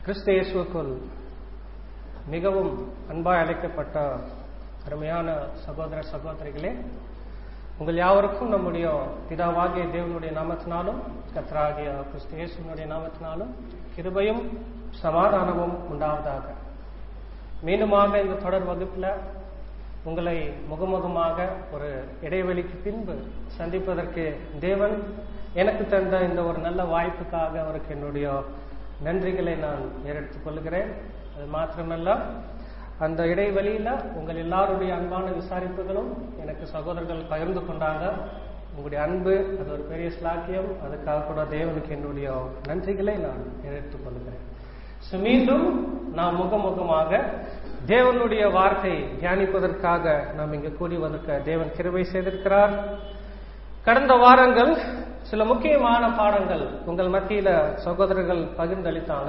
கிறிஸ்து இயேசுவுக்குள் மிகவும் அன்பாய் அழைக்கப்பட்ட அருமையான சகோதர சகோதரிகளே உங்கள் யாவருக்கும் நம்முடைய பிதாவாகிய தேவனுடைய நாமத்தினாலும் கர்த்தராகிய கிறிஸ்து இயேசுனுடைய நாமத்தினாலும் கிருபையும் சமாதானமும் உண்டாவதாக மீண்டுமாக இந்த தொடர் வகுப்புல உங்களை முகமுகமாக ஒரு இடைவெளிக்கு பின்பு சந்திப்பதற்கு தேவன் எனக்கு தந்த இந்த ஒரு நல்ல வாய்ப்புக்காக அவருக்கு என்னுடைய நன்றிகளை நான் ஏறெடுத்துக் கொள்கிறேன் அது மாத்திரமல்ல அந்த இடைவெளியில உங்கள் எல்லாருடைய அன்பான விசாரிப்புகளும் எனக்கு சகோதரர்கள் பகிர்ந்து கொண்டாங்க உங்களுடைய அன்பு அது ஒரு பெரிய ஸ்லாக்கியம் அதுக்காக கூட தேவனுக்கு என்னுடைய நன்றிகளை நான் எடுத்துக் கொள்கிறேன் So, மீண்டும் நாம் முகமுகமாக தேவனுடைய வார்த்தை தியானிப்பதற்காக நாம் இங்கு கூடி வந்திருக்க தேவன் கிருபை செய்திருக்கிறார் கடந்த வாரங்கள் சில முக்கியமான பாடங்கள் உங்கள் மத்தியில சகோதரர்கள் பகிர்ந்தளித்தாங்க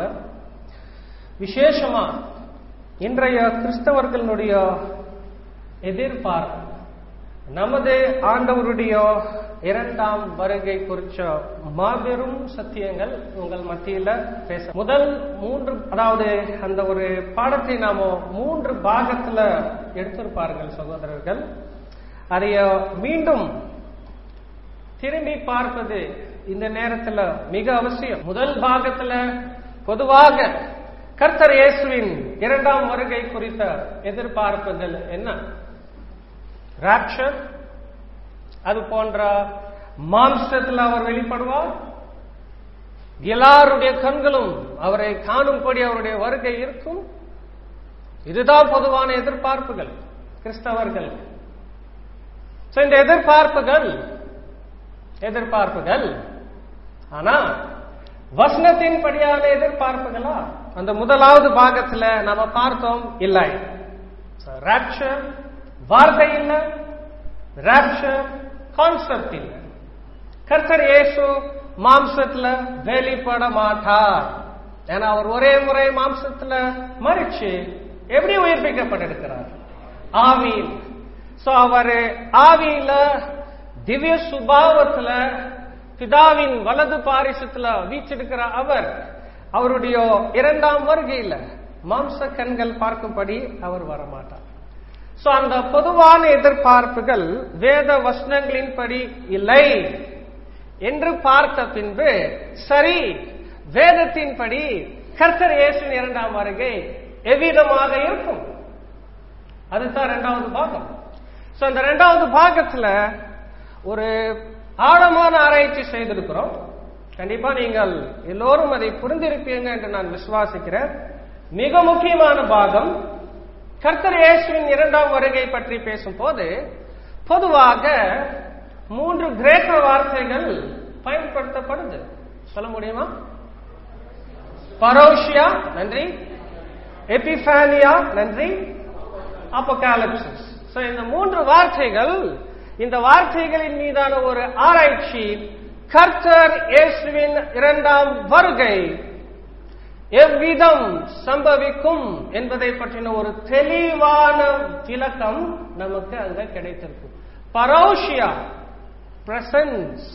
விசேஷமா இன்றைய கிறிஸ்தவர்களுடைய எதிர்பார்ப்பு நமது ஆண்டவருடைய இரண்டாம் வருகை குறிச்ச மாபெரும் சத்தியங்கள் உங்கள் மத்தியில பேச முதல் மூன்று அதாவது அந்த ஒரு பாடத்தை நாம மூன்று பாகத்துல எடுத்திருப்பார்கள் சகோதரர்கள் அதைய மீண்டும் திரும்பி பார்ப்பது இந்த நேரத்துல மிக அவசியம் முதல் பாகத்துல பொதுவாக கர்த்தர் இயேசுவின் இரண்டாம் வருகை குறித்த எதிர்பார்ப்புகள் என்ன ராப்சர் அது போன்ற மாம்சத்தில் அவர் வெளிப்படுவார் எல்லாருடைய கண்களும் அவரை காணும்படி அவருடைய வருகை இருக்கும் இதுதான் பொதுவான எதிர்பார்ப்புகள் கிறிஸ்தவர்கள் இந்த எதிர்பார்ப்புகள் எதிர்பார்ப்புகள் ஆனா வசனத்தின் படியான எதிர்பார்ப்புகளா அந்த முதலாவது பாகத்துல நாம பார்த்தோம் இல்லை ராப்சர் வார்த்தை இல்லை ராப்சர் கான்செப்ட் இல்லை கர்த்தர் இயேசு மாம்சத்துல வெளிப்பட மாட்டார் ஏன்னா அவர் ஒரே முறை மாம்சத்துல மறிச்சு எப்படி உயிர்ப்பிக்கப்பட்டிருக்கிறார் ஆவியில் சோ அவர் ஆவியில திவ்ய சுபாவத்துல பிதாவின் வலது பாரிசத்துல வீச்சிருக்கிற அவர் அவருடைய இரண்டாம் வருகையில மாம்ச கண்கள் பார்க்கும்படி அவர் வரமாட்டார் சோ அந்த பொதுவான எதிர்பார்ப்புகள் வேத வசனங்களின்படி இல்லை என்று பார்த்த பின்பு சரி வேதத்தின்படி கர்த்தர் இயேசுவின் இரண்டாம் வருகை எவ்விதமாக இருக்கும் அதுதான் இரண்டாவது பாகம் சோ அந்த இரண்டாவது பாகத்துல ஒரு ஆழமான ஆராய்ச்சி செய்திருக்கிறோம் கண்டிப்பா நீங்கள் எல்லோரும் அதை புரிந்திருப்பீங்க என்று நான் விசுவாசிக்கிறேன் மிக முக்கியமான பாகம் கர்த்தர் இயேசுவின் இரண்டாம் வருகை பற்றி பேசும்போது பொதுவாக மூன்று கிரேக்க வார்த்தைகள் பயன்படுத்தப்படுது சொல்ல முடியுமா பரோஷியா நன்றி எபிஃபானியா நன்றி அப்போகாலிப்சிஸ் இந்த மூன்று வார்த்தைகள் இந்த வார்த்தைகளின் மீதான ஒரு ஆராய்ச்சி கர்த்தர் இயேசுவின் இரண்டாம் வருகை எவ்விதம் சம்பவிக்கும் என்பதை பற்றின ஒரு தெளிவான விளக்கம் நமக்கு அங்க கிடைத்திருக்கும் பரோஷியா பிரசன்ஸ்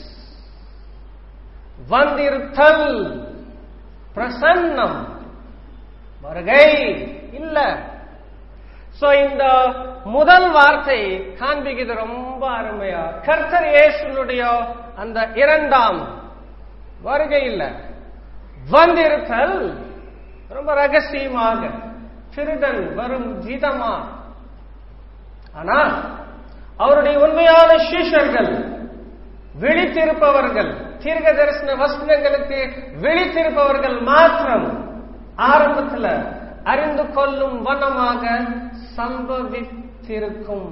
வந்திருத்தல் பிரசன்னம் வருகை இல்ல சோ இந்த முதல் வார்த்தை காண்பிக்கிறது ரொம்ப அருமையா கர்த்தர் இயேசுனுடைய அந்த இரண்டாம் வருகை இல்ல வந்திருத்தல் ரொம்ப ரகசியமாக திருடன் வரும் விதமா ஆனா அவருடைய உண்மையான சீஷர்கள் விழித்திருப்பவர்கள் தீர்க்க தரிசன வசனங்களுக்கு விழித்திருப்பவர்கள் மாத்திரம் ஆரம்பத்துல அறிந்து கொள்ளும் வண்ணமாக சம்பவித்திருக்கும்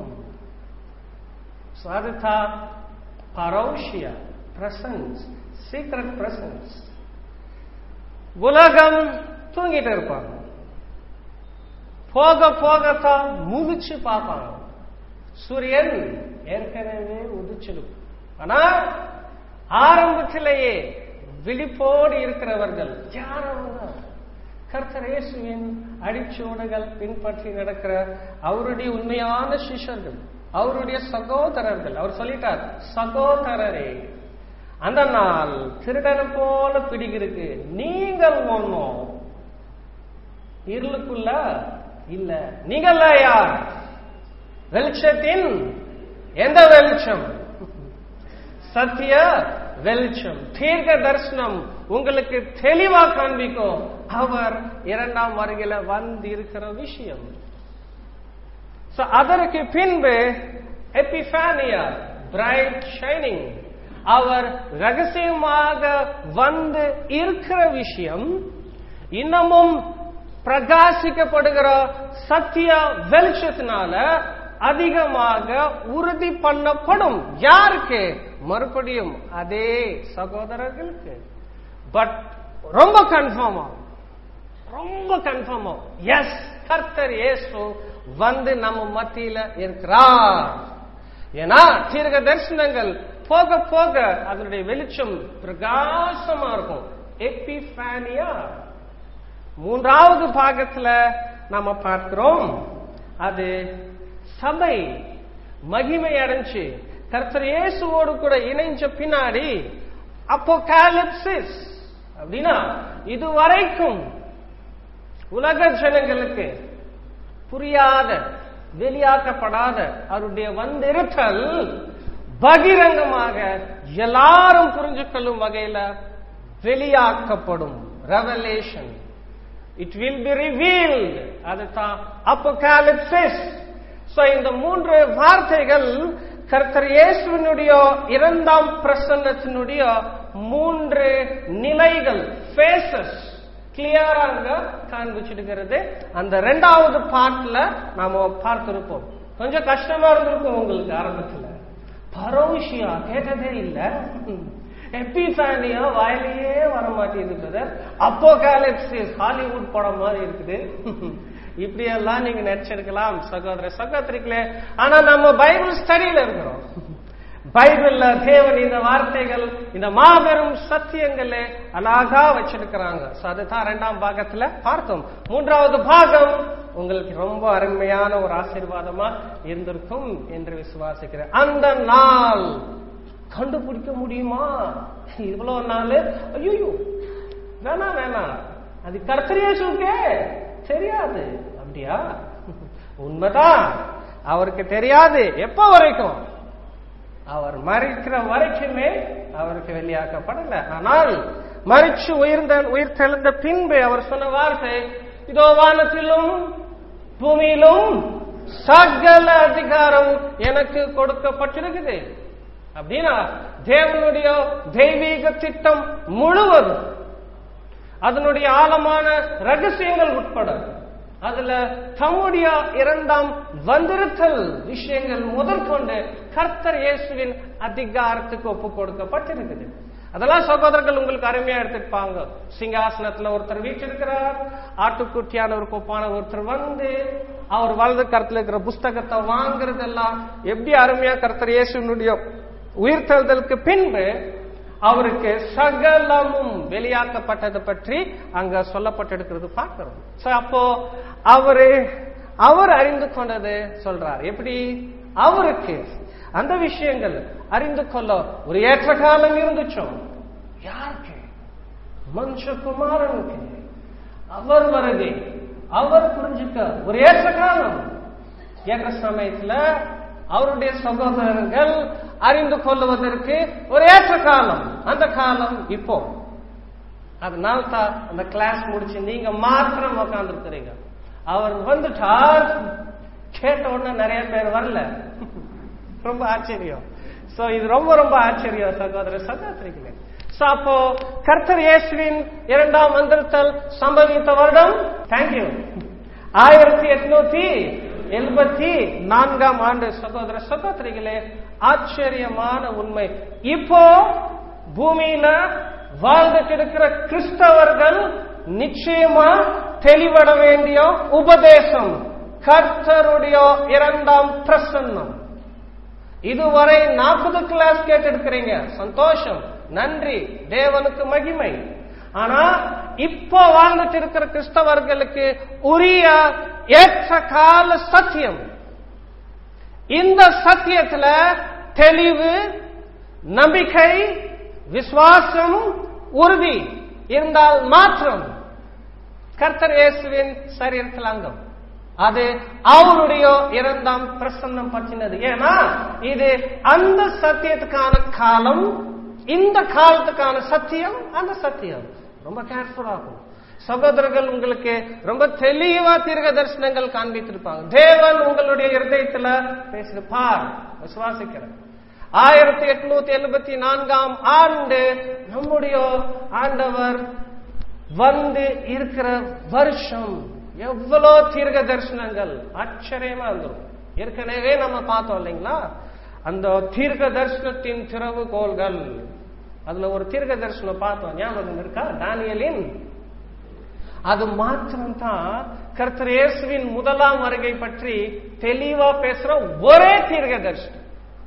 அதுதான் பரோஷியா பிரசன்ஸ் சீக்ரெட் பிரசன்ஸ் உலகம் தூங்கிட்டு இருப்பாங்க போக போகத்தான் முதிச்சு பார்ப்பாங்க சூரியன் ஏற்கனவே உதிச்சிருக்கும் ஆனா ஆரம்பத்திலேயே விழிப்போடு இருக்கிறவர்கள் யாரவங்க கர்த்தர் இயேசுவின் அடிச்சோடுகள் பின்பற்றி நடக்கிற அவருடைய உண்மையான சிஷர்கள் அவருடைய சகோதரர்கள் அவர் சொல்லிட்டார் சகோதரரே அந்த நாள் திருடனை போல பிடிக்கிறதுக்கு நீங்கள் ஒன்றும் இருளுக்குள்ள இல்ல நீங்கள யார் வெளிச்சத்தின் எந்த வெளிச்சம் சத்திய வெளிச்சம் தீர்க்க தரிசனம் உங்களுக்கு தெளிவா காண்பிக்கும் அவர் இரண்டாம் வருகையில வந்து இருக்கிற விஷயம் So, அதற்கு பின்பு எபிஃபானியா பிரைட் ஷைனிங் அவர் ரகசியமாக வந்து இருக்கிற விஷயம் இன்னமும் பிரகாசிக்கப்படுகிற சத்திய வெளிச்சத்தினால அதிகமாக உறுதி பண்ணப்படும் யாருக்கு மறுபடியும் அதே சகோதரர்களுக்கு பட் ரொம்ப கன்ஃபார்ம் ஆகும் ரொம்ப கன்ஃபார்ம் ஆகும் எஸ் கர்த்தர் இயேசு வந்து நம்ம மத்தியில இருக்கிறார் ஏன்னா தீர்க்க தரிசனங்கள் போக போக அதனுடைய வெளிச்சம் பிரகாசமா இருக்கும் எபிஃபானியா மூன்றாவது பாகத்துல நாம பார்க்கிறோம் அது சபை மகிமை அடைஞ்சு கர்த்தர் இயேசுவோடு கூட இணைஞ்ச பின்னாடி அப்போகாலிப்சிஸ் அப்படின்னா இதுவரைக்கும் உலக ஜனங்களுக்கு புரியாத வெளியாக்கப்படாத அவருடைய வந்திருத்தல் பகிரங்கமாக எல்லாரும் புரிஞ்சுக்கொள்ளும் வகையில வெளியாக்கப்படும் revelation it will be revealed அதுதான் அப்போகாலிப்சிஸ் சோ இந்த மூன்று வார்த்தைகள் கர்த்தர் இயேசுவினுடைய இரண்டாம் பிரசன்னத்தினுடைய மூன்று நிலைகள் ஃபேசஸ் கிளியராக காண்பிச்சிருக்கிறது அந்த ரெண்டாவது பாட்டுல நாம பார்த்திருப்போம் கொஞ்சம் கஷ்டமா இருந்திருக்கும் உங்களுக்கு ஆரம்பத்துல பரோஷியா கேட்டதே இல்ல எபிஃபானியா வாயிலேயே வர மாட்டேங்குது பிரதர் அப்போ காலிப்சிஸ் ஹாலிவுட் படம் மாதிரி இருக்குது இப்படி எல்லாம் நீங்க நினைச்சிருக்கலாம் சகோதர சகோதரிகளே ஆனா நம்ம பைபிள் ஸ்டடியில இருக்கிறோம் பைபிள்ல தேவன் இந்த வார்த்தைகள் இந்த மாபெரும் சத்தியங்களே அழகா வச்சிருக்கிறாங்க So அதுதான் இரண்டாம் பாகத்துல பார்த்தோம் மூன்றாவது பாகம் உங்களுக்கு ரொம்ப அருமையான ஒரு ஆசீர்வாதமா இருந்திருக்கும் என்று விசுவாசிக்கிறேன் அந்த நாள் கண்டுபிடிக்க முடியுமா இவ்வளவு நாள் ஐயோ வேணாம் வேணாம் அது கர்த்தரியேசுக்கே தெரியாது அப்படியா உண்மைதான் அவருக்கு தெரியாது எப்ப வரைக்கும் அவர் மறிக்கிற வரைக்குமே அவருக்கு வெளியாக்கப்படல ஆனால் மறிச்சு உயிர்ந்த உயிர் தெழுந்த பின்பு அவர் சொன்ன வார்த்தை இதோ வானத்திலும் பூமியிலும் சகல அதிகாரம் எனக்கு கொடுக்கப்பட்டிருக்குது அப்படின்னா தேவனுடைய தெய்வீக திட்டம் முழுவதும் அதனுடைய ஆழமான ரகசியங்கள் உட்பட அதுல தம்முடைய இரண்டாம் வந்திருத்தல் விஷயங்கள் முதற்கொண்டு கர்த்தர் இயேசுவின் அதிகாரத்துக்கு ஒப்பு கொடுக்கப்பட்டிருக்குது அதெல்லாம் சகோதரர்கள் உங்களுக்கு அருமையா எடுத்துப்பாங்க சிங்காசனத்துல ஒருத்தர் வீட்டிருக்கிறார் ஆட்டுக்குட்டியான ஒரு கொப்பான ஒருத்தர் வந்து அவர் வலது கருத்துல இருக்கிற புஸ்தகத்தை வாங்குறதெல்லாம் எப்படி அருமையா கர்த்தர் இயேசுனுடைய உயிர்த்தெழுதலுக்கு பின்பு அவருக்கு சகலமும் வெளியாக்கப்பட்டது பற்றி அங்க சொல்லப்பட்டிருக்கிறது பார்க்கிறோம் So, அப்போ அவரு அவர் அறிந்து கொண்டது சொல்றார் எப்படி அவருக்கு அந்த விஷயங்கள் அறிந்து கொள்ள ஒரு ஏற்ற காலம் இருந்துச்சோம் யாருக்கு மனுஷகுமாரனுக்கு அவர் வருகை அவர் புரிஞ்சுக்க ஒரு ஏற்ற காலம் ஏற்ற சமயத்துல அவருடைய சகோதரர்கள் அறிந்து கொள்வதற்கு ஒரு ஏற்ற காலம் அந்த காலம் இப்போ அதனால தான் அந்த கிளாஸ் முடிச்சு நீங்க மாத்திரம் உட்கார்ந்துருக்கிறீங்க அவர் வந்துட்டார் கேட்ட உடனே நிறைய பேர் வரல ரொம்ப ஆச்சரியம் சோ இது ரொம்ப ரொம்ப ஆச்சரியம் சகோதர சகோதரிகளே சோ அப்போ கர்த்தர் இயேசுவின் இரண்டாம் வந்திருத்தல் சம்பவித்த வருடம் தேங்க்யூ ஆயிரத்தி எட்நூத்தி எழுபத்தி நான்காம் ஆண்டு சகோதர சகோதரிகளே ஆச்சரியமான உண்மை இப்போ பூமியில வாழ்ந்துட்டு இருக்கிற கிறிஸ்தவர்கள் நிச்சயமா தெளிவட வேண்டிய உபதேசம் கர்த்தருடைய இரண்டாம் பிரசன்னம் இதுவரை நாற்பது கிளாஸ் கேட்டிருக்கிறீங்க சந்தோஷம் நன்றி தேவனுக்கு மகிமை ஆனா இப்போ வாழ்ந்துட்டு இருக்கிற கிறிஸ்தவர்களுக்கு உரிய ஏற்ற கால சத்தியம் இந்த சத்தியத்துல தெளிவு நம்பிக்கை விசுவாசம் உறுதி இருந்தால் மாத்திரம் கர்த்தர் இயேசுவின் சரீரத்தில் அங்கம் அது அவருடைய இரண்டாம் பிரசன்னம் பற்றினது ஏன்னா இது அந்த சத்தியத்துக்கான காலம் இந்த காலத்துக்கான சத்தியம் அந்த சத்தியம் ரொம்ப கேர்ஃபுல்லா இருக்கும் சகோதரர்கள் உங்களுக்கு ரொம்ப தெளிவா தீர்க்க தரிசனங்கள் காண்பித்திருப்பாங்க தேவன் உங்களுடைய இருதயத்துல பேசிருப்பார் விசுவாசிக்கிறேன் ஆயிரத்தி எட்நூத்தி எழுபத்தி நான்காம் ஆண்டு நம்முடைய ஆண்டவர் வந்து இருக்கிற வருஷம் எவ்வளோ தீர்க்க தரிசனங்கள் ஆச்சரியமா இருந்துரும் ஏற்கனவே நம்ம பார்த்தோம் இல்லைங்களா அந்த தீர்க்க தரிசனத்தின் திறவுகோள்கள் அதுல ஒரு தீர்க்க தரிசனம் பார்த்தோம் ஞாபகம் இருக்கா தானியலின் அது மாத்திரம்தான் கர்த்தர் இயேசுவின் முதலாம் வருகை பற்றி தெளிவா பேசுற ஒரே தீர்க்க தரிசனம்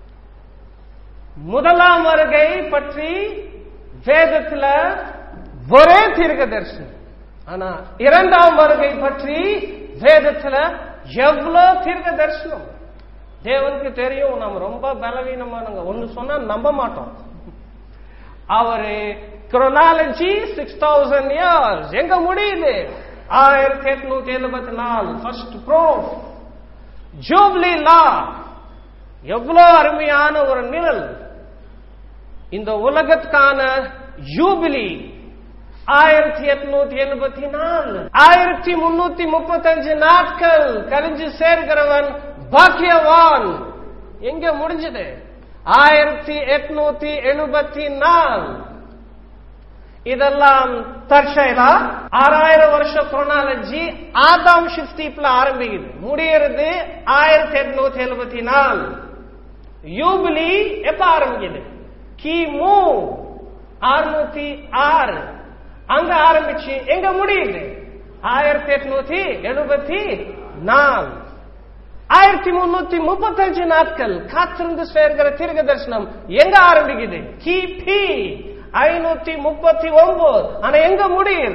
முதலாம் வருகை பற்றி வேதத்துல ஒரே தீர்க்க தரிசனம் ஆனா இரண்டாம் வருகை பற்றி வேதத்துல எவ்வளவு தீர்க்க தரிசனம் தேவனுக்கு தெரியும் நம்ம ரொம்ப பலவீனமானவங்க ஒன்னு சொன்னா நம்ப மாட்டோம் அவரு குரோனாலஜி சிக்ஸ் தௌசண்ட் இயர்ஸ் எங்க முடியுது ஆயிரத்தி எட்நூத்தி எழுபத்தி நாலு ஃபர்ஸ்ட் ப்ரோ ஜூப்ளி லா எவ்வளவு அருமையான ஒரு நிழல் இந்த உலகத்துக்கான யூபிலி ஆயிரத்தி எட்நூத்தி எழுபத்தி நாலு ஆயிரத்தி முன்னூத்தி முப்பத்தஞ்சு நாட்கள் கழிஞ்சு சேர்கிறவன் பாக்கியவான் எங்க முடிஞ்சது ஆயிரத்தி எட்நூத்தி எழுபத்தி நாலு இதெல்லாம் தற்செயலா ஆறாயிரம் வருஷம் குரோனாலஜி ஆதாம் ஷிப்டீப்ல ஆரம்பிக்குது முடியறது ஆயிரத்தி எட்நூத்தி எழுபத்தி நாலு யூபிலி எப்ப ஆரம்பிக்குது கிமு அறுநூத்தி ஆறு அங்க ஆரம்பிச்சு எங்க முடியுது ஆயிரத்தி எட்நூத்தி எழுபத்தி நாலு ஆயிரத்தி முன்னூத்தி முப்பத்தஞ்சு நாட்கள் காத்திருந்து சேர்கிற தீர்க்க தரிசனம் எங்க ஆரம்பிக்குது கிபி ஐநூத்தி முப்பத்தி ஒன்பது ஆனா எங்க முடியுது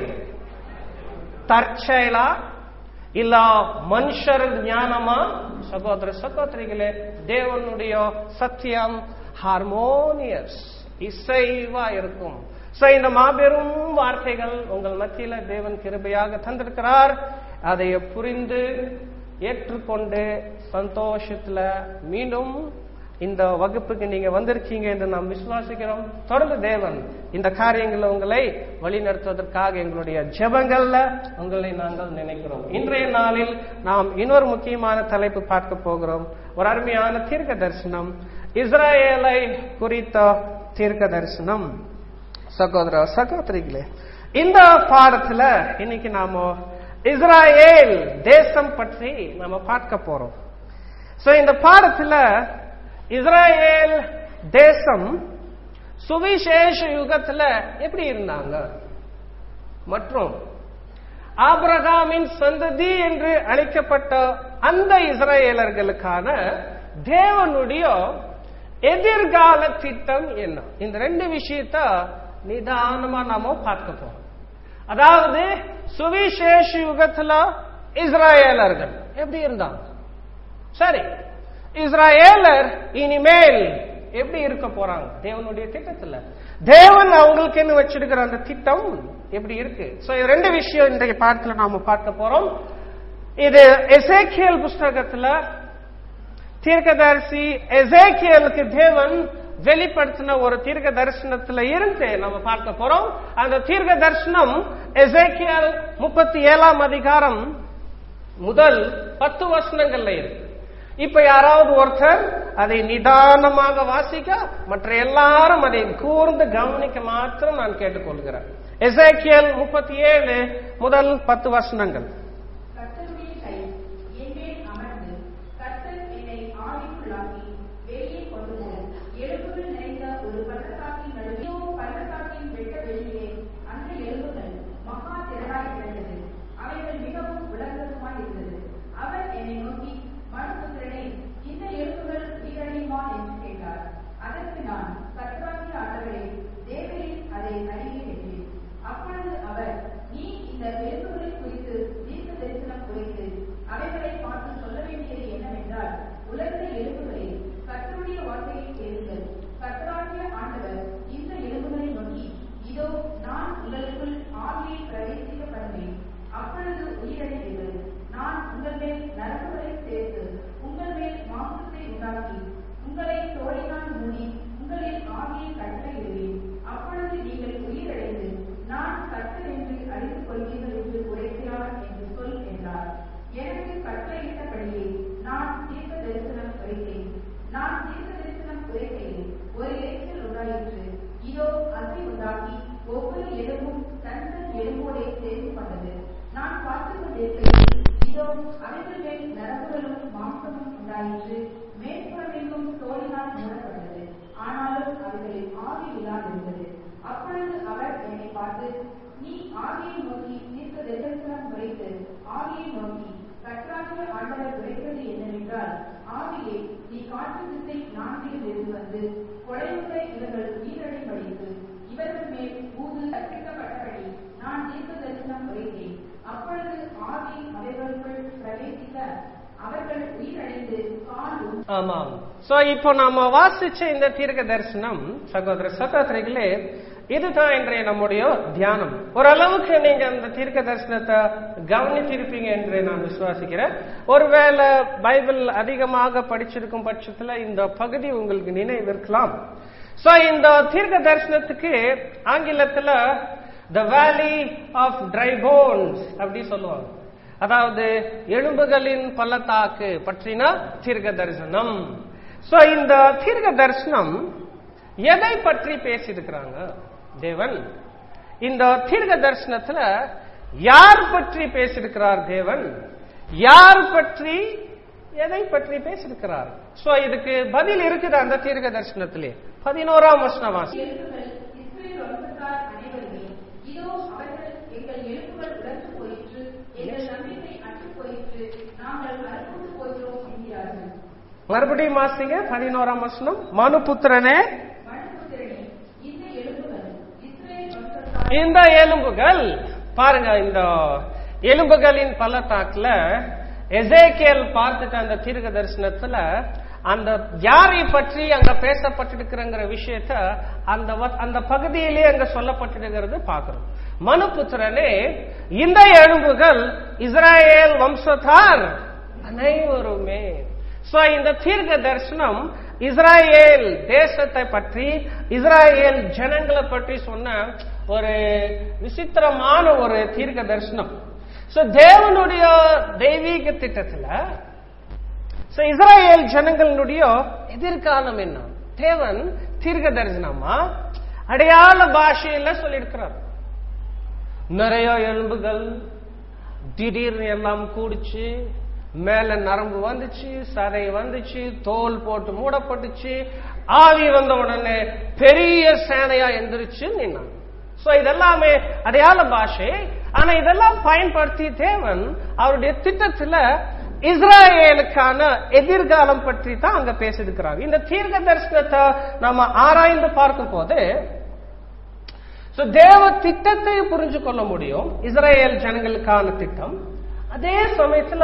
தற்செயலா இல்ல மனுஷர் ஞானமா சகோதர சகோதரிகளே தேவனுடைய சத்தியம் ஹார்மோனியஸ் இசைவா இருக்கும் சோ இந்த மாபெரும் வார்த்தைகள் உங்கள் மத்தியில தேவன் கிருபையாக தந்திருக்கிறார் அதை புரிந்து ஏற்றுக்கொண்டு சந்தோஷத்துல மீண்டும் இந்த வகுப்புக்கு நீங்க வந்திருக்கீங்க என்று நாம் விசுவாசிக்கிறோம் தொடர்ந்து தேவன் இந்த காரியங்களை உங்களை வழிநடத்துவதற்காக எங்களுடைய ஜெபங்கள்ல உங்களை நாங்கள் நினைக்கிறோம் இன்றைய நாளில் நாம் இன்னொரு முக்கியமான தலைப்பு பார்க்க போகிறோம் ஒரு அருமையான தீர்க்க தரிசனம் இஸ்ரேலை குறித்த தீர்க்க தரிசனம் சகோதர சகோதரிகளே இந்த பாடத்துல இன்னைக்கு நாம இஸ்ராயேல் தேசம் பற்றி நாம பார்க்க போறோம் சோ இந்த பாடத்துல இஸ்ராயேல் தேசம் சுவிசேஷ யுகத்துல எப்படி இருந்தாங்க மற்றும் ஆபிரகாமின் சந்ததி என்று அழைக்கப்பட்ட அந்த இஸ்ரேலர்களுக்கான தேவனுடைய எதிர்கால திட்டம் என்ன இந்த ரெண்டு விஷயத்த நிதானமா நாம பார்க்க போறோம் அதாவது சுவிசேஷ யுகத்துல இஸ்ராயேலர்கள் எப்படி இருந்தாங்க சரி இஸ்ராயேலர் இனிமேல் எப்படி இருக்க போறாங்க தேவனுடைய திட்டத்துல தேவன் அவங்களுக்கு என்ன வச்சிருக்கிற அந்த திட்டம் எப்படி இருக்கு சோ இது ரெண்டு விஷயம் இன்றைய பாடத்துல நாம பார்க்க போறோம் இது எசேக்கியல் புஸ்தகத்துல தீர்க்கதரிசி எசேக்கியலுக்கு தேவன் வெளிப்படுத்தின ஒரு தீர்க்க தரிசனத்துல இருந்து நம்ம பார்க்க போறோம் அந்த தீர்க்க தரிசனம் எசேக்கியல் முப்பத்தி ஏழாம் அதிகாரம் முதல் பத்து வசனங்கள்ல இருக்கு இப்ப யாராவது ஒருத்தர் அதை நிதானமாக வாசிக்க மற்ற எல்லாரும் அதை கூர்ந்து கவனிக்க மாத்திரம் நான் கேட்டுக்கொள்கிறேன் எசேக்கியல் முப்பத்தி ஏழு முதல் பத்து வசனங்கள் கர்த்தருடைய கை என்மேல் அமர்ந்து கர்த்தர் என்னை ஆவிக்குள்ளாக்கி வெளியே கொண்டு போய் எலும்புகள் நிறைந்த ஒரு பள்ளத்தாக்கின் நடுவே பள்ளத்தாக்கின் வெட்ட வெளியே அந்த எலும்புகள் மகா திரளாய் கிடந்தது அவைகள் மிகவும் உலகமாய் இருந்தது அவர் என்னை நோக்கி மனுபுத்திரனே இந்த எலும்புகள் உயிரடையுமா என்று கேட்டார் அதற்கு நான் கர்த்தராகிய ஆண்டவரே தேவரீர் அதை அறிவீர் என்றேன் அப்பொழுது அவர் நீ இந்த எலும்புகளை குறித்து அவைகள் மேல் நரம்புகளும் மாம்சமும் உண்டாயிற்று மேற்புறமெங்கும் தோலினால் மூடப்பட்டது ஆனாலும் அவைகளில் ஆவி இல்லாதிருந்தது அப்பொழுது அவர் என்னை பார்த்து நீ ஆவியை நோக்கி தீர்க்க தரிசனம் உரைத்து ஆவியை நோக்கி கற்றாகிய ஆண்டவர் உரைத்தது என்னவென்றால் ஆவியை நீ காற்று திசை நான்கில் இருந்து வந்து கொலையுள்ள இவர்கள் உயிரடைபடித்து இவர்கள் மேல் ஊது கற்பிக்கப்பட்டபடி நான் தீர்க்க தரிசனம் உரைத்தேன் அப்பொழுது ஆவி அவைகளுக்குள் பிரவேசிக்க அவர்கள் உயிரடைந்து காலும் ஆமாம் சோ இப்போ நாம வாசிச்ச இந்த தீர்க்க தரிசனம் சகோதர சகோதரிகளே இதுதான் இன்றைய நம்முடைய தியானம் ஓரளவுக்கு நீங்க அந்த தீர்க்க தரிசனத்தை கவனித்திருப்பீங்க என்று நான் விசுவாசிக்கிறேன் ஒருவேளை பைபிள் அதிகமாக படிச்சிருக்கும் பட்சத்துல இந்த பகுதி உங்களுக்கு நினைவிருக்கலாம் சோ இந்த தீர்க்க தரிசனத்துக்கு ஆங்கிலத்துல த வேலி ஆஃப் ட்ரை போன்ஸ் அப்படி சொல்லுவாங்க அதாவது எலும்புகளின் பள்ளத்தாக்கு பற்றின தீர்க்க தரிசனம் சோ இந்த தீர்க்க தரிசனம் எதை பற்றி பேசியிருக்கிறாங்க தேவன் இந்த தீர்க்க தரிசனத்துல யார் பற்றி பேசியிருக்கிறார் தேவன் யார் பற்றி எதை பற்றி பேசியிருக்கிறார் சோ இதுக்கு பதில் இருக்குது அந்த தீர்க்க தரிசனத்திலே பதினோராம் வசனவாசி எலும்புகள் இஸ்ரேல் வம்சத்தார் அனைவருமே இதோ அவர்கள் எங்கள் எலும்புகள் உலர்ந்து போயிற்று எங்கள் நம்பிக்கை அற்று போயிற்று நாங்கள் மறுபட்டு போகிறோம் என்கிறார்கள் மறுபடியும் வாசிங்க பதினோராம் வசனம் மனுபுத்திரனே மனுபுத்திரனே இந்த எலும்புகள் இஸ்ரேல் வம்சத்தார் இந்த எலும்புகள் பாருங்க இந்த எலும்புகளின் பள்ளத்தாக்குல எசேக்கியல் பார்த்துட்ட அந்த தீர்க்க தரிசனத்துல அந்த யாரை பற்றி அங்க பேசப்பட்டிருக்கிறங்கிற விஷயத்த அந்த வ- அந்த பகுதியிலே அங்க சொல்லப்பட்டிருக்கிறது பார்க்கிறோம் மனுபுத்திரனே இந்த எலும்புகள் இஸ்ராயேல் வம்சத்தார் அனைவருமே சோ இந்த தீர்க்க தரிசனம் இஸ்ராயேல் தேசத்தை பற்றி இஸ்ராயேல் ஜனங்களை பற்றி சொன்ன ஒரு விசித்திரமான ஒரு தீர்க்க தரிசனம் சோ தேவனுடைய தெய்வீக திட்டத்துல சோ இஸ்ராயேல் ஜனங்களுடைய எதிர்காலம் என்ன தேவன் தீர்க்க தரிசனமா அடையாள பாஷையில சொல்லியிருக்கிறார் நிறைய எலும்புகள் திடீர்னு எல்லாம் கூடிச்சு மேல நரம்பு வந்துச்சு சதை வந்துச்சு தோல் போட்டு மூடப்பட்டுச்சு ஆவி வந்த உடனே பெரிய சேனையா எந்திரிச்சு நின்னாங்க சோ இதெல்லாமே அடையாள பாஷை ஆனா இதெல்லாம் பயன்படுத்தி தேவன் அவருடைய திட்டத்துல இஸ்ராயேலுக்கான எதிர்காலம் பற்றி தான் அங்க பேசியிருக்கிறாங்க இந்த தீர்க்க தரிசனத்தை நாம ஆராய்ந்து பார்க்கும் போது So, தேவ திட்டத்தை புரிஞ்சு கொள்ள முடியும் இஸ்ரேல் ஜனங்களுக்கான திட்டம் அதே சமயத்துல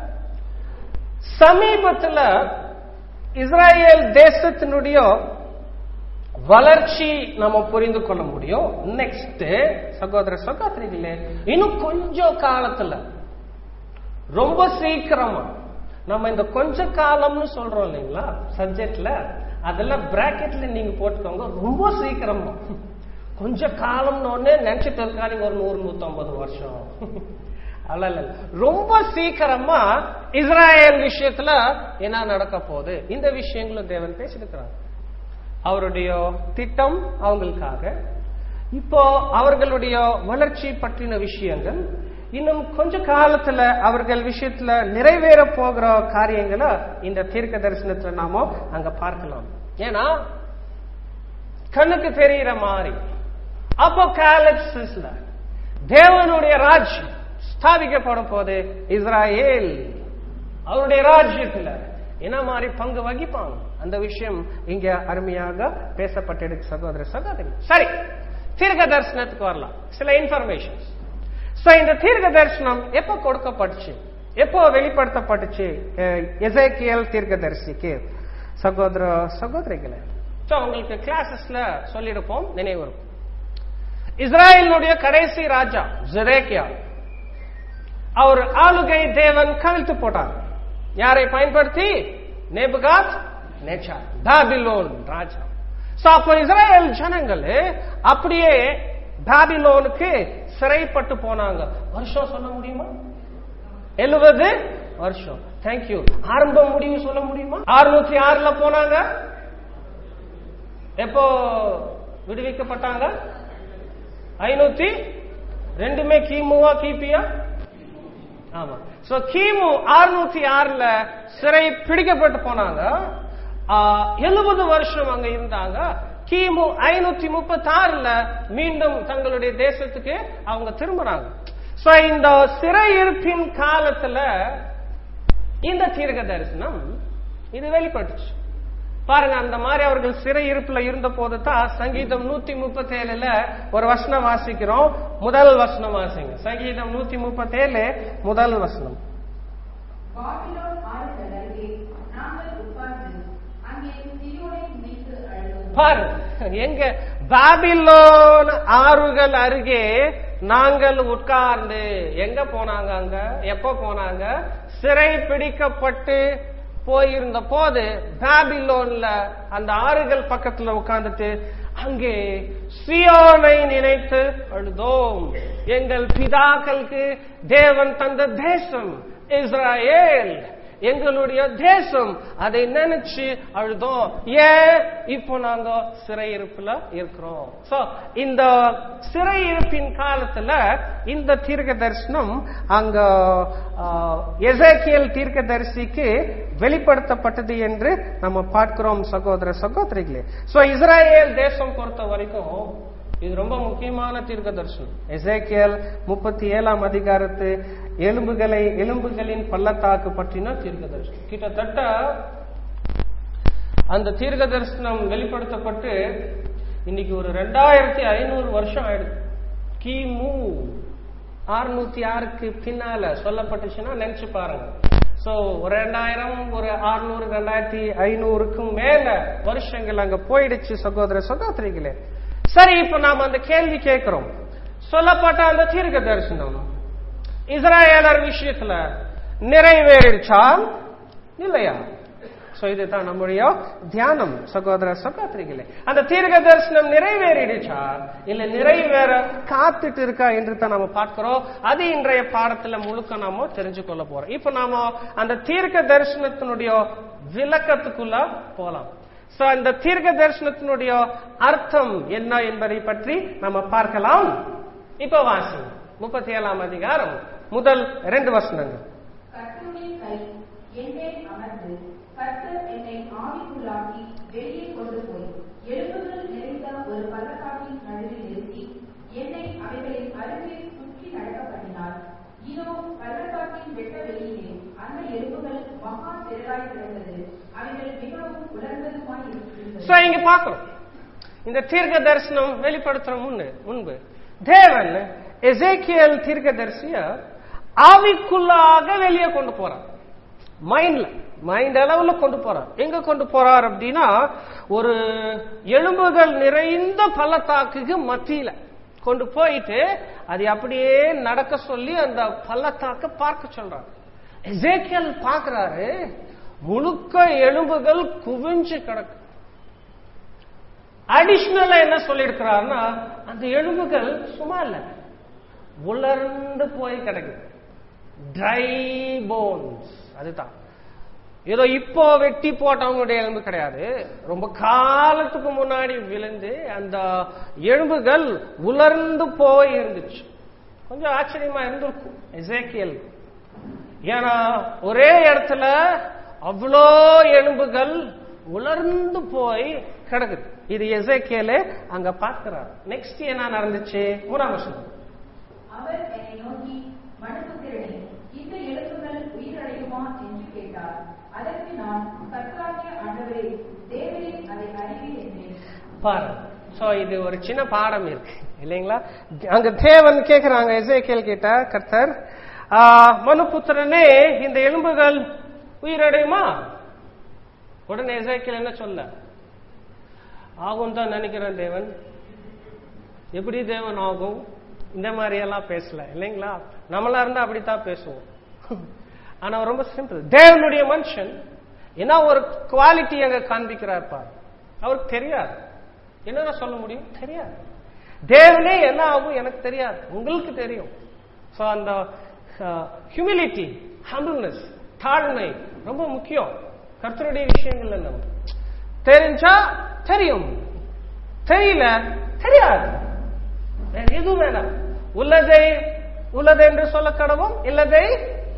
சமீபத்துல இஸ்ரேல் தேசத்தினுடைய வளர்ச்சி நம்ம புரிந்து கொள்ள முடியும் நெக்ஸ்ட் சகோதர சகோதரிகளே இன்னும் கொஞ்சம் காலத்துல ரொம்ப சீக்கிரமா நம்ம இந்த கொஞ்ச காலம்னு சொல்றோம் இல்லைங்களா சப்ஜெக்ட்ல அதெல்லாம் பிராக்கெட்ல நீங்க போட்டுக்கோங்க ரொம்ப சீக்கிரமா கொஞ்ச காலம்னு ஒண்ணு நினைச்சிட்டு இருக்காங்க ஒரு நூறு நூத்தம்பது வருஷம் அல்ல இல்ல இல்ல. ரொம்ப சீக்கிரமா இஸ்ராயேல் விஷயத்துல என்ன நடக்க போகுது இந்த விஷயங்களும் தேவன் பேசியிருக்கிறார் அவருடைய திட்டம் அவங்களுக்காக இப்போ அவர்களுடைய வளர்ச்சி பற்றின விஷயங்கள் இன்னும் கொஞ்ச காலத்துல அவர்கள் விஷயத்துல நிறைவேற போகிற காரியங்களை இந்த தீர்க்க தரிசனத்துல நாம அங்க பார்க்கலாம் ஏன்னா கண்ணுக்கு தெரிகிற மாதிரி அப்போ காலப்சிஸ்ல தேவனுடைய ராஜ்யம் ஸ்தாபிக்கப்படும் போது இஸ்ராயேல் அவருடைய ராஜ்யத்துல என்ன மாதிரி பங்கு வகிப்பாங்க அந்த விஷயம் இங்க அருமையாக பேசப்பட்டிருக்கு சகோதர சகோதரி சரி தீர்க்க தரிசனத்துக்கு வரலாம் சில இன்ஃபர்மேஷன்ஸ் சோ இந்த தீர்க்க தரிசனம் எப்போ கொடுக்கப்பட்டுச்சு எப்போ வெளிப்படுத்தப்பட்டுச்சு அஹ், எசேக்கியேல் தீர்க்கதரிசிக்கு சகோதர சகோதரிகளே சோ உங்களுக்கு கிளாஸஸ்ல சொல்லியிருப்போம் நினைவு இருக்கும் இஸ்ராயலினுடைய கடைசி ராஜா ஜெரேக்கியா அவர் ஆளுகை தேவன் கவிழ்த்து போட்டார் யாரை பயன்படுத்தி நேபுகாத் நேச்சா பாபிலோன் ராஜா சோ அப்போ இஸ்ரேல் ஜனங்கள் அப்படியே பாபிலோனுக்கு சிறைப்பட்டு போனாங்க வருஷம் சொல்ல முடியுமா எழுபது வருஷம் தேங்க்யூ ஆரம்ப முடிவு சொல்ல முடியுமா அறுநூத்தி ஆறுல போனாங்க எப்போ விடுவிக்கப்பட்டாங்க ஐநூத்தி ரெண்டுமே கிமுவா கிபியா ஆமா சோ கிமு அறுநூத்தி ஆறுல சிறை பிடிக்கப்பட்டு போனாங்க எழுபது வருஷம் அங்க இருந்தாங்க கிமு ஐநூத்தி முப்பத்தி ஆறுல மீண்டும் தங்களுடைய தேசத்துக்கு அவங்க திரும்புறாங்க சோ இந்த சிறையிருப்பின் காலத்துல இந்த தீர்க்க தரிசனம் இது வெளிப்பட்டுச்சு பாருங்க அந்த மாதிரி அவர்கள் சிறை இருப்புல இருந்த போது தான் சங்கீதம் நூத்தி முப்பத்தி ஏழுல ஒரு வசனம் வாசிக்கிறோம் முதல் வசனம் வாசிங்க சங்கீதம் நூத்தி முப்பத்தி ஏழு முதல் வசனம் பாபிலோன் ஆறுகள் அருகே நாங்கள் உட்கார்ந்து அங்கே சீயோனை நினைத்து அழுதோம் பாரு எங்க பாபிலோன் ஆறுகள் அருகே நாங்கள் உட்கார்ந்து எங்க போனாங்க அங்க எப்ப போனாங்க சிறை பிடிக்கப்பட்டு போயிருந்த போது பாபிலோன்ல அந்த ஆறுகள் பக்கத்துல உட்கார்ந்துட்டு அங்கே சியோனை நினைத்து அழுதோம் எங்கள் பிதாக்களுக்கு தேவன் தந்த தேசம் இஸ்ராயேல் எங்களுடைய தேசம் அதை நினைச்சு அழுதோம் ஏன் இப்போ நாங்க சிறையிருப்புல இருக்கிறோம் சோ இந்த சிறையிருப்பின் காலத்துல இந்த தீர்க்க தரிசனம் அங்க எசேக்கியல் தீர்க்க தரிசிக்கு வெளிப்படுத்தப்பட்டது என்று நம்ம பார்க்கிறோம் சகோதர சகோதரிகளே சோ இஸ்ராயேல் தேசம் பொறுத்த வரைக்கும் இது ரொம்ப முக்கியமான தீர்க்க தரிசனம் எசேக்கியல் முப்பத்தி ஏழாம் அதிகாரத்து எலும்புகளை எலும்புகளின் பள்ளத்தாக்கு பற்றின தீர்க்க தரிசனம் கிட்டத்தட்ட அந்த தீர்க்க தரிசனம் வெளிப்படுத்தப்பட்டு இன்னைக்கு ஒரு ரெண்டாயிரத்தி ஐநூறு வருஷம் ஆயிடுது கிமு அறுநூத்தி ஆறுக்கு பின்னால சொல்லப்பட்டுச்சுன்னா நினைச்சு பாருங்க சோ ஒரு ரெண்டாயிரம் ஒரு அறுநூறு ரெண்டாயிரத்தி ஐநூறுக்கும் மேல வருஷங்கள் அங்க போயிடுச்சு சகோதர சகோதரிகளே சரி இப்ப நாம அந்த கேள்வி கேட்கிறோம் சொல்லப்பட்ட அந்த தீர்க்க தரிசனம் இஸ்ராயலர் விஷயத்துல நிறைவேறிடுச்சா இல்லையா சோ இதுதான் நம்முடைய தியானம் சகோதர சகோதரிகளே அந்த தீர்க்க தரிசனம் நிறைவேறிடுச்சா இல்ல நிறைவேற காத்துட்டு இருக்கா என்று தான் நாம பார்க்கிறோம் அது இன்றைய பாடத்துல முழுக்க நாம தெரிஞ்சு கொள்ள போறோம் இப்ப நாம அந்த தீர்க்க தரிசனத்தினுடைய விளக்கத்துக்குள்ள போலாம் சோ அந்த தீர்க்க தரிசனத்தினுடைய அர்த்தம் என்ன என்பதை பற்றி நம்ம பார்க்கலாம் இப்ப வாசி முப்பத்தி ஏழாம் அதிகாரம் முதல் ரெண்டு வசனங்கள் கர்த்தருடைய கை என்மேல் அமர்ந்து கர்த்தர் என்னை ஆவிக்குள்ளாக்கி வெளியே கொண்டு போய் எலும்புகள் நிறைந்த ஒரு பள்ளத்தாக்கின் நடுவில் நிறுத்தி என்னை அவைகளின் அருகே சுற்றி நடக்க பண்ணினார் இதோ பள்ளத்தாக்கின் வெட்ட வெளியிலே அந்த எலும்புகள் மகா திரளாய் கிடந்தது அவைகள் மிகவும் உலர்ந்ததுமாய் இருந்தது சோ இங்க பார்க்கிறோம் இந்த தீர்க்க தரிசனம் வெளிப்படுத்துற முன்னு முன்பு தேவன் எசேக்கியல் தீர்க்க தரிசிய ஆவிக்குள்ளாக வெளியே கொண்டு போறார் மைண்ட்ல மைண்ட் அளவுல கொண்டு போறார் எங்க கொண்டு போறார் அப்படின்னா ஒரு எலும்புகள் நிறைந்த பள்ளத்தாக்குக்கு மத்தியில கொண்டு போயிட்டு அது அப்படியே நடக்க சொல்லி அந்த பள்ளத்தாக்க பார்க்க சொல்றார் எசேக்கியல் பார்க்கிறாரு முழுக்க எலும்புகள் குவிஞ்சு கிடக்கு அடிஷனலா என்ன சொல்லியிருக்கிறாருன்னா அந்த எலும்புகள் சும்மா இல்ல உலர்ந்து போய் கிடக்குது ட்ரை போன்ஸ் அதுதான் ஏதோ இப்போ வெட்டி போட்டவங்களுடைய எலும்பு கிடையாது ரொம்ப காலத்துக்கு முன்னாடி விழுந்து அந்த எலும்புகள் உலர்ந்து போய் இருந்துச்சு கொஞ்சம் ஆச்சரியமா இருந்திருக்கும் எசேக்கியல் ஏன்னா ஒரே இடத்துல அவ்வளோ எலும்புகள் உலர்ந்து போய் கிடக்குது இது எசேக்கியலே அங்க பார்க்கிறார் நெக்ஸ்ட் என்ன நடந்துச்சு மூணாம் வருஷம் அவர் என்னை நோக்கி மனுபுத்திரனே இந்த எலும்புகள் உயிரடையுமா என்று கேட்டார் அதற்கு நான் கர்த்தராகிய ஆண்டவரே தேவரீர் அதை அறிவீர் என்றேன் பாரு சோ இது ஒரு சின்ன பாடம் இருக்கு இல்லைங்களா அங்க தேவன் கேக்குறாங்க எசேக்கியல் கிட்ட கர்த்தர் ஆ, மனுபுத்திரனே இந்த எலும்புகள் உயிரடையுமா உடனே எசேக்கியல் என்ன சொல்ல ஆகும் தான் நினைக்கிறேன் தேவன் எப்படி தேவன் ஆகும் இந்த மாதிரி எல்லாம் பேசல இல்லைங்களா நம்மளா இருந்தா அப்படித்தான் பேசுவோம் ஆனா ரொம்ப சிம்பிள் தேவனுடைய மனுஷன் என்ன ஒரு குவாலிட்டி அங்க காண்பிக்கிறார் பாரு அவருக்கு தெரியாது என்னென்ன சொல்ல முடியும் தெரியாது தேவனே என்ன ஆகும் எனக்கு தெரியாது உங்களுக்கு தெரியும் சோ அந்த ஹியூமிலிட்டி ஹம்பிள்னஸ் தாழ்மை ரொம்ப முக்கியம் கர்த்தருடைய விஷயங்கள்ல நம்ம தெரிஞ்சா தெரியும் தெரியல தெரியாது வேற எதுவும் வேணாம் உள்ளதை உள்ளது என்று சொல்ல கடவும் இல்லதை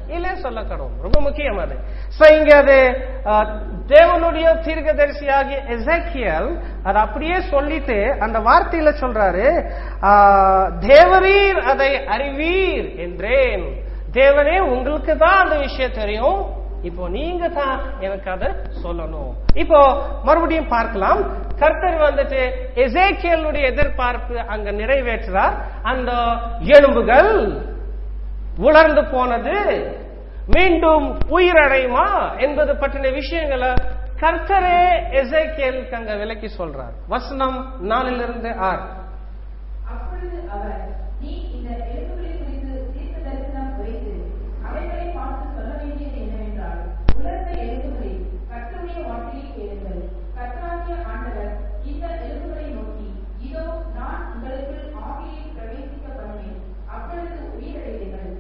இல்ல சொல்ல கடவுள் ரொம்ப முக்கியம் அது சோ இங்க அது அஹ், தேவனுடைய தீர்க்கதரிசியாகிய எசேக்கியல் அது அப்படியே சொல்லிட்டு அந்த வார்த்தையில சொல்றாரு அஹ், தேவரீர் அதை அறிவீர் என்றேன் தேவனே உங்களுக்கு தான் அந்த விஷயம் தெரியும் இப்போ நீங்க தான் எனக்கு அதை சொல்லணும் இப்போ மறுபடியும் பார்க்கலாம் கர்த்தர் வந்துட்டு எசேக்கியலுடைய எதிர்பார்ப்பு அங்க நிறைவேற்றுறார் அந்த எலும்புகள் உலர்ந்து போனது மீண்டும் உயிரடையுமா என்பது பற்றின விஷயங்களை கர்த்தரே எசேக்கியலுக்கு அங்க விலக்கி சொல்றார் வசனம் நாலிலிருந்து ஆறு அப்பொழுது அவர் நீ இந்த எலும்புகளை குறித்து தீர்க்க தரிசனம் உரைத்து அவைகளை பார்த்து சொல்ல வேண்டியது என்னவென்றால் உலர்ந்த எலும்புகளே கர்த்தருடைய வார்த்தையை கேளுங்கள் கர்த்தராகிய ஆண்டவர் இந்த எலும்புகளை நோக்கி இதோ நான் உங்களுக்குள் ஆவியை பிரவேசிக்க பண்ணுவேன் அப்பொழுது உயிரடைவீர்கள்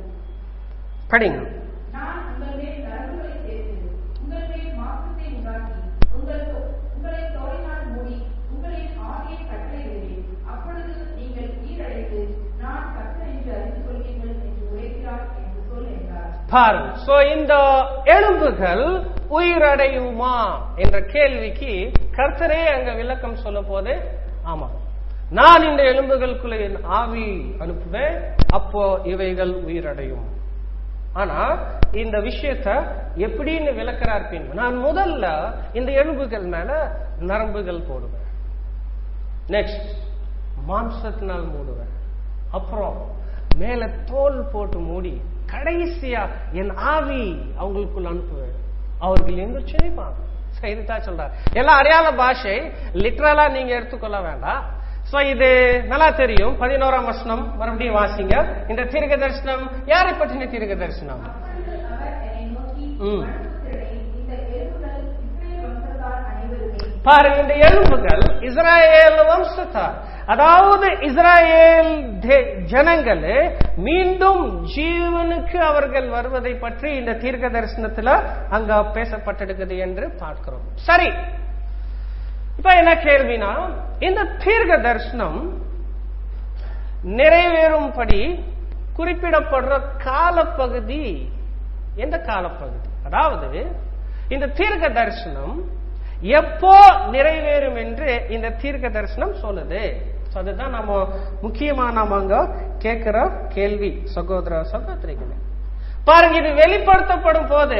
படிங்க நான் உங்கள் மேல் நரம்புகளை சேர்த்து உங்கள் மேல் மாற்றத்தை உண்டாக்கி உங்கள் தோ- உங்களை தோலினால் மூடி உங்களின் ஆவியை கட்டளையிடுவேன் அப்பொழுது நீங்கள் ஈரடைத்து நான் கர்த்தர் என்று அறிந்து கொள்வீர்கள் என்று உரைக்கிறார் என்று சொல் என்றார் பாருங்க சோ இந்த எலும்புகள் உயிரடையுமா என்ற கேள்விக்கு கர்த்தரே அங்க விளக்கம் சொல்லும் போது ஆமா நான் இந்த எலும்புகளுக்குள்ள என் ஆவி அனுப்புவேன் அப்போ இவைகள் உயிரடையும் ஆனா இந்த விஷயத்த எப்படின்னு விளக்குறார் பின் நான் முதல்ல இந்த எலும்புகள் மேல நரம்புகள் போடுவேன் நெக்ஸ்ட் மாம்சத்தினால் மூடுவேன் அப்புறம் மேல தோல் போட்டு மூடி கடைசியா என் ஆவி அவங்களுக்குள்ள அனுப்புவேன் அவர்கள் எங்க செழிப்பாங்க சரி, இதுதான் சொல்றார் எல்லாம் அடையாள பாஷை லிட்டரலா நீங்க எடுத்துக்கொள்ள வேண்டாம் சோ இது நல்லா தெரியும் பதினோராம் வசனம் மறுபடியும் வாசிங்க இந்த தீர்க்க தரிசனம் யாரை பற்றின தீர்க்க தரிசனம் அப்பொழுது அவர் என்னை நோக்கி ம். மனுபுத்திரனே, இந்த எலும்புகள் இஸ்ரவேல் வம்சத்தார் அனைவருமே பாருங்க இந்த எலும்புகள் இஸ்ராயேல் வம்சத்தார் அதாவது இஸ்ராயேல் தே- ஜனங்கள் மீண்டும் ஜீவனுக்கு அவர்கள் வருவதை பற்றி இந்த தீர்க்க தரிசனத்துல அங்க பேசப்பட்டிருக்குது என்று பார்க்கிறோம் சரி இப்ப என்ன கேள்வினா இந்த தீர்க்க தரிசனம் நிறைவேறும்படி குறிப்பிடப்படுற காலப்பகுதி எந்த காலப்பகுதி அதாவது இந்த தீர்க்க தரிசனம் எப்போ நிறைவேறும் என்று இந்த தீர்க்க தரிசனம் சொல்லுது So அதுதான் நம்ம முக்கியமா நாம அங்க கேட்கிற கேள்வி சகோதர சகோதரிகளே பாருங்க இது வெளிப்படுத்தப்படும் போது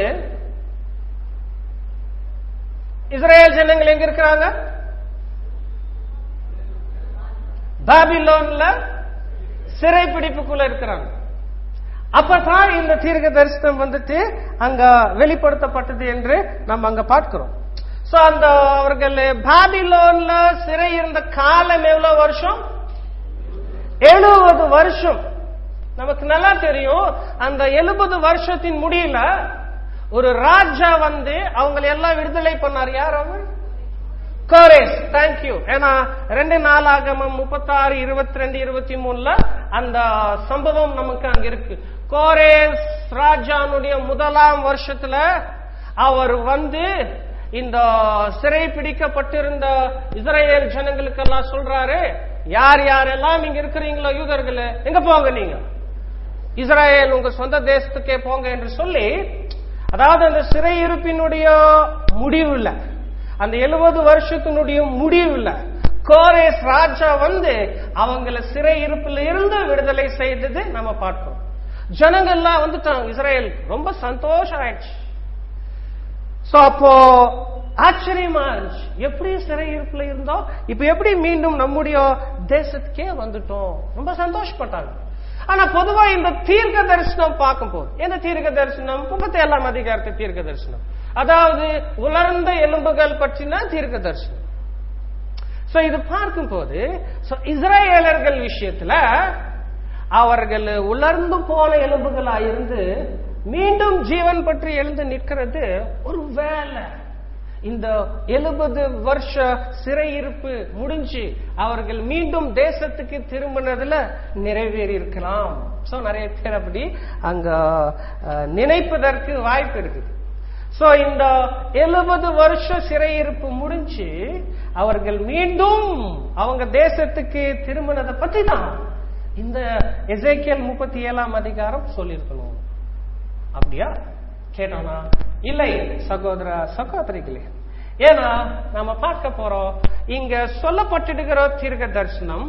இஸ்ரேல் ஜனங்கள் எங்க இருக்கிறாங்க பாபிலோன்ல சிறைப்பிடிப்புக்குள்ள இருக்கிறாங்க அப்பதான் இந்த தீர்க்க தரிசனம் வந்துட்டு அங்க வெளிப்படுத்தப்பட்டது என்று நம்ம அங்க பார்க்கிறோம் சோ அந்த அவர்கள் பாபிலோன்ல சிறை இருந்த காலம் எவ்வளவு வருஷம் எழுபது வருஷம் நமக்கு நல்லா தெரியும் அந்த எழுபது வருஷத்தின் முடியல ஒரு ராஜா வந்து அவங்களை எல்லாம் விடுதலை பண்ணார் யார் அவர் கோரேஸ் தேங்க்யூ ஏன்னா ரெண்டு நாளாகமம் முப்பத்தாறு இருபத்தி ரெண்டு இருபத்தி மூணுல அந்த சம்பவம் நமக்கு அங்க இருக்கு கோரேஸ் ராஜானுடைய முதலாம் வருஷத்துல அவர் வந்து இந்த சிறை பிடிக்கப்பட்டிருந்த இஸ்ரேல் ஜனங்களுக்கெல்லாம் சொல்றாரு யார் யாரெல்லாம் இங்க இருக்கிறீங்களோ யூதர்களே எங்க போங்க நீங்க இஸ்ராயேல் உங்க சொந்த தேசத்துக்கே போங்க என்று சொல்லி அதாவது அந்த சிறையிருப்பினுடைய முடிவுல அந்த எழுபது வருஷத்தினுடைய முடிவுல கோரேஸ் ராஜா வந்து அவங்கள சிறை இருப்புல இருந்து விடுதலை செய்தது நம்ம பார்க்கிறோம் ஜனங்கள்லாம் வந்துட்டாங்க இஸ்ரேல் ரொம்ப சந்தோஷம் ஆயிடுச்சு சோ அப்போ ஆச்சரியமா இருந்துச்சு எப்படி சிறை இருப்புல இருந்தோம் இப்ப எப்படி மீண்டும் நம்முடைய தேசத்துக்கே வந்துட்டோம் ரொம்ப சந்தோஷப்பட்டாங்க ஆனா பொதுவா இந்த தீர்க்க தரிசனம் பார்க்கும்போது எந்த தீர்க்க தரிசனம் முப்பத்தி ஏழாம் அதிகாரத்து தீர்க்க தரிசனம் அதாவது உலர்ந்த எலும்புகள் பற்றின தீர்க்க தரிசனம் சோ இது பார்க்கும்போது so இஸ்ரேலர்கள் விஷயத்துல அவர்கள் உலர்ந்து போன எலும்புகளா இருந்து மீண்டும் ஜீவன் பற்றி எழுந்து நிற்கிறது ஒரு வேலை இந்த எழுபது வருஷ சிறையிருப்பு முடிஞ்சு அவர்கள் மீண்டும் தேசத்துக்கு திரும்பினதுல நிறைவேறி இருக்கலாம் சோ நிறைய பேர் அப்படி அங்க அஹ், நினைப்பதற்கு வாய்ப்பு இருக்குது சோ இந்த எழுபது வருஷ சிறையிருப்பு முடிஞ்சு அவர்கள் மீண்டும் அவங்க தேசத்துக்கு திரும்பினதை பத்தி தான் இந்த எசேக்கியல் முப்பத்தி ஏழாம் அதிகாரம் சொல்லியிருக்கணும் அப்படி அப்படியா கேட்டானா இல்லை சகோதர சகோதரிகளே ஏன்னா நாம பார்க்க போறோம் இங்க சொல்லப்பட்டிருக்கிற தீர்க்க தரிசனம்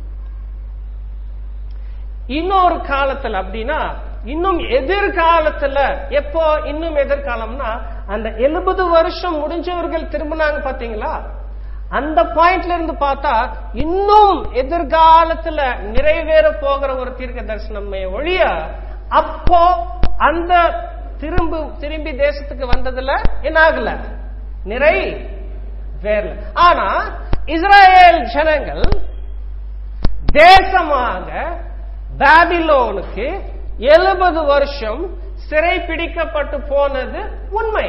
இன்னொரு காலத்துல அப்படின்னா இன்னும் எதிர்காலத்துல எப்போ இன்னும் எதிர்காலம்னா அந்த எழுபது வருஷம் முடிஞ்சவர்கள் திரும்பினாங்க பாத்தீங்களா அந்த பாயிண்ட்ல இருந்து பார்த்தா இன்னும் எதிர்காலத்துல நிறைவேற போகிற ஒரு தீர்க்க தரிசனமே ஒழிய அப்போ அந்த திரும்ப திரும்பி தேசத்துக்கு வந்ததுல என்ன ஆகல நிறை வேறல ஆனா இஸ்ரேல் ஜனங்கள் தேசமாக பாபிலோனுக்கு எழுபது வருஷம் சிறை பிடிக்கப்பட்டு போனது உண்மை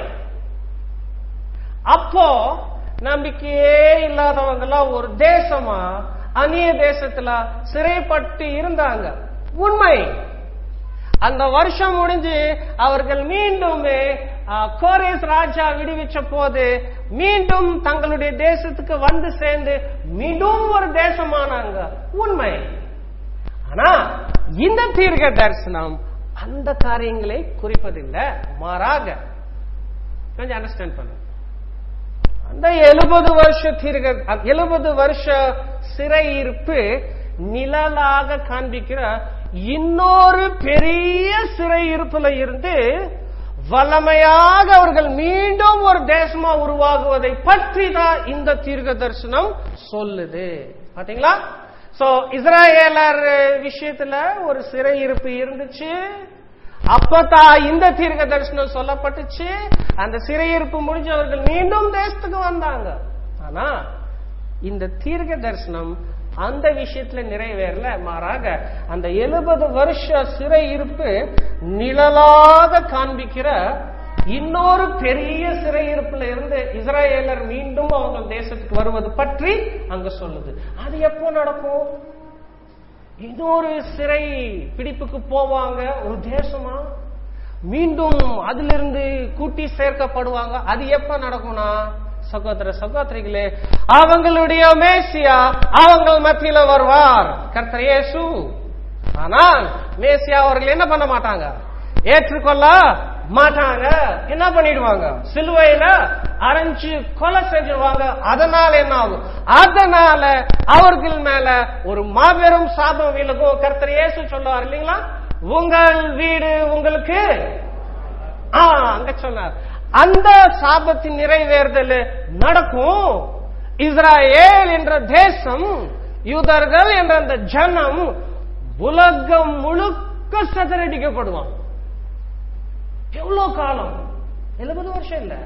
அப்போ நம்பிக்கையே இல்லாதவங்க எல்லாம் ஒரு தேசமா அந்நிய தேசத்துல சிறைப்பட்டு இருந்தாங்க உண்மை அந்த வருஷம் முடிஞ்சு அவர்கள் மீண்டுமே கோரேஸ் ராஜா விடுவிச்ச போது மீண்டும் தங்களுடைய தேசத்துக்கு வந்து சேர்ந்து மீண்டும் ஒரு தேசமானாங்க உண்மை ஆனா இந்த தீர்க்க தரிசனம் அந்த காரியங்களை குறிப்பதில்லை மாறாக கொஞ்சம் அண்டர்ஸ்டாண்ட் பண்ணு அந்த எழுபது வருஷ தீர்க்க எழுபது வருஷ சிறையிருப்பு நிழலாக காண்பிக்கிற இன்னொரு பெரிய சிறையிருப்புல இருந்து வல்லமையாக அவர்கள் மீண்டும் ஒரு தேசமா உருவாகுவதை பற்றி தான் இந்த தீர்க்க தரிசனம் சொல்லுது பாத்தீங்களா சோ இஸ்ராயேலர் விஷயத்துல ஒரு சிறையிருப்பு இருந்துச்சு அப்பதான் இந்த தீர்க்க தரிசனம் சொல்லப்பட்டுச்சு அந்த சிறையிருப்பு முடிஞ்சு அவர்கள் மீண்டும் தேசத்துக்கு வந்தாங்க ஆனா இந்த தீர்க்க தரிசனம் அந்த விஷயத்துல நிறைவேறல மாறாக அந்த எழுபது வருஷ சிறை இருப்பு நிழலாக காண்பிக்கிற இன்னொரு பெரிய சிறையிருப்புல இருந்து இஸ்ரேலர் மீண்டும் அவங்க தேசத்துக்கு வருவது பற்றி அங்க சொல்லுது அது எப்போ நடக்கும் இன்னொரு சிறை பிடிப்புக்கு போவாங்க ஒரு தேசமா மீண்டும் அதிலிருந்து கூட்டி சேர்க்கப்படுவாங்க அது எப்ப நடக்கும்னா சகோதர சகோதரிகளே அவங்களுடைய மேசியா அவங்கள் மத்தியில வருவார் கர்த்தர் இயேசு ஆனால் மேசியா அவர்கள் என்ன பண்ண மாட்டாங்க ஏற்றுக்கொள்ள மாட்டாங்க என்ன பண்ணிடுவாங்க சிலுவையில அரைஞ்சு கொலை செஞ்சிருவாங்க அதனால என்ன ஆகும் அதனால அவர்கள் மேல ஒரு மாபெரும் சாபம் விலகும் கர்த்தர் இயேசு சொல்லுவார் இல்லைங்களா உங்கள் வீடு உங்களுக்கு ஆ அங்க சொன்னார் அந்த சாபத்தின் நிறைவேறுதல் நடக்கும் இஸ்ராயேல் என்ற தேசம் யூதர்கள் என்ற அந்த ஜனம் உலகம் முழுக்க சதறடிக்கப்படுவான் எவ்வளவு காலம் எழுபது வருஷம் இல்ல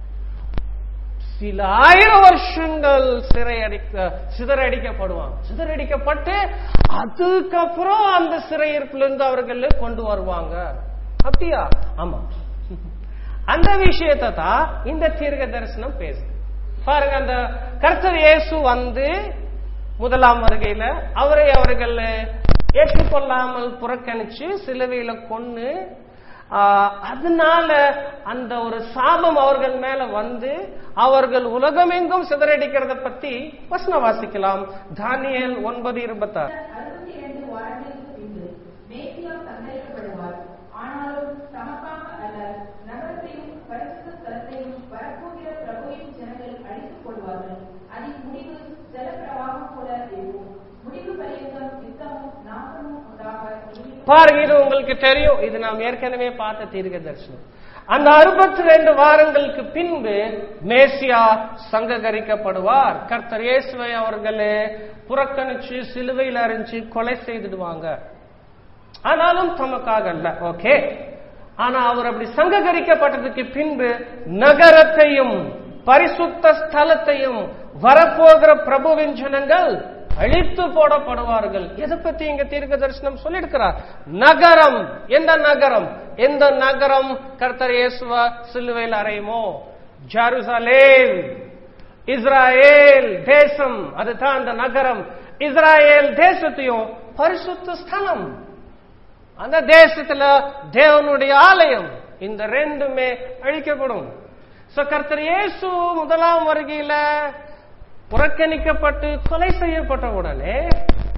சில ஆயிரம் வருஷங்கள் சிறையடிக்க சிதறடிக்கப்படுவாங்க சிதறடிக்கப்பட்டு அதுக்கப்புறம் அந்த சிறையிருப்புல இருந்து அவர்கள் கொண்டு வருவாங்க அப்படியா ஆமா அந்த விஷயத்தை தான் இந்த தீர்க்க தரிசனம் பேசுது பாருங்க அந்த கர்த்தர் இயேசு வந்து முதலாம் வருகையில அவரை அவர்கள் ஏற்றுக்கொள்ளாமல் புறக்கணிச்சு சிலுவையில கொன்னு அதனால அந்த ஒரு சாபம் அவர்கள் மேல வந்து அவர்கள் உலகமெங்கும் சிதறடிக்கிறத பத்தி வசனம் வாசிக்கலாம் தானியல் ஒன்பது இருபத்தாறு அறுபத்தி இரண்டு வாரங்களுக்கு பின்பு மேசியா சந்தேகப்படுவார் ஆனாலும் தமக்காக அல்ல நகரத்தையும் பரிசுத்த ஸ்தலத்தையும் வரப்போகிற பிரபுவின் ஜனங்கள் அழித்துக் கொள்வார்கள் அதின் முடிவு ஜலப்பிரவாகம் போல இருக்கும் முடிவு பரியந்தம் யுத்தமும் நாசமும் உண்டாக இனி பாருங்க இது உங்களுக்கு தெரியும் இது நாம் ஏற்கனவே பார்த்த தீர்க்க தரிசனம் அந்த அறுபத்தி ரெண்டு வாரங்களுக்கு பின்பு மேசியா சங்ககரிக்கப்படுவார் கர்த்தர் இயேசுவை அவர்களே புறக்கணிச்சு சிலுவையில் அறிஞ்சு கொலை செய்துடுவாங்க ஆனாலும் தமக்காக அல்ல ஓகே ஆனா அவர் அப்படி சங்ககரிக்கப்பட்டதுக்கு பின்பு நகரத்தையும் பரிசுத்த ஸ்தலத்தையும் வரப்போகிற பிரபுவின் ஜனங்கள் அழித்து போடப்படுவார்கள் எதை பத்தி இங்க தீர்க்க தரிசனம் சொல்லியிருக்கிறார் நகரம் எந்த நகரம் எந்த நகரம் கர்த்தர் இயேசுவ சிலுவையில் அறையுமோ ஜெருசலேம் இஸ்ராயேல் தேசம் அதுதான் அந்த நகரம் இஸ்ராயேல் தேசத்தையும் பரிசுத்த ஸ்தலம் அந்த தேசத்துல தேவனுடைய ஆலயம் இந்த ரெண்டுமே அழிக்கப்படும் சோ கர்த்தர் இயேசு முதலாம் வருகையில புறக்கணிக்கப்பட்டு கொலை செய்யப்பட்ட உடனே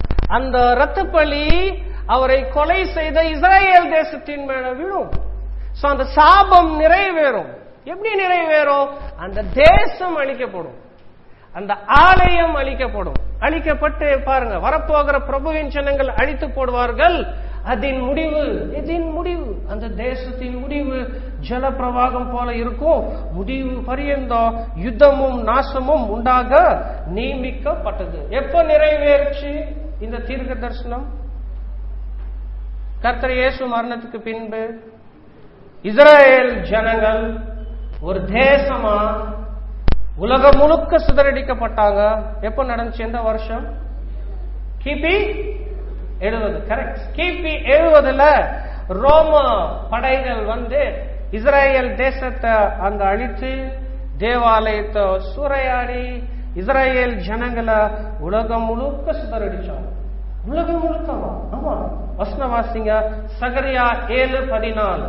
அந்த இரத்தப்பழி அவரை கொலை செய்த இஸ்ரேல் தேசத்தின் மேல விழும் சோ அந்த சாபம் நிறைவேறும் எப்படி நிறைவேறும் அந்த தேசம் அழிக்கப்படும் அந்த ஆலயம் அழிக்கப்படும் அழிக்கப்பட்டு பாருங்க வரப்போகிற பிரபுவின் ஜனங்கள் அழித்து போடுவார்கள் அதன் முடிவு இதன் முடிவு அந்த தேசத்தின் முடிவு ஜல பிரவாகம் போல இருக்கும் முடிவு பரியந்தம் யுத்தமும் நாசமும் உண்டாக நியமிக்கப்பட்டது எப்ப நிறைவேறுச்சு இந்த தீர்க்க தரிசனம் கர்த்தர் இயேசு மரணத்துக்கு பின்பு இஸ்ரேல் ஜனங்கள் ஒரு தேசமா உலகம் முழுக்க சிதறடிக்கப்பட்டாங்க எப்ப நடந்துச்சு எந்த வருஷம் கிபி எழுபது கரெக்ட் கிபி எழுபதுல ரோம படைகள் வந்து இஸ்ரேல் தேசத்தை அங்க அழித்து தேவாலயத்தை சூறையாடி இஸ்ரேல் ஜனங்களை உலகம் முழுக்க சிதறடிச்சாங்க உலகம் முழுக்கவா ஆமா வசனவாசிங்க சகரியா ஏழு பதினாலு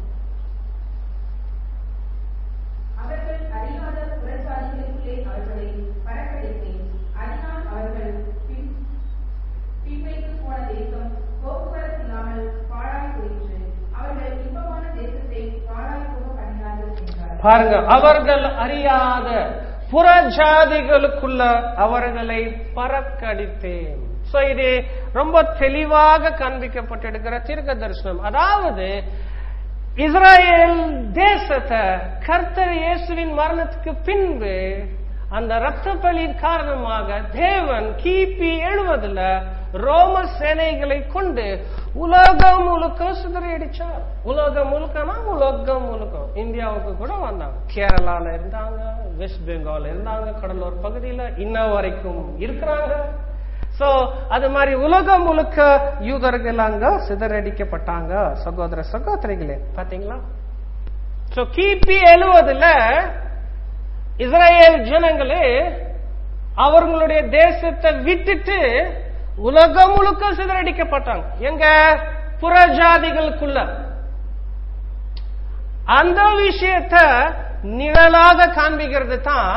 அவர்கள் அறியாத புறச்சாதிகளுக்குள்ளே அவர்களை பறக்கடித்தேன் அதனால் அவர்கள் பின் பின்வைத்து போன தேசம் போக்குவரத்து இல்லாமல் பாழாய் போயிற்று அவர்கள் இன்பமான தேசத்தை பாழாய் போக பண்ணினார்கள் என்றார் பாருங்க அவர்கள் அறியாத புறஜாதிகளுக்குள்ள அவர்களை பறக்கடித்தேன் சோ இது ரொம்ப தெளிவாக காண்பிக்கப்பட்டிருக்கிற தீர்க்க தரிசனம் அதாவது இஸ்ரேல் தேசத்தை கர்த்தர் இயேசுவின் மரணத்துக்கு பின்பு அந்த ரத்த பலியின் காரணமாக தேவன் கிபி எழுவதுல ரோம சேனைகளை கொண்டு உலகம் முழுக்க சிதறடிச்சார் உலகம் முழுக்கனா உலகம் முழுக்க இந்தியாவுக்கு கூட வந்தாங்க கேரளால இருந்தாங்க வெஸ்ட் பெங்கால் இருந்தாங்க கடலோர பகுதியில இன்ன வரைக்கும் இருக்கிறாங்க சோ அது மாதிரி உலகம் முழுக்க யூதர்கள் அங்க சிதறடிக்கப்பட்டாங்க சகோதர சகோதரிகளே பாத்தீங்களா சோ கிபி எழுவதுல இஸ்ரேல் ஜனங்களே அவர்களுடைய தேசத்தை விட்டுட்டு உலகம் முழுக்க சிதறடிக்கப்பட்டாங்க எங்க புறஜாதிகளுக்குள்ள அந்த விஷயத்த நிழலாக காண்பிக்கிறது தான்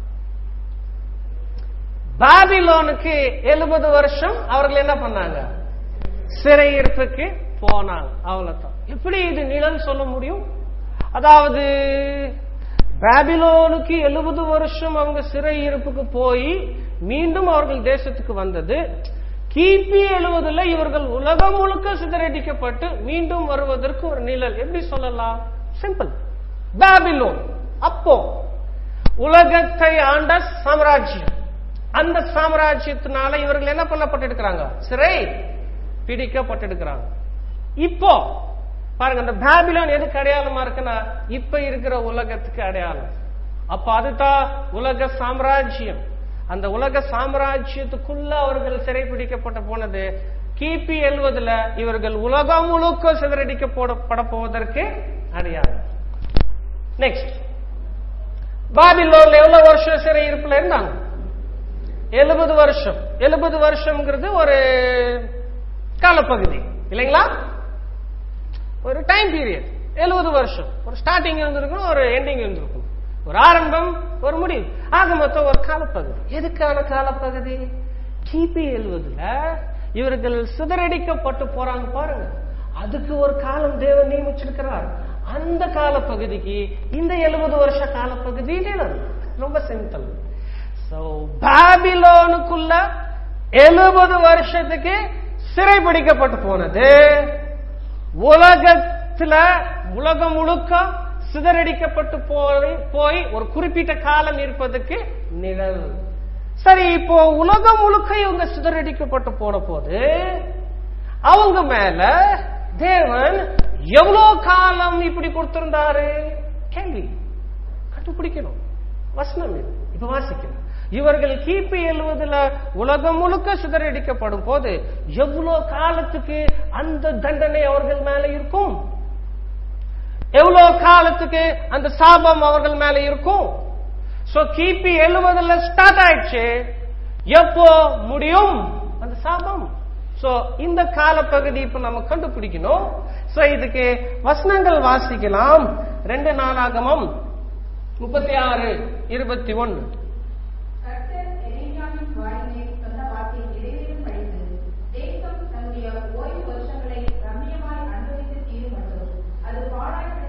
பாபிலோனுக்கு எழுபது வருஷம் அவர்கள் என்ன பண்ணாங்க சிறையிருப்புக்கு போனாங்க அவ்வளவுதான் எப்படி இது நிழல் சொல்ல முடியும் அதாவது பாபிலோனுக்கு எழுபது வருஷம் அவங்க சிறையிருப்புக்கு போய் மீண்டும் அவர்கள் தேசத்துக்கு வந்தது கிபி எழுவதுல இவர்கள் உலகம் முழுக்க சிதறடிக்கப்பட்டு மீண்டும் வருவதற்கு ஒரு நிழல் எப்படி சொல்லலாம் சிம்பிள் பாபிலோன் அப்போ உலகத்தை ஆண்ட சாம்ராஜ்யம் அந்த சாம்ராஜ்யத்தினால இவர்கள் என்ன பண்ணப்பட்டிருக்கிறாங்க சிறை பிடிக்கப்பட்டிருக்கிறாங்க இப்போ பாருங்க அந்த பாபிலோன் எதுக்கு அடையாளமா இருக்குன்னா இப்ப இருக்கிற உலகத்துக்கு அடையாளம் அப்ப அதுதான் உலக சாம்ராஜ்யம் அந்த உலக சாம்ராஜ்யத்துக்குள்ள அவர்கள் சிறை பிடிக்கப்பட்ட போனது கிபி எழுவதுல இவர்கள் உலகம் முழுக்க சிதறடிக்கப்பட போவதற்கு அடையாளம் நெக்ஸ்ட் பாபிலோன்ல எவ்வளவு வருஷம் சிறை இருப்புல இருந்தாங்க எழுபது வருஷம் எழுபது வருஷம்ங்கிறது ஒரு காலப்பகுதி இல்லைங்களா ஒரு டைம் பீரியட் எழுபது வருஷம் ஒரு ஸ்டார்டிங் இருந்திருக்கும் ஒரு எண்டிங் இருந்திருக்கும் ஒரு ஆரம்பம் ஒரு முடிவு ஆக மொத்தம் ஒரு காலப்பகுதி எதுக்கான காலப்பகுதி கிபி எழுவதுல இவர்கள் சிதறடிக்கப்பட்டு போறாங்க பாருங்க அதுக்கு ஒரு காலம் தேவன் நியமிச்சிருக்கிறார் அந்த காலப்பகுதிக்கு இந்த எழுபது வருஷ காலப்பகுதி ரொம்ப சிம்பிள் சோ பாபிலோனுக்குள்ள எழுபது வருஷத்துக்கு சிறைபிடிக்கப்பட்டு போனது உலகத்துல உலகம் முழுக்க சிதறடிக்கப்பட்டு போய் போய் ஒரு குறிப்பிட்ட காலம் இருப்பதற்கு நிழல் சரி இப்போ உலகம் முழுக்க இவங்க சிதறடிக்கப்பட்டு போன போது அவங்க மேல தேவன் எவ்வளவு காலம் இப்படி கொடுத்திருந்தாரு கேள்வி கண்டுபிடிக்கணும் வசனம் இது இப்ப வாசிக்கணும் இவர்கள் கிபி எழுவதுல உலகம் முழுக்க சிதறடிக்கப்படும் போது எவ்வளவு காலத்துக்கு அந்த தண்டனை அவர்கள் மேல இருக்கும் எவ்வளவு காலத்துக்கு அந்த சாபம் அவர்கள் மேல இருக்கும் சோ கிபி எழுவதுல ஸ்டார்ட் ஆயிடுச்சு எப்போ முடியும் அந்த சாபம் சோ இந்த காலப்பகுதி இப்ப நம்ம கண்டுபிடிக்கணும் சோ இதுக்கு வசனங்கள் வாசிக்கலாம் ரெண்டு நாளாகமும் முப்பத்தி ஆறு இருபத்தி ஒன்னு கர்த்தர் எரேமியாவின் வாயிலே சொன்ன வார்த்தை நிறைவேறும் படித்து தேசம் தன்னுடைய ஓய்வு வருஷங்களை ரம்மியமாய் அனுபவித்து தீரும் மட்டும் அது பாழாய்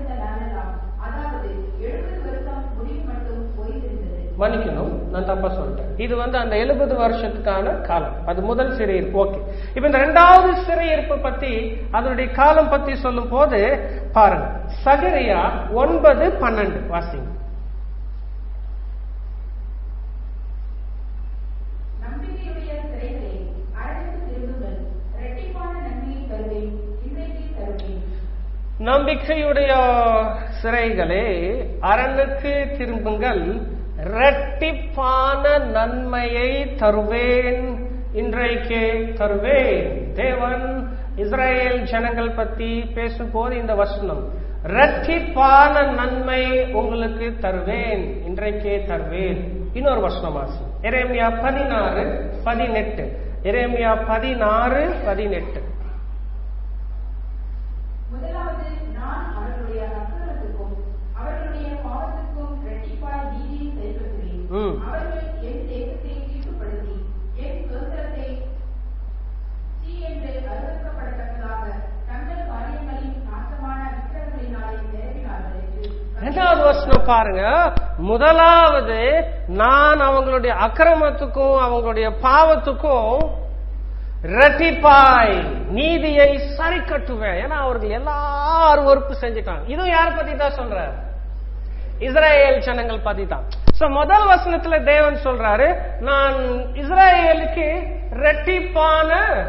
மன்னிக்கணும் நான் தப்பா சொல்லிட்டேன் இது வந்து அந்த எழுபது வருஷத்துக்கான காலம் அது முதல் சிறையிருப்பு ஓகே இப்ப இந்த ரெண்டாவது சிறையிருப்பு பத்தி அதனுடைய காலம் பத்தி சொல்லும் போது பாருங்க சகரியா ஒன்பது பன்னெண்டு வாசிங்க நம்பிக்கையுடைய சிறைகளே அரணுக்கு திரும்புங்கள் இரட்டிப்பான நன்மையை தருவேன் இன்றைக்கு தருவேன் நம்பிக்கையுடைய சிறைகளே அரணுக்கு திரும்புங்கள் இரட்டிப்பான நன்மையை தருவேன் இன்றைக்கே தருவேன் தேவன் இஸ்ரேல் ஜனங்கள் பத்தி பேசும்போது இந்த வசனம் இரட்டிப்பான நன்மை உங்களுக்கு தருவேன் இன்றைக்கே தருவேன் இன்னொரு வசனம் வாசி எரேமியா பதினாறு பதினெட்டு எரேமியா பதினாறு பதினெட்டு முதலாவது நான் அவர்களுடைய அக்கிரமத்துக்கும் அவர்களுடைய பாவத்துக்கும் இரட்டிப்பாய் நீதியை செயல்படுத்துவேன் ம். அவர்கள் என் தேசத்தை தீட்டுப்படுத்தி என் சுதந்திரத்தை சீ என்று அருவருக்கப்படத்தக்கதாக தங்கள் காரியங்களின் நாசமான விக்கிரகங்களினாலே நிரப்பினார்கள் என்று ரெண்டாவது வசனம் பாருங்க முதலாவது நான் அவங்களுடைய அக்கிரமத்துக்கும் அவங்களுடைய பாவத்துக்கும் இரட்டிப்பாய் நீதியை சரி கட்டுவேன் ஏன்னா அவர்கள் எல்லாரும் ஒறுப்பு செஞ்சுட்டாங்க இதுவும் யார பத்தி தான் சொல்ற இஸ்ரேல் ஜனங்கள் பத்தி தான் சோ முதல் வசனத்துல தேவன் சொல்றாரு நான் இஸ்ரேலுக்கு இரட்டிப்பான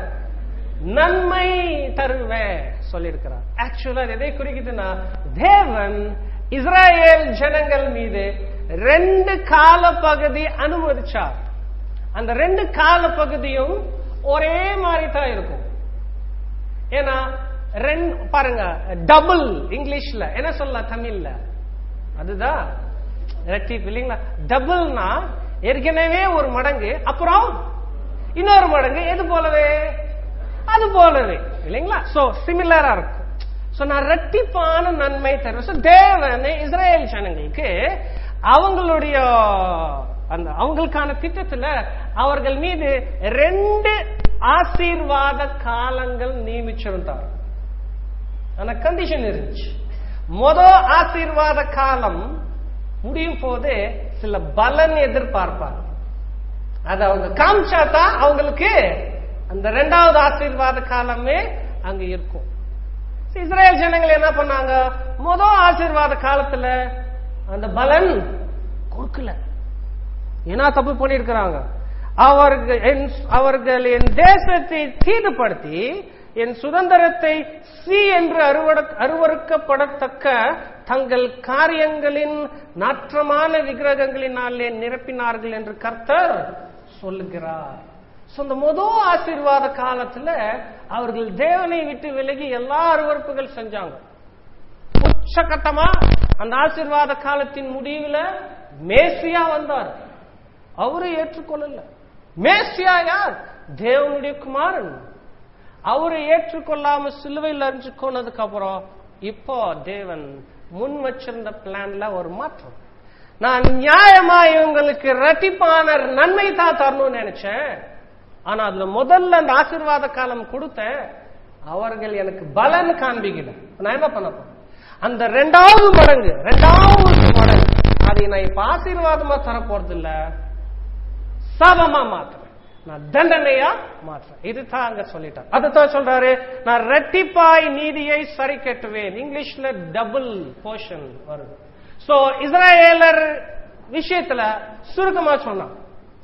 நன்மை தருவேன் சொல்லியிருக்கிறார் ஆக்சுவலா எதை குறிக்குதுன்னா தேவன் இஸ்ரேல் ஜனங்கள் மீது ரெண்டு கால பகுதி அனுமதிச்சார் அந்த ரெண்டு கால பகுதியும் ஒரே மாதிரி தான் இருக்கும் ஏன்னா ரெண்டு பாருங்க டபுள் இங்கிலீஷ்ல என்ன சொல்லலாம் தமிழ்ல அதுதான் ரெட்டிப் இல்லைங்களா டபுள்னா ஏற்கனவே ஒரு மடங்கு அப்புறம் இன்னொரு மடங்கு எது போலவே அது போலவே இல்லைங்களா சோ சிமிலரா இருக்கும் சோ நான் ரெட்டிப்பான நன்மை தருவேன் So, தேவன் இஸ்ரேல் ஜனங்களுக்கு அவங்களுடைய அந்த அவங்களுக்கான திட்டத்துல அவர்கள் மீது ரெண்டு ஆசீர்வாத காலங்கள் நியமிச்சிருந்தார் ஆனா கண்டிஷன் இருந்துச்சு முத ஆசீர்வாத காலம் முடியும் போது சில பலன் எதிர்பார்ப்பாங்க அது அவங்க காமிச்சாதான் அவங்களுக்கு அந்த ரெண்டாவது ஆசீர்வாத காலமே அங்க இருக்கும் இஸ்ரேல் ஜனங்கள் என்ன பண்ணாங்க முத ஆசீர்வாத காலத்துல அந்த பலன் கொடுக்கல என்ன தப்பு பண்ணிருக்கிறாங்க அவர்கள் என்- அவர்கள் என் தேசத்தை தீதுபடுத்தி என் சுதந்திரத்தை சி என்று அருவட- அருவருக்கப்படத்தக்க தங்கள் காரியங்களின் நாற்றமான விக்கிரகங்களினாலே நிரப்பினார்கள் என்று கர்த்தர் சொல்லுகிறார் So, இந்த முதல் ஆசீர்வாத காலத்துல அவர்கள் தேவனை விட்டு விலகி எல்லா அருவருப்புகள் செஞ்சாங்க உச்சகட்டமா அந்த ஆசீர்வாத காலத்தின் முடிவுல மேசியா வந்தார் அவரை ஏற்றுக்கொள்ளல மேசியா யார் தேவனுடைய குமாரன் அவரை ஏற்றுக்கொள்ளாம சிலுவையில் அறிஞ்சு கொண்டதுக்கு அப்புறம் இப்போ தேவன் முன் வச்சிருந்த பிளான்ல ஒரு மாற்றம் நான் நியாயமா இவங்களுக்கு இரட்டிப்பான நன்மை தான் தரணும்னு நினைச்சேன் ஆனா அதுல முதல்ல அந்த ஆசீர்வாத காலம் கொடுத்தேன் அவர்கள் எனக்கு பலன் காண்பிக்கல நான் என்ன பண்ண போறேன் அந்த ரெண்டாவது மடங்கு ரெண்டாவது மடங்கு அதை நான் இப்ப ஆசீர்வாதமா தர போறது இல்ல சாபமா மாத்துறேன் நான் தண்டனையா மாற்றுறேன் இதுதான் அங்க சொல்லிட்டார் அதுதான் சொல்றாரு நான் ரெட்டிப்பாய் நீதியை சரி கட்டுவேன் இங்கிலீஷ்ல டபுள் போர்ஷன் வருது சோ இஸ்ரேலர் விஷயத்துல சுருக்கமா சொன்னான்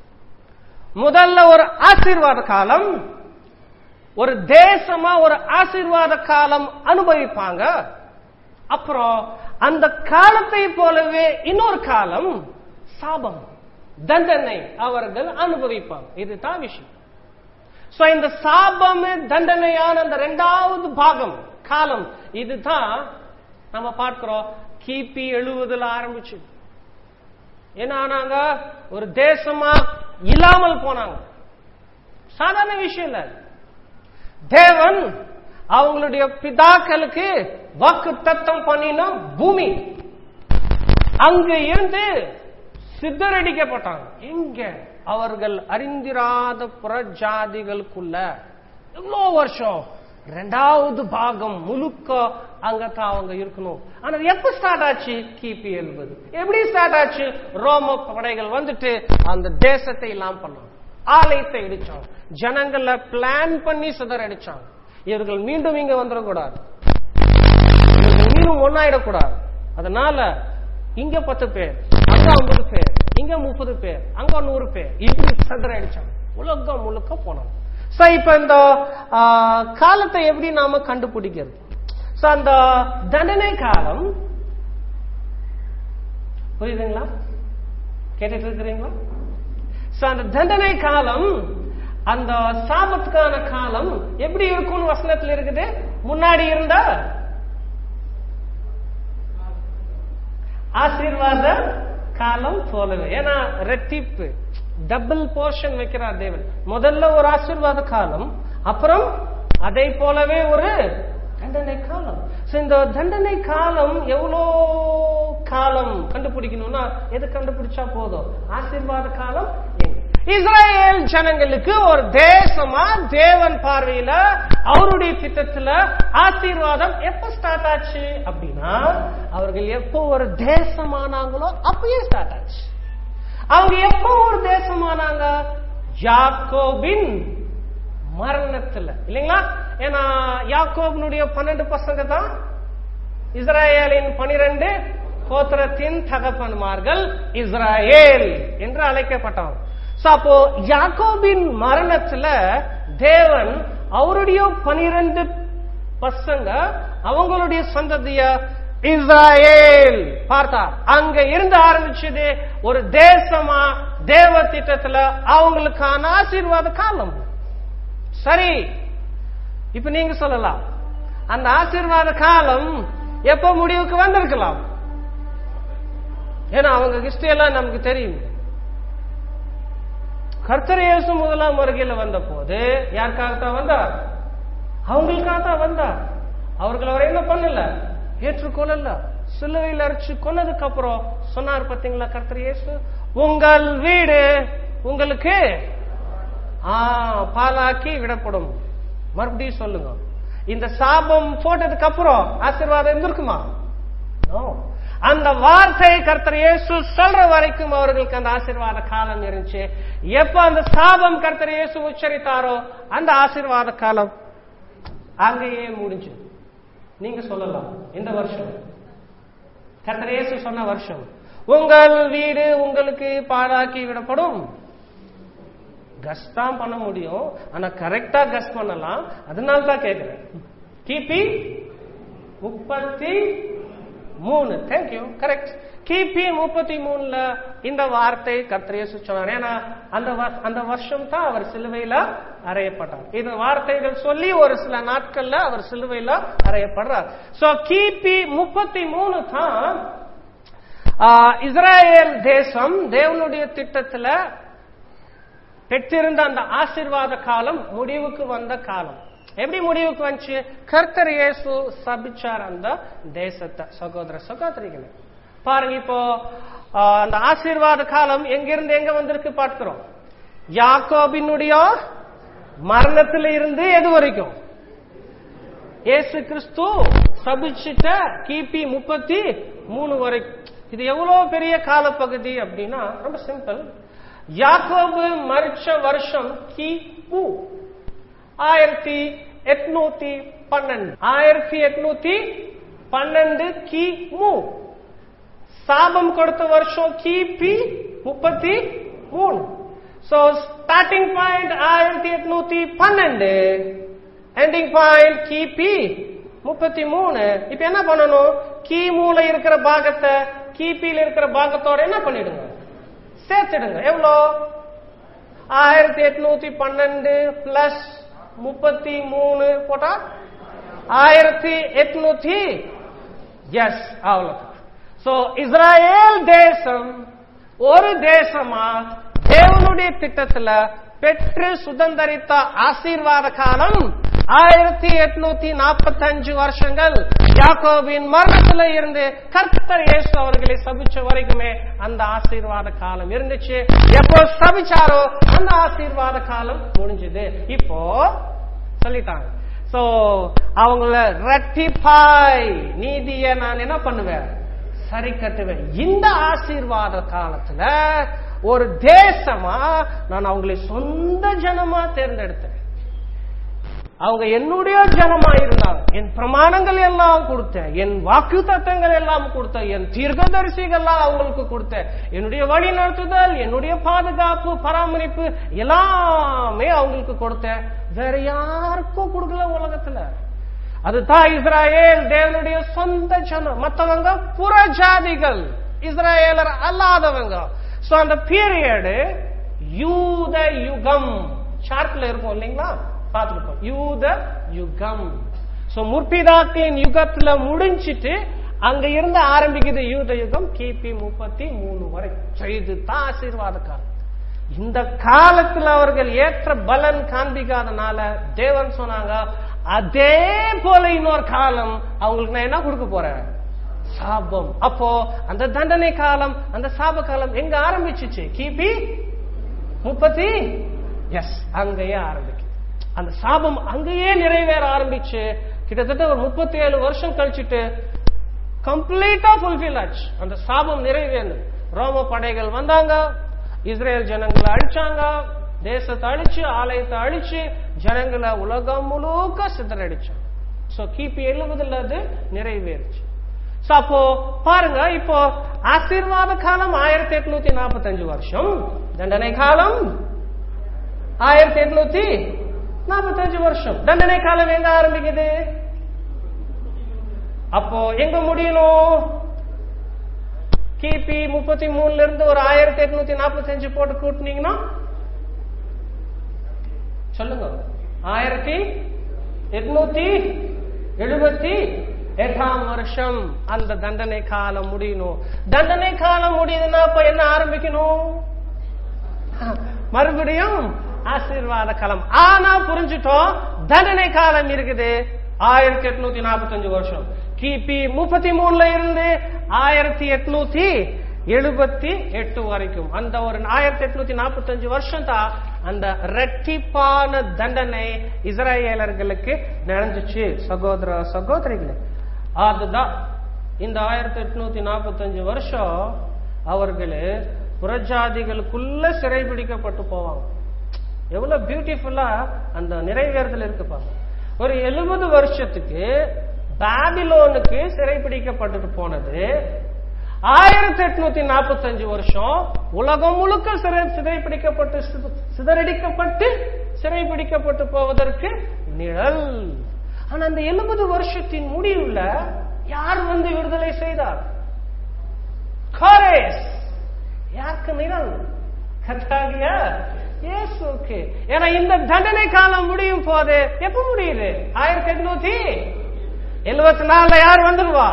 முதல்ல ஒரு ஆசீர்வாத காலம் ஒரு தேசமா ஒரு ஆசீர்வாத காலம் அனுபவிப்பாங்க அப்புறம் அந்த காலத்தை போலவே இன்னொரு காலம் சாபம் தண்டனை அவர்கள் அனுபவிப்பாங்க இதுதான் விஷயம் சோ இந்த சாபம் தண்டனையான அந்த ரெண்டாவது பாகம் காலம் இதுதான் நம்ம பார்க்கிறோம் கிபி எழுவதுல ஆரம்பிச்சு என்ன ஆனாங்க ஒரு தேசமா இல்லாமல் போனாங்க சாதாரண விஷயம் இல்ல தேவன் அவங்களுடைய பிதாக்களுக்கு வாக்கு தத்தம் பண்ணின பூமி அங்க இருந்து சித்தரடிக்கப்பட்டாங்க எங்க அவர்கள் அறிந்திராத புறஜாதிகளுக்குள்ள எவ்வளோ வருஷம் ரெண்டாவது பாகம் முழுக்க அங்கதான் அவங்க இருக்கணும் ஆனா அது எப்ப ஸ்டார்ட் ஆச்சு கிபி எழுபது எப்படி ஸ்டார்ட் ஆச்சு ரோம படைகள் வந்துட்டு அந்த தேசத்தை எல்லாம் பண்ணாங்க ஆலயத்தை இடிச்சாங்க ஜனங்களை பிளான் பண்ணி சிதற அடிச்சாங்க இவர்கள் மீண்டும் இங்க வந்துடக்கூடாது இவர்கள் மீண்டும் ஒன்னாயிடக்கூடாது அதனால இங்க பத்து பேர் அங்க ஐம்பது பேர் இங்க முப்பது பேர் அங்க நூறு பேர் இப்படி சிதற அடிச்சாங்க உலகம் முழுக்க போனாங்க சோ இப்ப இந்த ஆ, காலத்தை எப்படி நாம கண்டுபிடிக்கிறது சோ அந்த தண்டனை காலம் புரியுதுங்களா கேட்டுட்டு இருக்கிறீங்களா சோ அந்த தண்டனை காலம் அந்த சாபத்துக்கான காலம் எப்படி இருக்கும்னு வசனத்துல இருக்குது முன்னாடி இருந்தா ஆசீர்வாத காலம் போலவே ஏன்னா ரெட்டிப்பு டபுள் போர்ஷன் வைக்கிறார் தேவன் முதல்ல ஒரு ஆசீர்வாத காலம் அப்புறம் அதை போலவே ஒரு தண்டனை காலம் So, இந்த தண்டனை காலம் எவ்வளோ காலம் கண்டுபிடிக்கணும்னா எது கண்டுபிடிச்சா போதும் ஆசீர்வாத காலம் எங்க இஸ்ரேல் ஜனங்களுக்கு ஒரு தேசமா தேவன் பார்வையில அவருடைய திட்டத்துல ஆசீர்வாதம் எப்ப ஸ்டார்ட் ஆச்சு அப்படின்னா அவர்கள் எப்போ ஒரு தேசமானாங்களோ அப்பயே ஸ்டார்ட் ஆச்சு அவங்க எப்போ ஒரு தேசமானாங்க யாக்கோபின் மரணத்துல இல்லைங்களா ஏன்னா யாக்கோபினுடைய பன்னெண்டு பசங்க தான் இஸ்ராயேலின் பனிரெண்டு கோத்திரத்தின் தகப்பன்மார்கள் இஸ்ராயேல் என்று அழைக்கப்பட்டவங்க So, அப்போ யாக்கோபின் மரணத்துல தேவன் அவருடைய பனிரெண்டு பசங்க அவங்களுடைய சந்ததிய இஸ்ராயேல் பார்த்தா அங்க இருந்து ஆரம்பிச்சது ஒரு தேசமா தேவ திட்டத்துல அவங்களுக்கான ஆசீர்வாத காலம் சரி இப்ப நீங்க சொல்லலாம் அந்த ஆசீர்வாத காலம் எப்ப முடிவுக்கு வந்திருக்கலாம் ஏன்னா அவங்க ஹிஸ்டரி எல்லாம் நமக்கு தெரியும் கர்த்தர் இயேசு முதலாம் வருகையில வந்த போது யாருக்காகத்தான் வந்தார் அவங்களுக்காக தான் வந்தார் அவர்கள் அவர் என்ன பண்ணல ஏற்றுக்கொள்ளல சிலுவையில் அரைச்சு கொன்னதுக்கு அப்புறம் சொன்னார் பாத்தீங்களா கர்த்தர் இயேசு உங்கள் வீடு உங்களுக்கு ஆ, பாலாக்கி விடப்படும் மறுபடியும் சொல்லுங்க இந்த சாபம் போட்டதுக்கு அப்புறம் ஆசீர்வாதம் இருந்திருக்குமா No. அந்த வார்த்தை கர்த்தர் இயேசு சொல்ற வரைக்கும் அவர்களுக்கு அந்த ஆசீர்வாத காலம் இருந்துச்சு எப்ப அந்த சாபம் கர்த்தர் இயேசு உச்சரித்தாரோ அந்த ஆசீர்வாத காலம் அங்கேயே முடிஞ்சு நீங்க சொல்லலாம் இந்த வருஷம் கர்த்தர் இயேசு சொன்ன வருஷம் உங்கள் வீடு உங்களுக்கு பாழாக்கி விடப்படும் கஸ் தான் பண்ண முடியும் ஆனா கரெக்டா கஸ் பண்ணலாம் அதனால தான் கேட்கிறேன் கிபி முப்பத்தி மூணு தேங்க்யூ கரெக்ட் கிபி முப்பத்தி மூணுல இந்த வார்த்தை கர்த்தரேசு சொன்னார் ஏன்னா அந்த வ- அந்த வருஷம் தான் அவர் சிலுவையில அறையப்பட்டார் இந்த வார்த்தைகள் சொல்லி ஒரு சில நாட்கள்ல அவர் சிலுவையில அறையப்படுறார் சோ கிபி முப்பத்தி மூணு தான் ஆஹ், இஸ்ராயேல் தேசம் தேவனுடைய திட்டத்துல பெற்றிருந்த அந்த ஆசீர்வாத காலம் முடிவுக்கு வந்த காலம் எப்படி முடிவுக்கு வந்துச்சு கர்த்தர் இயேசு சபிச்சார் அந்த தேசத்தை சகோதர சகோதரிகளே பாருங்க இப்போ ஆ, அந்த ஆசீர்வாத காலம் எங்கிருந்து எங்க வந்திருக்கு பார்க்கிறோம் யாக்கோபினுடைய மரணத்துல இருந்து எது வரைக்கும் இயேசு கிறிஸ்து சபிச்சிட்ட கிபி முப்பத்தி மூணு வரைக்கும் இது எவ்வளவு பெரிய காலப்பகுதி அப்படின்னா ரொம்ப சிம்பிள் யாக்கோபு மறிச்ச வருஷம் கிபு ஆயிரத்தி எட்நூத்தி பன்னெண்டு ஆயிரத்தி எட்நூத்தி பன்னெண்டு கிமு சாபம் கொடுத்த வருஷம் கிபி முப்பத்தி மூணு சோ ஸ்டார்டிங் பாயிண்ட் ஆயிரத்தி எட்நூத்தி பன்னெண்டு எண்டிங் பாயிண்ட் கிபி முப்பத்தி மூணு இப்ப என்ன பண்ணணும் கிமுல இருக்கிற பாகத்தை கிபியில இருக்கிற பாகத்தோட என்ன பண்ணிடுங்க சேர்த்துடுங்க எவ்வளோ ஆயிரத்தி எட்நூத்தி பன்னெண்டு பிளஸ் முப்பத்தி மூணு போட்டா ஆயிரத்தி எட்நூத்தி எஸ் அவ்வளவு சோ இஸ்ராயேல் தேசம் ஒரு தேசமா தேவனுடைய திட்டத்துல பெற்று சுதந்தரித்த ஆசீர்வாத காலம் ஆயிரத்தி எட்நூத்தி நாற்பத்தி அஞ்சு வருஷங்கள் யாக்கோபின் மரணத்துல இருந்து கர்த்தர் இயேசு அவர்களை சபிச்ச வரைக்குமே அந்த ஆசீர்வாத காலம் இருந்துச்சு எப்போ சபிச்சாரோ அந்த ஆசீர்வாத காலம் முடிஞ்சது இப்போ சொல்லிட்டாங்க சோ அவங்கள ரட்டிப்பாய் நீதிய நான் என்ன பண்ணுவேன் சரி கட்டுவேன் இந்த ஆசீர்வாத காலத்துல ஒரு தேசமா நான் அவங்களை சொந்த ஜனமா தேர்ந்தெடுத்தேன் அவங்க என்னுடைய ஜனமா இருந்தாங்க என் பிரமாணங்கள் எல்லாம் கொடுத்தேன் என் வாக்கு தத்தங்கள் எல்லாம் கொடுத்தேன் என் தீர்க்கதரிசிகள் எல்லாம் அவங்களுக்கு கொடுத்தேன் என்னுடைய வழி நடத்துதல் என்னுடைய பாதுகாப்பு பராமரிப்பு எல்லாமே அவங்களுக்கு கொடுத்தேன் வேற யாருக்கும் கொடுக்கல உலகத்துல அதுதான் இஸ்ராயேல் தேவனுடைய சொந்த ஜனம் மத்தவங்க புறஜாதிகள் இஸ்ராயேலர் அல்லாதவங்க சோ அந்த பீரியடு யூத யுகம் சார்ட்ல இருக்கும் இல்லைங்களா பார்த்துருப்போம் யூத யுகம் சோ முற்பிதாக்களின் யுகத்துல முடிஞ்சிட்டு அங்க இருந்து ஆரம்பிக்குது யூத யுகம் கிபி முப்பத்தி மூணு வரை செய்து தான் ஆசீர்வாத காலம் இந்த காலத்துல அவர்கள் ஏற்ற பலன் காண்பிக்காதனால தேவன் சொன்னாங்க அதே போல இன்னொரு காலம் அவங்களுக்கு நான் என்ன கொடுக்க போறேன் சாபம் அப்போ அந்த தண்டனை காலம் அந்த சாப காலம் எங்க ஆரம்பிச்சுச்சு கிபி முப்பத்தி எஸ் அங்கேயே ஆரம்பிக்கும் அந்த சாபம் அங்கேயே நிறைவேற ஆரம்பிச்சு கிட்டத்தட்ட ஒரு முப்பத்தி ஏழு வருஷம் கழிச்சுட்டு கம்ப்ளீட்டா ஃபுல்ஃபில் ஆச்சு அந்த சாபம் நிறைவேறும் ரோம படைகள் வந்தாங்க இஸ்ரேல் ஜனங்களை அழிச்சாங்க தேசத்தை அழிச்சு ஆலயத்தை அழிச்சு ஜனங்களை உலகம் முழுக்க சிதறடிச்சாங்க சோ கிபி எழுபதுல அது நிறைவேறுச்சு சோ அப்போ பாருங்க இப்போ ஆசீர்வாத காலம் ஆயிரத்தி எட்நூத்தி நாற்பத்தஞ்சு வருஷம் தண்டனை காலம் ஆயிரத்தி எட்நூத்தி நாற்பத்தஞ்சு வருஷம் தண்டனை காலம் எங்க ஆரம்பிக்குது அப்போ எங்க முடியணும் கிபி முப்பத்தி மூணுல இருந்து ஒரு ஆயிரத்தி எட்நூத்தி நாற்பத்தஞ்சு போட்டு கூட்டினீங்கன்னா சொல்லுங்க ஆயிரத்தி எட்நூத்தி எழுபத்தி எட்டாம் வருஷம் அந்த தண்டனை காலம் முடியணும் தண்டனை காலம் முடியுதுன்னா அப்ப என்ன ஆரம்பிக்கணும் மறுபடியும் ஆசீர்வாத காலம் ஆனா புரிஞ்சுட்டோம் தண்டனை காலம் இருக்குது ஆயிரத்தி எட்நூத்தி நாற்பத்தஞ்சு வருஷம் கிபி முப்பத்தி மூணுல இருந்து ஆயிரத்தி எட்நூத்தி எழுபத்தி எட்டு வரைக்கும் அந்த ஒரு ஆயிரத்தி எட்நூத்தி நாற்பத்தஞ்சு வருஷம் தான் அந்த ரெட்டிப்பான தண்டனை இஸ்ரேலர்களுக்கு நடந்துச்சு சகோதர சகோதரிகளே அதுதான் இந்த ஆயிரத்தி எட்நூத்தி நாற்பத்தஞ்சு வருஷம் அவர்களு புறஜாதிகளுக்குள்ள சிறைபிடிக்கப்பட்டு போவாங்க எவ்வளவு பியூட்டிஃபுல்லா அந்த நிறைவேறுதல் இருக்கு பாருங்க ஒரு எழுபது வருஷத்துக்கு பாபிலோனுக்கு சிறைபிடிக்கப்பட்டு போனது ஆயிரத்தி எட்நூத்தி நாற்பத்தஞ்சு வருஷம் உலகம் முழுக்க சிறை சிறைப்பிடிக்கப்பட்டு சித- சிதறடிக்கப்பட்டு சிறைப்பிடிக்கப்பட்டு போவதற்கு நிழல் ஆனா அந்த எழுபது வருஷத்தின் முடிவுல யார் வந்து விடுதலை செய்தார் கோரேஸ் யாருக்கு நிழல் கர்த்தாகிய இயேசுக்கு ஏன்னா இந்த தண்டனை காலம் முடியும் போது எப்ப முடியுது ஆயிரத்தி எட்நூத்தி எழுபத்தி நாலுல யார் வந்துடுவா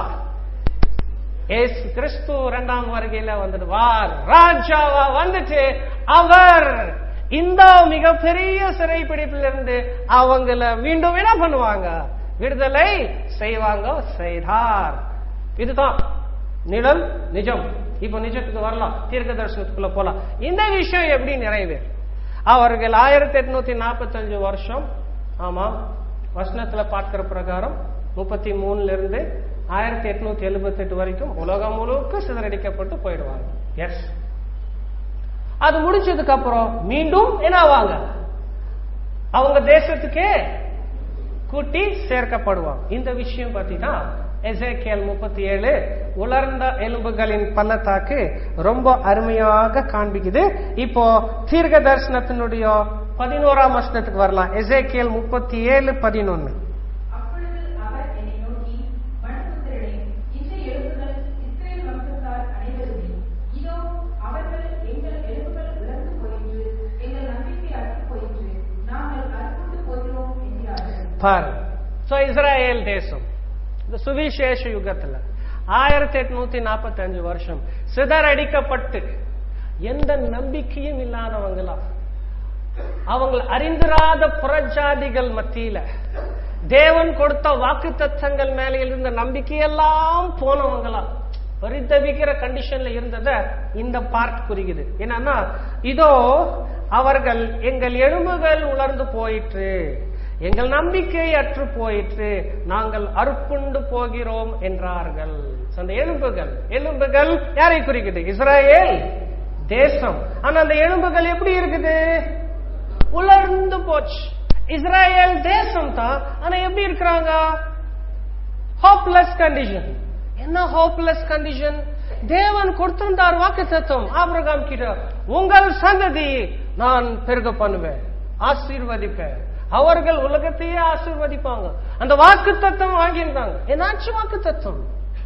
ஏசு கிறிஸ்து இரண்டாம் வருகையில வந்துடுவார் ராஜாவா வந்துட்டு அவர் இந்த மிகப்பெரிய சிறைப்பிடிப்பிலிருந்து அவங்கள மீண்டும் என்ன பண்ணுவாங்க விடுதலை செய்வாங்க செய்தார் இதுதான் நிழல் நிஜம் இப்ப நிஜத்துக்கு வரலாம் தீர்க்க தரிசனத்துக்குள்ள போலாம் இந்த விஷயம் எப்படி நிறைவேறும் அவர்கள் ஆயிரத்தி எட்நூத்தி நாற்பத்தஞ்சு வருஷம் ஆமா வசனத்துல பார்க்கிற பிரகாரம் முப்பத்தி மூணுல இருந்து ஆயிரத்தி எட்நூத்தி எழுபத்தி எட்டு வரைக்கும் உலகம் முழுக்க சிதறடிக்கப்பட்டு போயிடுவாங்க எஸ் அது முடிச்சதுக்கு அப்புறம் மீண்டும் என்ன ஆவாங்க அவங்க தேசத்துக்கே கூட்டி சேர்க்கப்படுவாங்க இந்த விஷயம் பத்தி தான் எசேக்கியல் முப்பத்தி ஏழு உலர்ந்த எலும்புகளின் பள்ளத்தாக்கு ரொம்ப அருமையாக காண்பிக்குது இப்போ தீர்க்க தரிசனத்தினுடைய பதினோராம் வருஷத்துக்கு வரலாம் எசேக்கியல் முப்பத்தி ஏழு பதினொன்னு அப்பொழுது அவர் என்னை நோக்கி மனுபுத்திரனே இந்த எலும்புகள் இஸ்ரேல் வம்சத்தார் அனைவருமே இதோ அவர்கள் எங்கள் எலும்புகள் உலர்ந்து போயிற்று எங்கள் நம்பிக்கை அற்று போயிற்று நாங்கள் அற்புண்டு போகிறோம் என்கிறார்கள் பாரு சோ இஸ்ராயேல் தேசம் இந்த சுவிசேஷ யுகத்துல ஆயிரத்தி எட்நூத்தி நாற்பத்தி அஞ்சு வருஷம் சிதறடிக்கப்பட்டு எந்த நம்பிக்கையும் இல்லாதவங்களா அவங்க அறிந்திராத புறஜாதிகள் மத்தியில தேவன் கொடுத்த வாக்கு தத்தங்கள் மேல இருந்த நம்பிக்கையெல்லாம் போனவங்களா பரிதவிக்கிற கண்டிஷன்ல இருந்தத இந்த பார்ட் குறிக்குது என்னன்னா இதோ அவர்கள் எங்கள் எலும்புகள் உலர்ந்து போயிற்று எங்கள் நம்பிக்கை அற்று போயிற்று நாங்கள் அறுப்புண்டு போகிறோம் என்றார்கள் So, அந்த எலும்புகள் எலும்புகள் யாரை குறிக்குது இஸ்ராயேல் தேசம் ஆனா அந்த எலும்புகள் எப்படி இருக்குது உலர்ந்து போச்சு இஸ்ராயேல் தேசம் தான் ஆனா எப்படி இருக்கிறாங்க ஹோப்லெஸ் கண்டிஷன் என்ன ஹோப்லெஸ் கண்டிஷன் தேவன் கொடுத்திருந்தார் வாக்கு தத்துவம் ஆபிரகாம் கிட்ட உங்கள் சந்ததி நான் பெருக பண்ணுவேன் ஆசீர்வதிப்பேன் அவர்கள் உலகத்தையே ஆசீர்வதிப்பாங்க அந்த வாக்கு தத்துவம் வாங்கியிருந்தாங்க என்னாச்சு வாக்கு தத்துவம்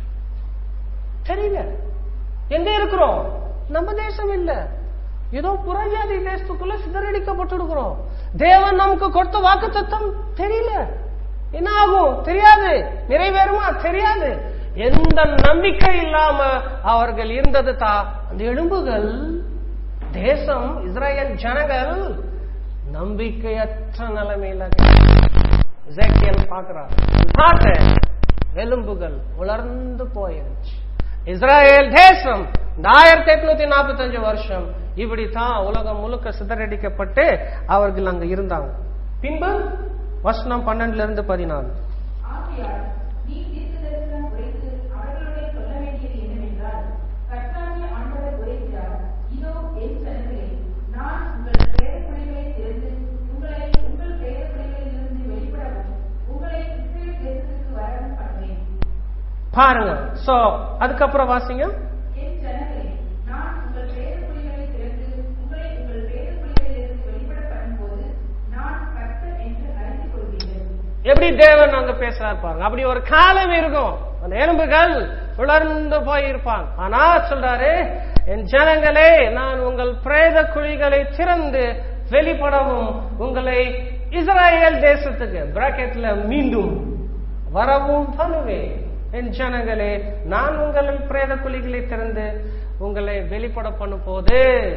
தெரியல எங்க இருக்கிறோம் நம்ம தேசம் இல்ல ஏதோ புறஜாதி தேசத்துக்குள்ள சிதறடிக்கப்பட்டிருக்கிறோம் தேவன் நமக்கு கொடுத்த வாக்கு தத்துவம் தெரியல என்ன ஆகும் தெரியாது நிறைவேறுமா தெரியாது எந்த நம்பிக்கை இல்லாம அவர்கள் இருந்தது தான் அந்த எலும்புகள் தேசம் இஸ்ரேல் ஜனங்கள் நம்பிக்கையற்ற நிலைமையில இசைக்கியல் பார்க்கிறார் பார்த்த எலும்புகள் உலர்ந்து போயிருச்சு இஸ்ரேல் தேசம் இந்த ஆயிரத்தி எட்நூத்தி நாற்பத்தி அஞ்சு வருஷம் இப்படித்தான் உலகம் முழுக்க சிதறடிக்கப்பட்டு அவர்கள் அங்க இருந்தாங்க பின்பு வசனம் பன்னெண்டுல இருந்து பதினாலு ஆகையால் நீ தீர்க்கதரிசனம் உரைத்து அவர்களுடைய சொல்ல வேண்டியது என்னவென்றால் கர்த்தாகிய ஆண்டவர் உரைக்கிறார் இதோ என் ஜனங்களே நான் உங்கள் பேரக்குடிகளை திறந்து உங்களை உங்கள் பேரக்குடிகளிலிருந்து வெளிப்படவும் உங்களை இஸ்ரேல் தேசத்துக்கு வரவும் பண்ணுவேன் பாருங்க சோ அதுக்கப்புறம் வாசிங்க என் ஜனங்களே நான் உங்கள் பேரக்குடிகளை திறந்து உங்களை உங்கள் பேரக்குடிகளிலிருந்து வெளிப்பட பண்ணும்போது நான் கர்த்தர் என்று அறிந்து கொள்வீர்கள் எப்படி தேவன் அங்க பேசுறாரு பாருங்க அப்படி ஒரு காலம் இருக்கும் அந்த எலும்புகள் உலர்ந்து போயிருப்பாங்க ஆனா சொல்றாரு என் ஜனங்களே நான் உங்கள் பிரேத குழிகளை திறந்து வெளிப்படவும் உங்களை இஸ்ராயேல் தேசத்துக்கு பிராக்கெட்ல மீண்டும் வரவும் பண்ணுவேன் என் ஜனங்களே நான் உங்கள் பிரேத குழிகளை திறந்து உங்களை வெளிப்பட பண்ணும் போது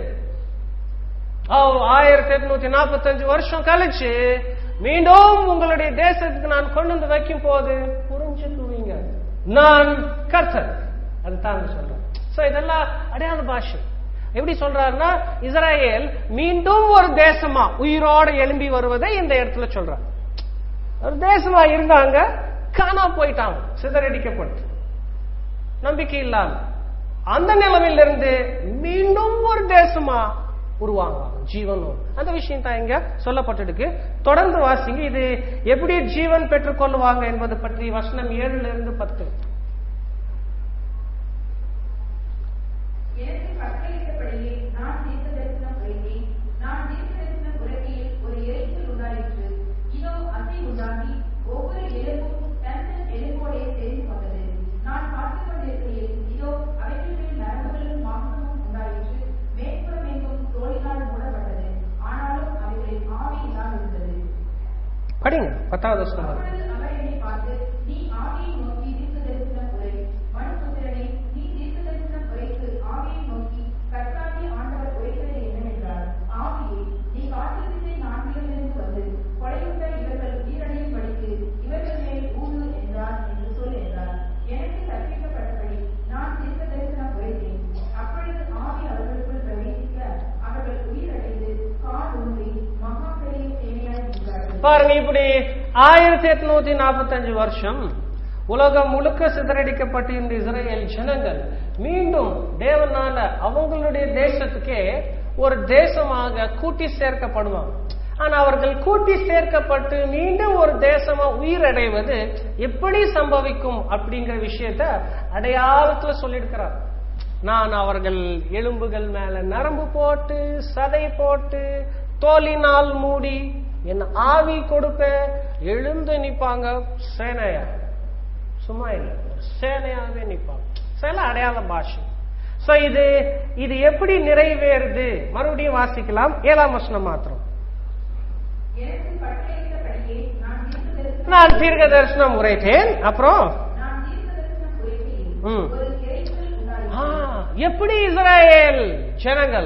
ஓ ஆயிரத்தி எட்நூத்தி நாற்பத்தஞ்சு வருஷம் கழிச்சு மீண்டும் உங்களுடைய தேசத்துக்கு நான் கொண்டு வந்து வைக்கும் போது புரிஞ்சுக்குவீங்க நான் கர்த்தர் அது தாங்க சொல்றேன் சோ இதெல்லாம் அடையாள பாஷை எப்படி சொல்றாருன்னா இஸ்ராயேல் மீண்டும் ஒரு தேசமா உயிரோட எழும்பி வருவதை இந்த இடத்துல சொல்றார் ஒரு தேசமா இருந்தாங்க காணா போயிட்டாங்க சிதறடிக்கப்பட்டு நம்பிக்கை இல்லாம அந்த நிலைமையிலிருந்து மீண்டும் ஒரு தேசமா உருவாங்க ஜீவனும் அந்த விஷயம் தான் இங்க சொல்லப்பட்டிருக்கு தொடர்ந்து வாசிங்க இது எப்படி ஜீவன் பெற்றுக் கொள்ளுவாங்க என்பது பற்றி வசனம் ஏழுல இருந்து பத்து எனக்கு கட்டளையிட்டபடியே நான் தீர்க்கதரிசனம் உரைத்தேன். நான் தீர்க்கதரிசனம் உரைக்கையில் ஒரு இரைச்சல் உண்டாயிற்று. இதோ அசை உண்டாகி, ஒவ்வொரு எலும்பும் தன் தன் எலும்போடே தெரிந்து கொண்டது. நான் பார்த்துக் கொண்டிருக்கையில், இதோ அவைகள் மேல் நரம்புகளும் மாம்சமும் உண்டாயிற்று. மேற்புறம் எங்கும் தோலினால் மூடப்பட்டது. ஆனாலும் அவைகளில் ஆவி இல்லாமல் இருந்தது. படிங்க பத்தாவது வசனம் வரை. அப்பொழுது அவர் என்னை பார்த்து, நீ ஆவியை நோக்கி தீர்க்கதரிசனம் உரை. மனுபுத்திரனே, நீ தீர்க்கதரிசனம் உரைத்து ஆவியை நோக்கி, கர்த்தாகிய ஆண்டவர் உரைக்கிறது என்னவென்றால், ஆவியே, நீ காட்டுதிசை நான்கிலிருந்து வந்து, கொலையுண்ட இவர்கள் உயிரடையும்படிக்கு இவர்கள் மேல் ஊது என்றார் என்று சொல் என்றார். எனக்கு கற்பிக்கப்பட்டபடி நான் தீர்க்கதரிசனம் உரைத்தேன். அப்பொழுது ஆவி அவர்களுக்குள் பிரவேசிக்க, அவர்கள் உயிரடைந்து கால் ஊன்றி மகா பெரிய சேனையாய் நின்றார்கள். பாருங்க இப்படி ஆயிரத்தி எட்நூத்தி நாற்பத்தஞ்சு வருஷம் உலகம் முழுக்க சிதறடிக்கப்பட்டு இந்த இஸ்ரேல் ஜனங்கள் மீண்டும் தேவனால அவங்களுடைய தேசத்துக்கே ஒரு தேசமாக கூட்டி சேர்க்கப்படுவாங்க ஆனா அவர்கள் கூட்டி சேர்க்கப்பட்டு மீண்டும் ஒரு தேசமா உயிரடைவது எப்படி சம்பவிக்கும் அப்படிங்கிற விஷயத்த அடையாளத்துல சொல்லியிருக்கிறார் நான் அவர்கள் எலும்புகள் மேல நரம்பு போட்டு சதை போட்டு தோலினால் மூடி என் ஆவி கொடுப்பேன் எழுந்து நிப்பாங்க சேனையா சும்மா இல்ல ஒரு சேனையாவே நிப்பாங்க சில அடையாள பாஷை சோ இது இது எப்படி நிறைவேறுது மறுபடியும் வாசிக்கலாம் ஏழாம் வசனம் மாத்திரம் எனக்கு கட்டளையிட்டபடியே நான் தீர்க்கதரிசனம் நான் தீர்க்க தரிசனம் உரைத்தேன் அப்புறம் நான் தீர்க்கதரிசனம் உரைக்கையில் ம். ஒரு இரைச்சல் ஆ, உண்டாயிற்று. எப்படி இஸ்ரேல் ஜனங்கள்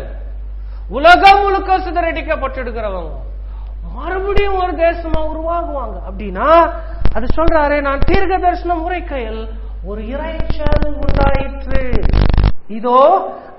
உலகம் முழுக்க சிதறடிக்கப்பட்டிருக்கிறவங்க மறுபடியும் ஒரு தேசமா உருவாகுவாங்க அப்படின்னா அது சொல்றாரு நான் தீர்க்க தரிசனம் உரைக்கையில் ஒரு இறைச்சல் உண்டாயிற்று இதோ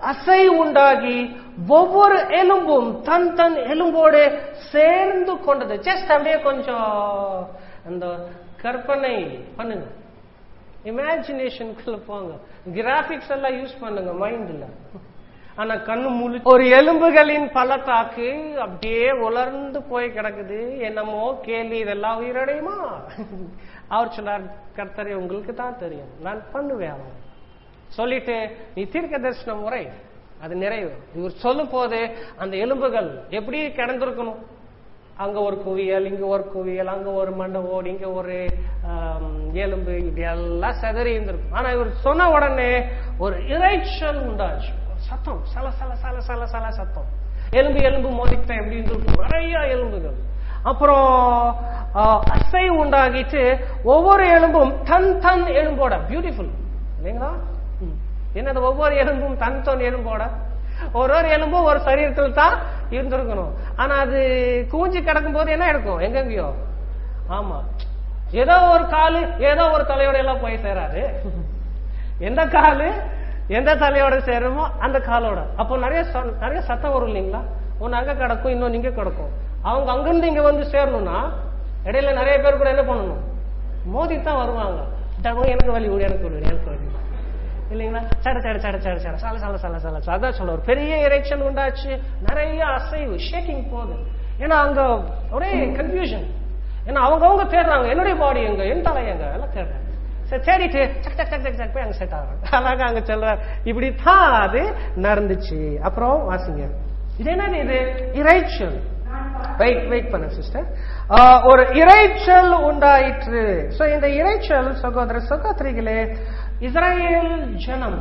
அசை உண்டாகி ஒவ்வொரு எலும்பும் தன் தன் எலும்போடு சேர்ந்து கொண்டது ஜஸ்ட் அப்படியே கொஞ்சம் அந்த கற்பனை பண்ணுங்க இமேஜினேஷனுக்குள்ள போங்க கிராபிக்ஸ் எல்லாம் யூஸ் பண்ணுங்க மைண்ட்ல ஆனா கண்ணு முழு ஒரு எலும்புகளின் பள்ளத்தாக்கு அப்படியே உலர்ந்து போய் கிடக்குது என்னமோ கேள்வி இதெல்லாம் உயிரடையுமா அவர் சொன்னார் கர்த்தரை உங்களுக்கு தான் தெரியும் நான் பண்ணுவேன் அவன் சொல்லிட்டு நீ தீர்க்க தரிசன முறை அது நிறைவு இவர் சொல்லும் போது அந்த எலும்புகள் எப்படி கிடந்திருக்கணும் அங்க ஒரு குவியல் இங்க ஒரு குவியல் அங்க ஒரு மண்டபோடு இங்க ஒரு ஆம், எலும்பு இப்படி எல்லாம் செதறி இருந்திருக்கும் ஆனா இவர் சொன்ன உடனே ஒரு இறைச்சல் உண்டாச்சு ஒரு சத்தம் சல சல சல சல சல சத்தம் எலும்பு எலும்பு மோதிக்கிட்ட எப்படி இருந்திருக்கும் நிறைய எலும்புகள் அப்புறம் ஆ, அசை உண்டாகிட்டு ஒவ்வொரு எலும்பும் தன் தன் எலும்போட பியூட்டிஃபுல் இல்லைங்களா ம். என்னது ஒவ்வொரு எலும்பும் தன் தன் எலும்போட ஒரு ஒரு எலும்பும் ஒரு சரீரத்தில் தான் இருந்திருக்கணும் ஆனா அது கூஞ்சி கிடக்கும் போது என்ன எடுக்கும் எங்கெங்கயோ ஆமா ஏதோ ஒரு காலு ஏதோ ஒரு தலையோட எல்லாம் போய் சேராது எந்த காலு எந்த தலையோட சேருமோ அந்த காலோட அப்போ நிறைய ச- நிறைய சத்தம் வரும் இல்லைங்களா ஒன்னு அங்க கிடக்கும் இன்னொன்னு இங்க கிடக்கும் அவங்க அங்கிருந்து இங்க வந்து சேரணும்னா இடையில நிறைய பேர் கூட என்ன பண்ணணும் மோதி தான் வருவாங்க டக்கு, எனக்கு வலி விடு எனக்கு வலி விடு, எனக்கு வலி விடு. இல்லைங்களா சட சட சட சட சட சல சல சல சல சல. அதான் சொல்ல ஒரு பெரிய இறைச்சல் உண்டாச்சு நிறைய அசைவு ஷேக்கிங் போகுது ஏன்னா அங்க ஒரே கன்ஃபியூஷன் ஏன்னா அவங்க அவங்க தேடுறாங்க என்னுடைய பாடி எங்க என் தலை எங்க எல்லாம் தேடுறாங்க சரி தேடிட்டு சக் சக் சக் சக் சக் போய் அங்க செட் ஆகிறாங்க அழகா அங்க சொல்றாரு இப்படித்தான் அது நடந்துச்சு அப்புறம் வாசிங்க இது என்னது இது இறைச்சல் வெயிட் வெயிட் பண்ண சிஸ்டர் ஒரு இறைச்சல் உண்டாயிற்று சோ இந்த இறைச்சல் சகோதர சகோதரிகளே இஸ்ரேல் ஜனம்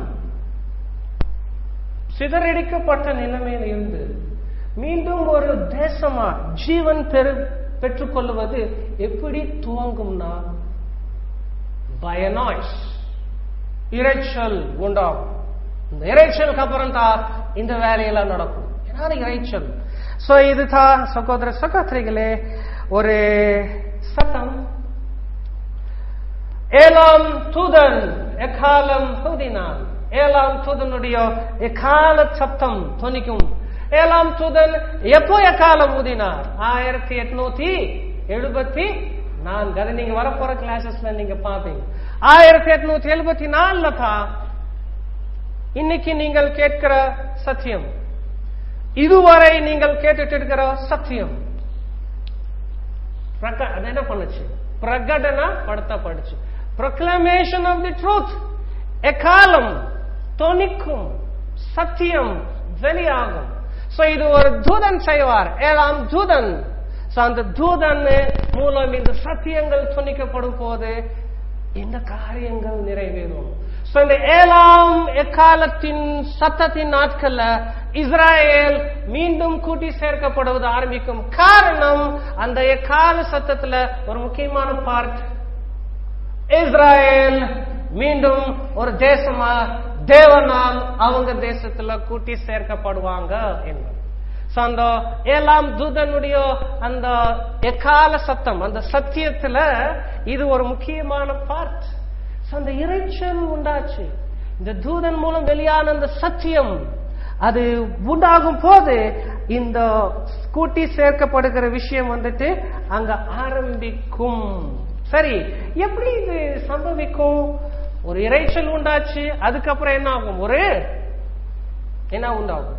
சிதறடிக்கப்பட்ட நிலைமையில் இருந்து மீண்டும் ஒரு தேசமா ஜீவன் பெரு பெற்றுக்கொள்வது எப்படி துவங்கும்னா பய நாய்ஸ் இரைச்சல் உண்டாகும் இந்த இரைச்சலுக்கு அப்புறம் தான் இந்த வேலையெல்லாம் நடக்கும் ஏன்னா இரைச்சல் சோ இதுதான் சகோதர சகோதரிகளே ஒரு சத்தம் ஏழாம் தூதன் எக்காலம் ஊதினான் ஏழாம் தூதனுடைய எக்கால சப்தம் துணிக்கும் ஏழாம் தூதன் எப்போ எக்காலம் ஊதினார் ஆயிரத்தி எட்நூத்தி எழுபத்தி நான்கு அதை நீங்க வரப்போற கிளாஸஸ்ல நீங்க பாப்பீங்க ஆயிரத்தி எட்நூத்தி எழுபத்தி நாலுல தான் இன்னைக்கு நீங்கள் கேட்கிற சத்தியம் இதுவரை நீங்கள் கேட்டுட்டு இருக்கிற சத்தியம் பிரக- அது என்ன பண்ணுச்சு பிரகடனப்படுத்தப்படுச்சு proclamation ஆஃப் தி ட்ரூத் எக்காலம் தொனிக்கும் சத்தியம் வெளியாகும் சோ இது ஒரு தூதன் செய்வார் ஏழாம் தூதன் சோ அந்த தூதன் மூலம் இந்த சத்தியங்கள் துணிக்கப்படும் போது இந்த காரியங்கள் நிறைவேறும் சோ இந்த ஏழாம் எக்காலத்தின் சத்தத்தின் நாட்கள்ல இஸ்ராயேல் மீண்டும் கூட்டி சேர்க்கப்படுவது ஆரம்பிக்கும் காரணம் அந்த எக்கால சத்தத்துல ஒரு முக்கியமான பார்ட் இஸ்ராயேல் மீண்டும் ஒரு தேசமா தேவனால் அவங்க தேசத்துல கூட்டி சேர்க்கப்படுவாங்க என்பது So, அந்த ஏழாம் தூதனுடைய அந்த எக்கால சத்தம் அந்த சத்தியத்துல இது ஒரு முக்கியமான பார்ட் அந்த இறைச்சல் உண்டாச்சு இந்த தூதன் மூலம் வெளியான அந்த சத்தியம் அது உண்டாகும் போது இந்த கூட்டி சேர்க்கப்படுகிற விஷயம் வந்துட்டு அங்க ஆரம்பிக்கும் சரி எப்படி இது சம்பவிக்கும் ஒரு இறைச்சல் உண்டாச்சு அதுக்கப்புறம் என்ன ஆகும் ஒரு என்ன உண்டாகும்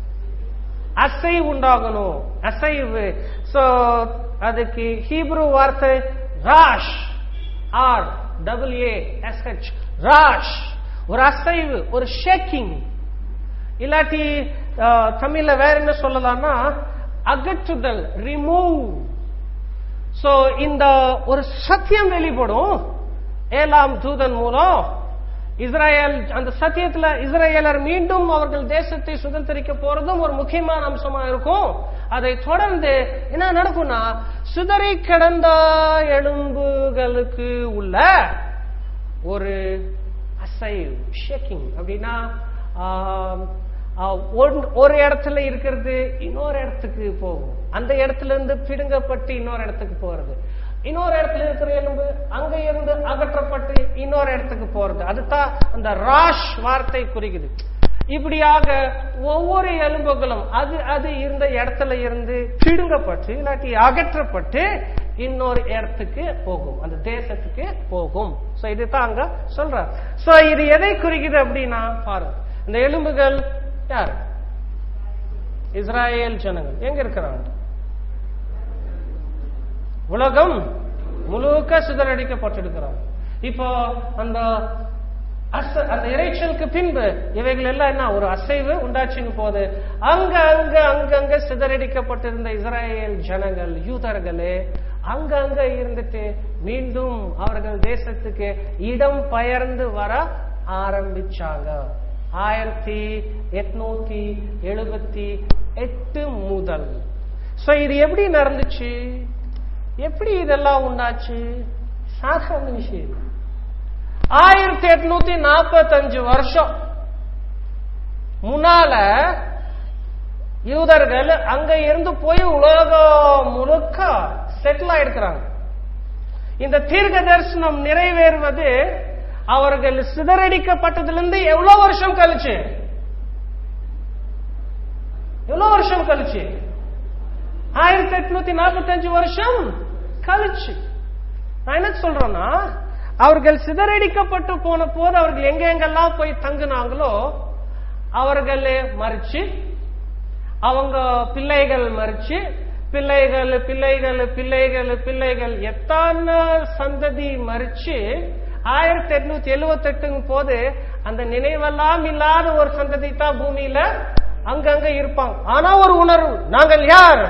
அசை உண்டாகணும் அசைவு சோ அதுக்கு ஹீப்ரு வார்த்தை ராஷ் R double A S H ராஷ் ஒரு அசைவு ஒரு ஷேக்கிங் இல்லாட்டி அஹ், தமிழ்ல வேற என்ன சொல்லலாம்னா அகற்றுதல் ரிமூவ் சோ இந்த ஒரு சத்தியம் வெளிப்படும் ஏழாம் தூதன் மூலம் இஸ்ரேல் அந்த சத்தியத்துல இஸ்ரேலர் மீண்டும் அவர்கள் தேசத்தை சுதந்திரிக்க போறதும் ஒரு முக்கியமான அம்சமா இருக்கும் அதை தொடர்ந்து என்ன நடக்கும்னா சிதறி கிடந்த எலும்புகளுக்கு உள்ள ஒரு அசைவ் ஷேக்கிங் அப்படின்னா ஆம், ஆ, ஒன்- ஒரு இடத்துல இருக்கிறது இன்னொரு இடத்துக்கு போகும் அந்த இடத்துல இருந்து பிடுங்கப்பட்டு இன்னொரு இடத்துக்கு போறது இன்னொரு இடத்துல இருக்கிற எலும்பு அங்க இருந்து அகற்றப்பட்டு இன்னொரு இடத்துக்கு போறது அதுதான் அந்த ராஷ் வார்த்தை குறிக்குது இப்படியாக ஒவ்வொரு எலும்புகளும் அது அது இருந்த இடத்துல இருந்து பிடுங்கப்பட்டு இல்லாட்டி அகற்றப்பட்டு இன்னொரு இடத்துக்கு போகும் அந்த தேசத்துக்கு போகும் சோ இதுதான் அங்க சொல்றார் சோ இது எதை குறிக்குது அப்படின்னா பாருங்க இந்த எலும்புகள் யார் இஸ்ராயேல் ஜனங்கள் எங்க இருக்கிறாங்க உலகம் முழுக்க சிதறடிக்கப்பட்டிருக்கிறார் இப்போ அந்த அச அந்த இறைச்சலுக்கு பின்பு இவைகள் எல்லாம் என்ன ஒரு அசைவு உண்டாச்சுங்க போது அங்க அங்க அங்கங்க சிதறடிக்கப்பட்டிருந்த இஸ்ராயேல் ஜனங்கள் யூதர்களே அங்கங்க இருந்துட்டு மீண்டும் அவர்கள் தேசத்துக்கு இடம் பெயர்ந்து வர ஆரம்பிச்சாங்க ஆயிரத்தி எட்நூத்தி எழுபத்தி எட்டு முதல் சோ இது எப்படி நடந்துச்சு எப்படி இதெல்லாம் உண்டாச்சு சாதாரண விஷயம் இல்லை. ஆயிரத்தி எட்நூத்தி நாற்பத்தஞ்சு வருஷம் முன்னால யூதர்கள் அங்க இருந்து போய் உலகம் முழுக்க செட்டில் ஆயிருக்கிறாங்க இந்த தீர்க்க தரிசனம் நிறைவேறுவது அவர்கள் சிதறடிக்கப்பட்டதிலிருந்து எவ்வளவு வருஷம் கழிச்சு எவ்வளவு வருஷம் கழிச்சு ஆயிரத்தி எட்நூத்தி நாற்பத்தஞ்சு வருஷம் கழிச்சு நான் என்ன சொல்றேன்னா அவர்கள் சிதறடிக்கப்பட்டு போன போது அவர்கள் எங்க எங்கெல்லாம் போய் தங்குனாங்களோ அவர்கள் மறிச்சு அவங்க பிள்ளைகள் மறிச்சு பிள்ளைகள் பிள்ளைகள் பிள்ளைகள் பிள்ளைகள் எத்தனை சந்ததி மறிச்சு ஆயிரத்தி எட்நூத்தி எழுவத்தி எட்டுங்க போது அந்த நினைவெல்லாம் இல்லாத ஒரு சந்ததி தான் பூமியில அங்கங்க இருப்பாங்க ஆனா ஒரு உணர்வு நாங்கள் யார்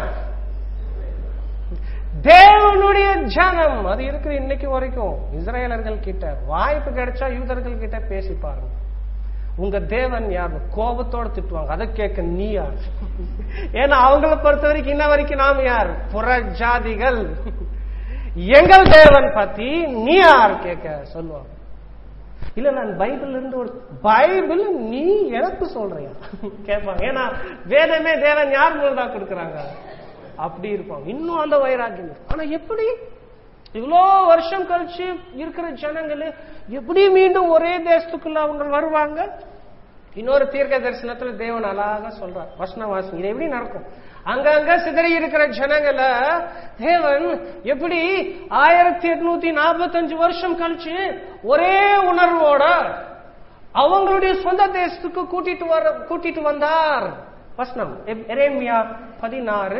தேவனுடைய ஜனம் அது இருக்கிற இன்னைக்கு வரைக்கும் இஸ்ரேலர்கள் கிட்ட வாய்ப்பு கிடைச்சா யூதர்கள் கிட்ட பேசி பாருங்க உங்க தேவன் யார் கோபத்தோட திட்டுவாங்க அதை கேட்க நீ யார் ஏன்னா அவங்கள பொறுத்த வரைக்கும் இன்ன வரைக்கும் நாம் யார் புற ஜாதிகள் எங்கள் தேவன் பத்தி நீ யார் கேட்க சொல்லுவாங்க இல்ல நான் பைபிள் இருந்து ஒரு பைபிள் நீ எனக்கு சொல்றியா கேட்பாங்க ஏன்னா வேதமே தேவன் யார் மூலதான் கொடுக்கறாங்க அப்படி இருப்பாங்க இன்னும் அந்த வைராக்கியம் இருக்கு. ஆனா எப்படி இவ்வளோ வருஷம் கழிச்சு இருக்கிற ஜனங்களே எப்படி மீண்டும் ஒரே தேசத்துக்குள்ள அவங்க வருவாங்க இன்னொரு தீர்க்க தரிசனத்துல தேவன் அழகா சொல்றார் வசன வாசி இது எப்படி நடக்கும் அங்கங்க சிதறி இருக்கிற ஜனங்களை தேவன் எப்படி ஆயிரத்தி எட்நூத்தி நாற்பத்தஞ்சு வருஷம் கழிச்சு ஒரே உணர்வோட அவங்களுடைய சொந்த தேசத்துக்கு கூட்டிட்டு வர கூட்டிட்டு வந்தார் வசனம் எப்- எரேமியா பதினாறு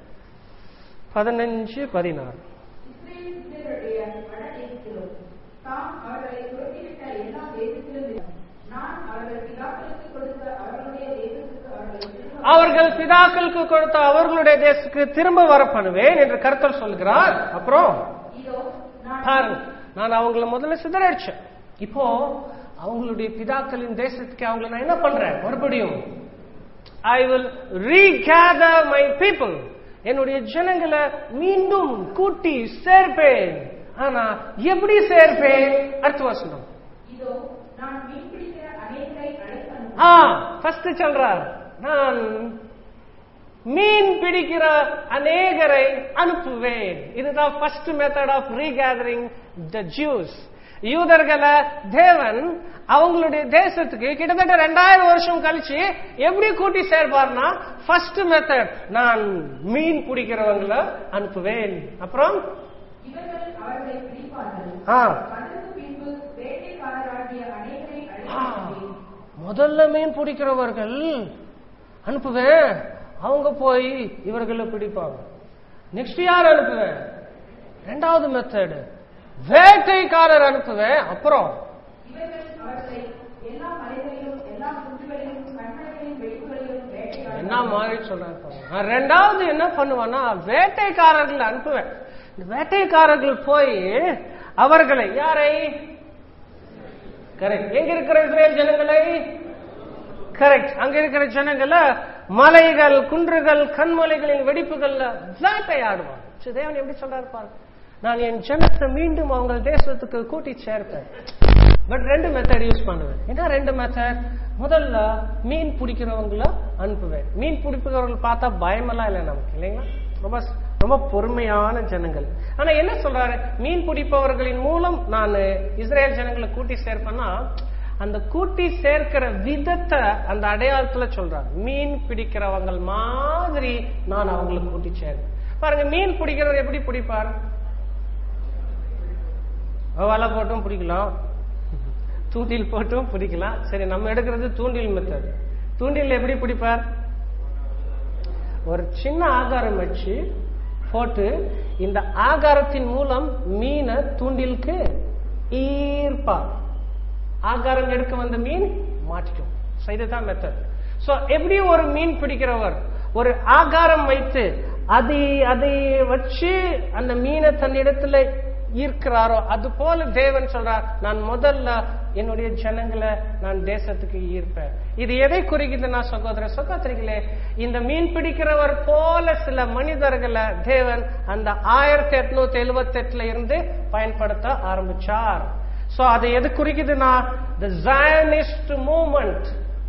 பதினஞ்சு பதினாறு இஸ்ரேல் சிலருடைய வட தேசத்திலும் தாம் அவர்களை துரத்திவிட்ட எல்லா தேசத்திலும் நான் அவர்கள் பிதாக்களுக்கு கொடுத்த அவர்களுடைய தேசத்துக்கு அவர்களை திரும்ப அவர்கள் பிதாக்களுக்கு கொடுத்த அவர்களுடைய தேசத்துக்கு திரும்ப வர பண்ணுவேன் என்று கருத்தர் சொல்கிறார் அப்புறம் இதோ நான் பாருங்க நான் அவங்கள முதல்ல சிதறடிச்சேன் இப்போ அவங்களுடைய பிதாக்களின் தேசத்துக்கு அவங்கள நான் என்ன பண்றேன் மறுபடியும் I will regather my people என்னுடைய ஜனங்களை மீண்டும் கூட்டி சேர்ப்பேன் ஆனா எப்படி சேர்ப்பேன் அடுத்த வசனம் இதோ நான் மீன்பிடிக்கிற அநேகரை அழைத்து ஆ ஃபர்ஸ்ட் சொல்றார் நான் மீன் பிடிக்கிற அநேகரை அனுப்புவேன் இதுதான் first method of regathering the Jews யூதர்களை தேவன் அவங்களுடைய தேசத்துக்கு கிட்டத்தட்ட ரெண்டாயிரம் வருஷம் கழிச்சு எப்படி கூட்டி சேர்ப்பார்னா ஃபர்ஸ்ட் மெத்தட் நான் மீன் பிடிக்கிறவங்கள அனுப்புவேன் அப்புறம் இவர்கள் அவர்களை பிடிப்பார்கள் ஆ அதற்கு பின்பு வேட்டைக்காரராகிய அநேகரை ஆ, அழைத்து முதல்ல மீன் பிடிக்கிறவர்கள் அனுப்புவேன் அவங்க போய் இவர்களை பிடிப்பாங்க நெக்ஸ்ட் யார் அனுப்புவேன் ரெண்டாவது மெத்தடு வேட்டைக்காரர் அனுப்புவேன் அப்புறம் இவர்கள் அவர்களை எல்லா மலைகளிலும் எல்லா குன்றுகளிலும் கண்மலைகளின் வெடிப்புகளிலும் வேட்டையாடி என்ன மாதிரி சொல்றாரு பாருங்க. நான் ரெண்டாவது என்ன பண்ணுவேன்னா வேட்டைக்காரர்கள் அனுப்புவேன் இந்த வேட்டைக்காரர்கள் போய் அவர்களை யாரை கரெக்ட் எங்க இருக்கிற இஸ்ரேல் ஜனங்களை கரெக்ட் அங்க இருக்கிற ஜனங்கள மலைகள் குன்றுகள் கண்மலைகளின் வெடிப்புகள்ல வேட்டையாடுவான் சரி, தேவன் எப்படி சொல்றாரு பாருங்க நான் என் ஜனத்தை மீண்டும் அவங்க தேசத்துக்கு கூட்டி சேர்ப்பேன் பட் ரெண்டு மெத்தட் யூஸ் பண்ணுவேன் என்ன ரெண்டு மெத்தட் முதல்ல மீன் பிடிக்கிறவங்கள அனுப்புவேன் மீன் பிடிக்கிறவர்கள் பார்த்தா பயமெல்லாம் இல்லை நமக்கு இல்லைங்களா ரொம்ப ரொம்ப பொறுமையான ஜனங்கள் ஆனா என்ன சொல்றாரு மீன் பிடிப்பவர்களின் மூலம் நான் இஸ்ரேல் ஜனங்களை கூட்டி சேர்ப்பேன்னா அந்த கூட்டி சேர்க்கிற விதத்தை அந்த அடையாளத்துல சொல்றார் மீன் பிடிக்கிறவங்க மாதிரி நான் அவங்களை கூட்டி சேர்க்கிறேன் பாருங்க மீன் பிடிக்கிறவர் எப்படி பிடிப்பார் வலை போட்டும் பிடிக்கலாம் தூண்டில் போட்டும் பிடிக்கலாம் சரி நம்ம எடுக்கிறது தூண்டில் மெத்தட் தூண்டில் எப்படி பிடிப்பார் ஒரு சின்ன ஆகாரம் வச்சு போட்டு இந்த ஆகாரத்தின் மூலம் மீனை தூண்டிலுக்கு ஈர்ப்பார் ஆகாரம் எடுக்க வந்த மீன் மாட்டிக்கும் So, இதுதான் மெத்தட் சோ எப்படி ஒரு மீன் பிடிக்கிறவர் ஒரு ஆகாரம் வைத்து அதை அதை வச்சு அந்த மீனை தன்னிடத்துல ஈர்க்கிறாரோ அது போல தேவன் சொல்றார் நான் முதல்ல என்னுடைய ஜனங்களை நான் தேசத்துக்கு ஈர்ப்பேன் இது எதை குறிக்குதுன்னா சகோதர சகோதரிகளே இந்த மீன் பிடிக்கிறவர் போல சில மனிதர்களை தேவன் அந்த ஆயிரத்தி எட்நூத்தி எழுபத்தி எட்டுல இருந்து பயன்படுத்த ஆரம்பிச்சார் சோ அது எது குறிக்குதுன்னா த ஜயனிஸ்ட் மூமெண்ட்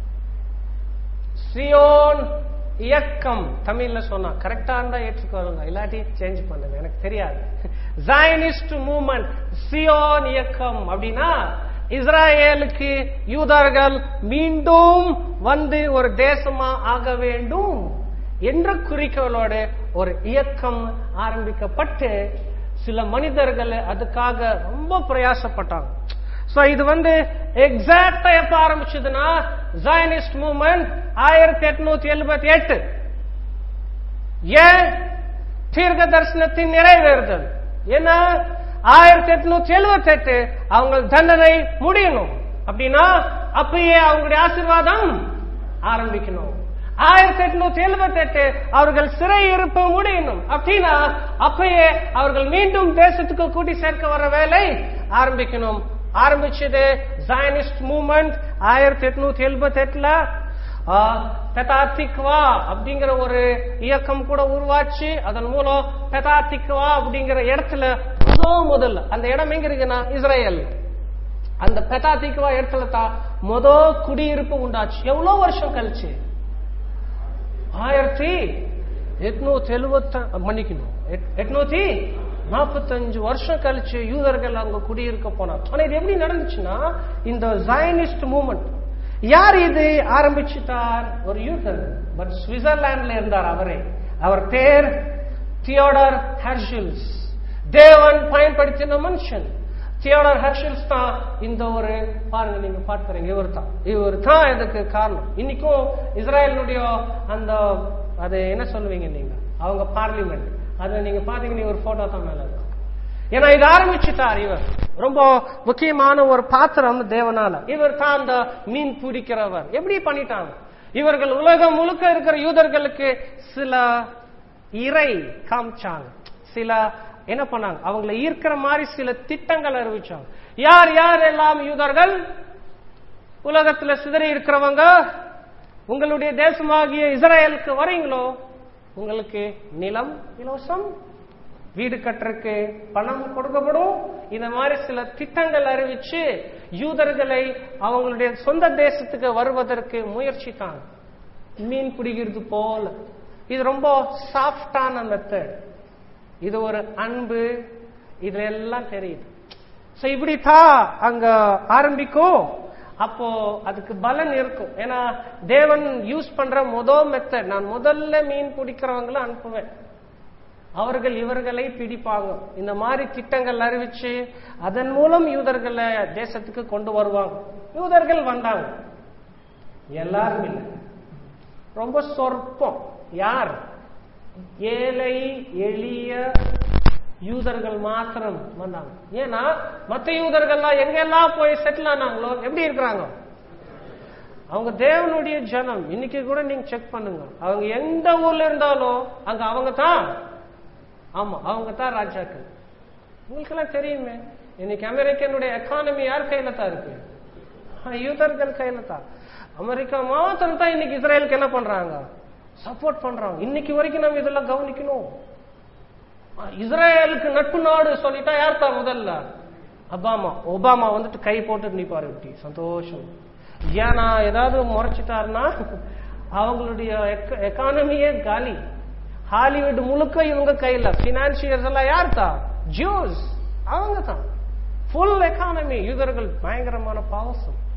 சியோன் இயக்கம் தமிழ்ல சொன்னா கரெக்டா இருந்தா ஏற்றுக்கொள்ளுங்க இல்லாட்டி சேஞ்ச் பண்ணுங்க எனக்கு தெரியாது ஜயனிஸ்ட் மூமெண்ட் சியோன் இயக்கம் அப்படின்னா இஸ்ராயேலுக்கு யூதர்கள் மீண்டும் வந்து ஒரு தேசமா ஆக வேண்டும் என்ற குறிக்கோளோடு ஒரு இயக்கம் ஆரம்பிக்கப்பட்டு சில மனிதர்கள் அதுக்காக ரொம்ப பிரயாசப்பட்டாங்க சோ இது வந்து எக்ஸாக்டா எப்ப ஆரம்பிச்சதுன்னா ஜாயனிஸ்ட் மூவ்மெண்ட் ஆயிரத்தி எட்நூத்தி எழுபத்தி எட்டு ஏன் தீர்க்க தரிசனத்தின் நிறைவேறுதல் ஏன்னா ஆயிரத்தி எட்நூத்தி எழுபத்தி எட்டு அவங்க தண்டனை முடியணும் அப்படின்னா அப்பயே அவங்களுடைய ஆசீர்வாதம் ஆரம்பிக்கணும் ஆயிரத்தி எட்நூத்தி எழுபத்தி எட்டு அவர்கள் சிறை இருப்பு முடியணும் அப்படின்னா அப்பயே அவர்கள் மீண்டும் தேசத்துக்கு கூட்டி சேர்க்க வர வேலை ஆரம்பிக்கணும் ஆரம்பிச்சது ஜாயனிஸ்ட் மூவ்மெண்ட் ஆயிரத்தி எட்நூத்தி எழுபத்தி எட்டுல பெதாத்திக்வா அப்படிங்கிற ஒரு இயக்கம் கூட உருவாச்சு அதன் மூலம் பெதாத்திக்வா அப்படிங்கிற இடத்துல முதல் முதல்ல அந்த இடம் எங்க இருக்குன்னா இஸ்ரேல் அந்த பெதாத்திக்வா இடத்துல தான் முத குடியிருப்பு உண்டாச்சு எவ்வளவு வருஷம் கழிச்சு ஆயிரத்தி எட்நூத்தி எழுபத்த மன்னிக்கணும் எட்நூத்தி நாற்பத்தஞ்சு வருஷம் கழிச்சு யூதர்கள் அங்க குடியிருக்க போனார் ஆனா இது எப்படி நடந்துச்சுன்னா இந்த ஜயனிஸ்ட் மூவ்மெண்ட் யார் இது ஆரம்பிச்சுட்டார் ஒரு யூதர் பட் சுவிட்சர்லாந்துல இருந்தார் அவரே அவர் பேர் தியோடர் ஹர்ஷில்ஸ் தேவன் பயன்படுத்தின மனுஷன் தியோடர் ஹர்ஷில்ஸ் தான் இந்த ஒரு பாருங்க நீங்க பார்க்கிறீங்க இவர் தான் இவர் தான் இதுக்கு காரணம் இன்னைக்கும் இஸ்ரேலினுடைய அந்த அது என்ன சொல்லுவீங்க நீங்க அவங்க பார்லிமெண்ட் அது நீங்க பாத்தீங்கன்னா ஒரு போட்டோ தான் மேல இருக்கும் ஏன்னா இது ஆரம்பிச்சுட்டார் இவர் ரொம்ப முக்கியமான ஒரு பாத்திரம் தேவனால இவர் தான் அந்த மீன் பிடிக்கிறவர் எப்படி பண்ணிட்டாங்க இவர்கள் உலகம் முழுக்க இருக்கிற யூதர்களுக்கு சில இறை காமிச்சாங்க சில என்ன பண்ணாங்க அவங்களை ஈர்க்கிற மாதிரி சில திட்டங்கள் அறிவிச்சாங்க யார் யார் எல்லாம் யூதர்கள் உலகத்துல சிதறி இருக்கிறவங்க உங்களுடைய தேசமாகிய இஸ்ரேலுக்கு வரீங்களோ உங்களுக்கு நிலம் இலவசம் வீடு கட்டுறதுக்கு பணம் கொடுக்கப்படும் இந்த மாதிரி சில திட்டங்கள் அறிவிச்சு யூதர்களை அவங்களுடைய சொந்த தேசத்துக்கு வருவதற்கு முயற்சித்தாங்க மீன் பிடிக்கிறது போல இது ரொம்ப சாஃப்டான மெத்தட் இது ஒரு அன்பு இதுல எல்லாம் தெரியுது சோ இப்படித்தான் அங்க ஆரம்பிக்கும் அப்போ அதுக்கு பலன் இருக்கும் ஏன்னா தேவன் யூஸ் பண்ற முதல் மெத்தட் நான் முதல்ல மீன் பிடிக்கிறவங்கள அனுப்புவேன் அவர்கள் இவர்களை பிடிப்பாங்க இந்த மாதிரி திட்டங்கள் அறிவிச்சு அதன் மூலம் யூதர்களை தேசத்துக்கு கொண்டு வருவாங்க யூதர்கள் வந்தாங்க எல்லாரும் இல்லை ரொம்ப சொற்பம் யார் ஏழை எளிய யூதர்கள் மாத்திரம் வந்தாங்க ஏன்னா மற்ற யூதர்கள்லாம் எங்கெல்லாம் போய் செட்டில் ஆனாங்களோ எப்படி இருக்கிறாங்க அவங்க தேவனுடைய ஜனம் இன்னைக்கு கூட நீங்க செக் பண்ணுங்க அவங்க எந்த ஊர்ல இருந்தாலும் அங்க அவங்க தான் ஆமா அவங்க தான் ராஜாக்கள் உங்களுக்கு எல்லாம் தெரியுமே இன்னைக்கு அமெரிக்கனுடைய எக்கானமி யார் கையில தான் இருக்கு யூதர்கள் கையில தான் அமெரிக்கா மாத்திரம் தான் இன்னைக்கு இஸ்ரேலுக்கு என்ன பண்றாங்க சப்போர்ட் பண்றாங்க இன்னைக்கு வரைக்கும் நம்ம இதெல்லாம் கவனிக்கணும் இஸ்ரேலுக்கு நட்பு நாடு சொல்லிட்டா யார் தான் முதல்ல ஒபாமா ஒபாமா வந்துட்டு கை போட்டு நிப்பாரு இப்படி சந்தோஷம் ஏன்னா ஏதாவது முறைச்சிட்டாருன்னா அவங்களுடைய எக்கானமியே காலி ஹாலிவுட் முழுக்க இவங்க கையில பினான்சியர்ஸ் எல்லாம் யார் தான் ஜூஸ் அவங்க தான் ஃபுல் எக்கானமி யூதர்கள் பயங்கரமான பாவசம்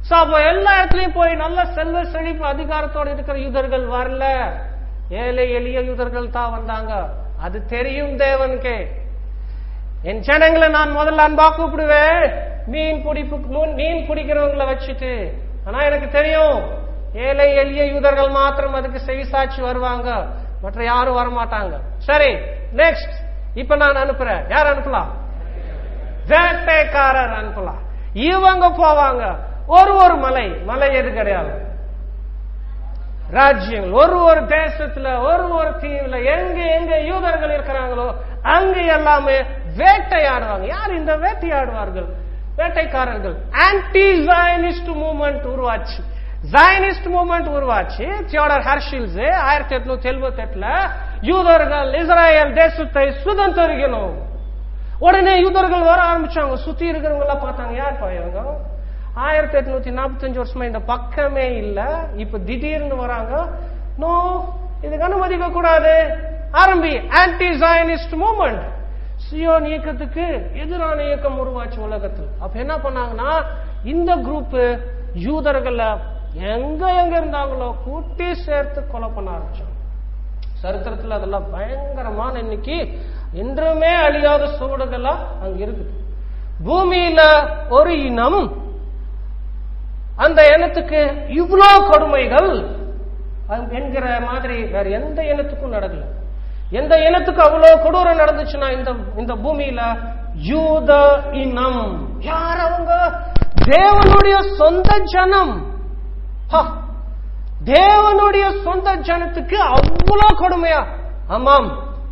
சோ அப்போ எல்லா இடத்துலயும் போய் நல்ல செல்வ செழிப்பு அதிகாரத்தோட இருக்கிற யூதர்கள் வரல ஏழை எளிய யூதர்கள் தான் வந்தாங்க அது தெரியும் தேவனுக்கே என் ஜனங்களை நான் முதல்ல அன்பா கூப்பிடுவேன் மீன் பிடிப்பு மீன்- மீன் பிடிக்கிறவங்களை வச்சுட்டு ஆனா எனக்கு தெரியும் ஏழை எளிய யூதர்கள் மாத்திரம் அதுக்கு செவிசாட்சி வருவாங்க மற்ற யாரும் வரமாட்டாங்க சரி நெக்ஸ்ட் இப்ப நான் அனுப்புறேன் யார் அனுப்பலாம் வேட்டைக்காரர் அனுப்பலாம் இவங்க போவாங்க ஒரு ஒரு மலை மலை எது கிடையாது ராஜ்யங்கள் ஒரு ஒரு தேசத்துல ஒரு ஒரு தீவுல எங்க எங்க யூதர்கள் இருக்கிறாங்களோ அங்க எல்லாமே வேட்டையாடுவாங்க யார் இந்த வேட்டையாடுவார்கள் வேட்டைக்காரர்கள் ஆன்டி ஜாயனிஸ்ட் மூவ்மெண்ட் உருவாச்சு ஜாயனிஸ்ட் மூவ்மெண்ட் உருவாச்சு தியோடர் ஹர்ஷில்ஸ் ஆயிரத்தி எட்நூத்தி எழுபத்தி எட்டுல யூதர்கள் இஸ்ரேல் தேசத்தை சுதந்திரிக்கணும் உடனே யூதர்கள் வர ஆரம்பிச்சாங்க சுத்தி இருக்கிறவங்க எல்லாம் பார்த்தாங்க யார் இவங்க ஆயிரத்தி எட்நூத்தி நாற்பத்தஞ்சு வருஷமா இந்த பக்கமே இல்ல இப்ப திடீர்னு வராங்க நோ இதுக்கு அனுமதிக்க கூடாது ஆரம்பி ஆன்டி ஜாயனிஸ்ட் மூவ்மெண்ட் சியோன் இயக்கத்துக்கு எதிரான இயக்கம் உருவாச்சு உலகத்தில் அப்ப என்ன பண்ணாங்கன்னா இந்த குரூப் யூதர்கள எங்க எங்க இருந்தாங்களோ கூட்டி சேர்த்து கொலை பண்ண ஆரம்பிச்சாங்க சரித்திரத்துல அதெல்லாம் பயங்கரமான இன்னைக்கு என்றுமே அழியாத சுவடுகளா அங்க இருக்குது பூமியில ஒரு இனம் அந்த இனத்துக்கு இவ்வளோ கொடுமைகள் அது என்கிற மாதிரி வேற எந்த இனத்துக்கும் நடக்கல எந்த இனத்துக்கு அவ்வளவு கொடூரம் நடந்துச்சுன்னா இந்த இந்த பூமியில யூத இனம் யார் அவங்க தேவனுடைய சொந்த ஜனம் ஹா, தேவனுடைய சொந்த ஜனத்துக்கு அவ்வளவு கொடுமையா ஆமாம்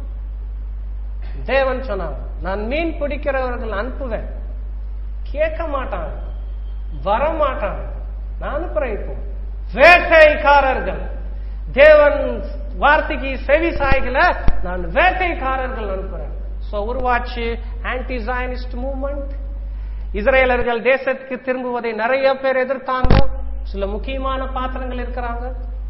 தேவன் சொன்னாங்க நான் மீன் பிடிக்கிறவர்கள் அனுப்புவேன் கேட்க மாட்டாங்க வர மாட்டாங்க நான் அனுப்புறேன் இப்போ வேட்டைக்காரர்கள் தேவன் வார்த்தைக்கு செவி சாய்கல நான் வேட்டைக்காரர்கள் அனுப்புறேன் சோ உருவாச்சு ஆன்டி ஜாயனிஸ்ட் மூவ்மெண்ட் இஸ்ரேலர்கள் தேசத்துக்கு திரும்புவதை நிறைய பேர் எதிர்த்தாங்க சில முக்கியமான பாத்திரங்கள் இருக்கிறாங்க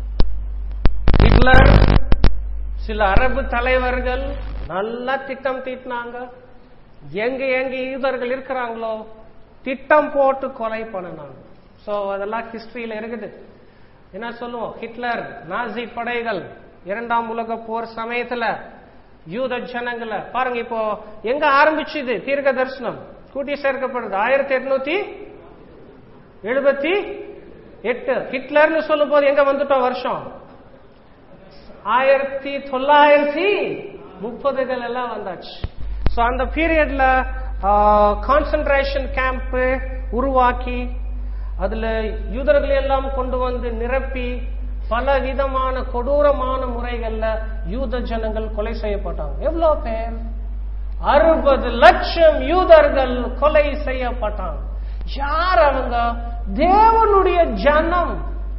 ஹிட்லர் சில அரபு தலைவர்கள் நல்லா திட்டம் தீட்டினாங்க எங்க எங்க யூதர்கள் இருக்கிறாங்களோ திட்டம் போட்டு கொலை பண்ணினாங்க சோ அதெல்லாம் ஹிஸ்டரியில இருக்குது என்ன சொல்லுவோம் ஹிட்லர் நாசி படைகள் இரண்டாம் உலக போர் சமயத்துல யூத ஜனங்களை பாருங்க இப்போ எங்க ஆரம்பிச்சுது தீர்க்க தரிசனம் கூட்டி சேர்க்கப்படுது ஆயிரத்தி எட்நூத்தி எழுபத்தி எட்டு ஹிட்லர்னு சொல்லும் போது எங்க வந்துட்டோம் வருஷம் ஆயிரத்தி தொள்ளாயிரத்தி முப்பதுகள் எல்லாம் வந்தாச்சு சோ அந்த பீரியட்ல கான்சென்ட்ரேஷன் கேம்ப் உருவாக்கி அதுல யூதர்களை எல்லாம் கொண்டு வந்து நிரப்பி பல விதமான கொடூரமான முறைகள்ல யூத ஜனங்கள் கொலை செய்யப்பட்டாங்க எவ்வளவு பேர் அறுபது லட்சம் யூதர்கள் கொலை செய்யப்பட்டாங்க யார் அவங்க தேவனுடைய ஜனம்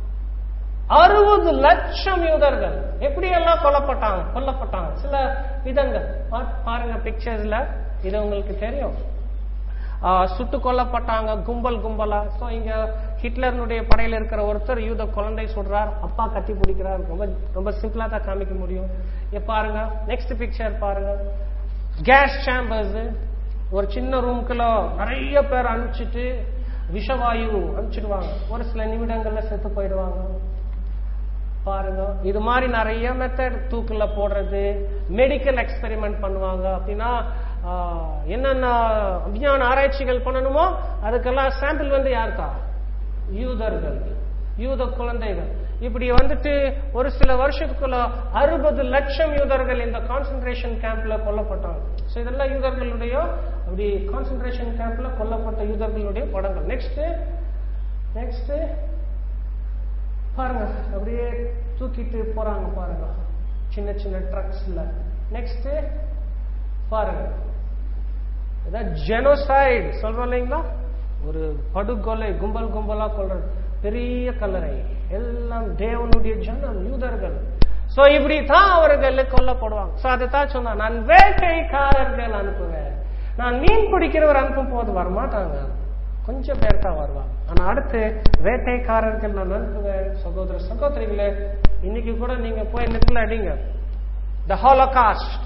அறுபது லட்சம் யூதர்கள் எப்படி எல்லாம் கொல்லப்பட்டாங்க கொல்லப்பட்டாங்க சில விதங்கள் பா- பாருங்க பிக்சர்ஸ்ல இது உங்களுக்கு தெரியும் ஆ, சுட்டு கொல்லப்பட்டாங்க கும்பல் கும்பலா சோ இங்க ஹிட்லர்னுடைய படையில இருக்கிற ஒருத்தர் யூத குழந்தை சுடுறார் அப்பா கட்டி பிடிக்கிறார் ரொம்ப ரொம்ப சிம்பிளா தான் காமிக்க முடியும் இங்க பாருங்க நெக்ஸ்ட் பிக்சர் பாருங்க கேஸ் சேம்பர்ஸ் ஒரு சின்ன ரூம்குள்ள நிறைய பேர் அனுப்பிச்சிட்டு விஷவாயு அனுப்பிச்சிடுவாங்க ஒரு சில நிமிடங்கள்ல செத்து போயிடுவாங்க பாருங்க இது மாதிரி நிறைய மெத்தட் தூக்குல போடுறது மெடிக்கல் எக்ஸ்பெரிமெண்ட் பண்ணுவாங்க அப்படின்னா ஆஹ், என்னென்ன விஞ்ஞான ஆராய்ச்சிகள் பண்ணணுமோ அதுக்கெல்லாம் சாம்பிள் வந்து யாருக்கா யூதர்கள் யூத குழந்தைகள் இப்படி வந்துட்டு ஒரு சில வருஷத்துக்குள்ள அறுபது லட்சம் யூதர்கள் இந்த கான்சென்ட்ரேஷன் கேம்ப்ல கொல்லப்பட்டாங்க So இதெல்லாம் யூதர்களுடைய அப்படி கான்சென்ட்ரேஷன் கேம்ப்ல கொல்லப்பட்ட யூதர்களுடைய படங்கள் நெக்ஸ்ட் நெக்ஸ்ட் பாருங்க அப்படியே தூக்கிட்டு போறாங்க பாருங்க சின்ன சின்ன ட்ரக்ஸ்ல நெக்ஸ்ட் பாருங்க இதான் ஜெனோசைட் சொல்றோம் இல்லைங்களா ஒரு படுகொலை கும்பல் கும்பலா கொள்றது பெரிய கல்லறை எல்லாம் தேவனுடைய ஜனம் யூதர்கள் சோ இப்படி தான் அவர்கள் கொல்லப்படுவாங்க சோ அதுதான் சொன்னா நான் வேட்டைக்காரர்கள் அனுப்புவேன் நான் மீன் பிடிக்கிறவர் அனுப்பும் போது வரமாட்டாங்க கொஞ்சம் பேர் தான் வருவாங்க ஆனா அடுத்து வேட்டைக்காரர்கள் நான் அனுப்புவேன் சகோதர சகோதரிகளே இன்னைக்கு கூட நீங்க போய் நெட்ல அடிங்க த ஹாலோகாஸ்ட்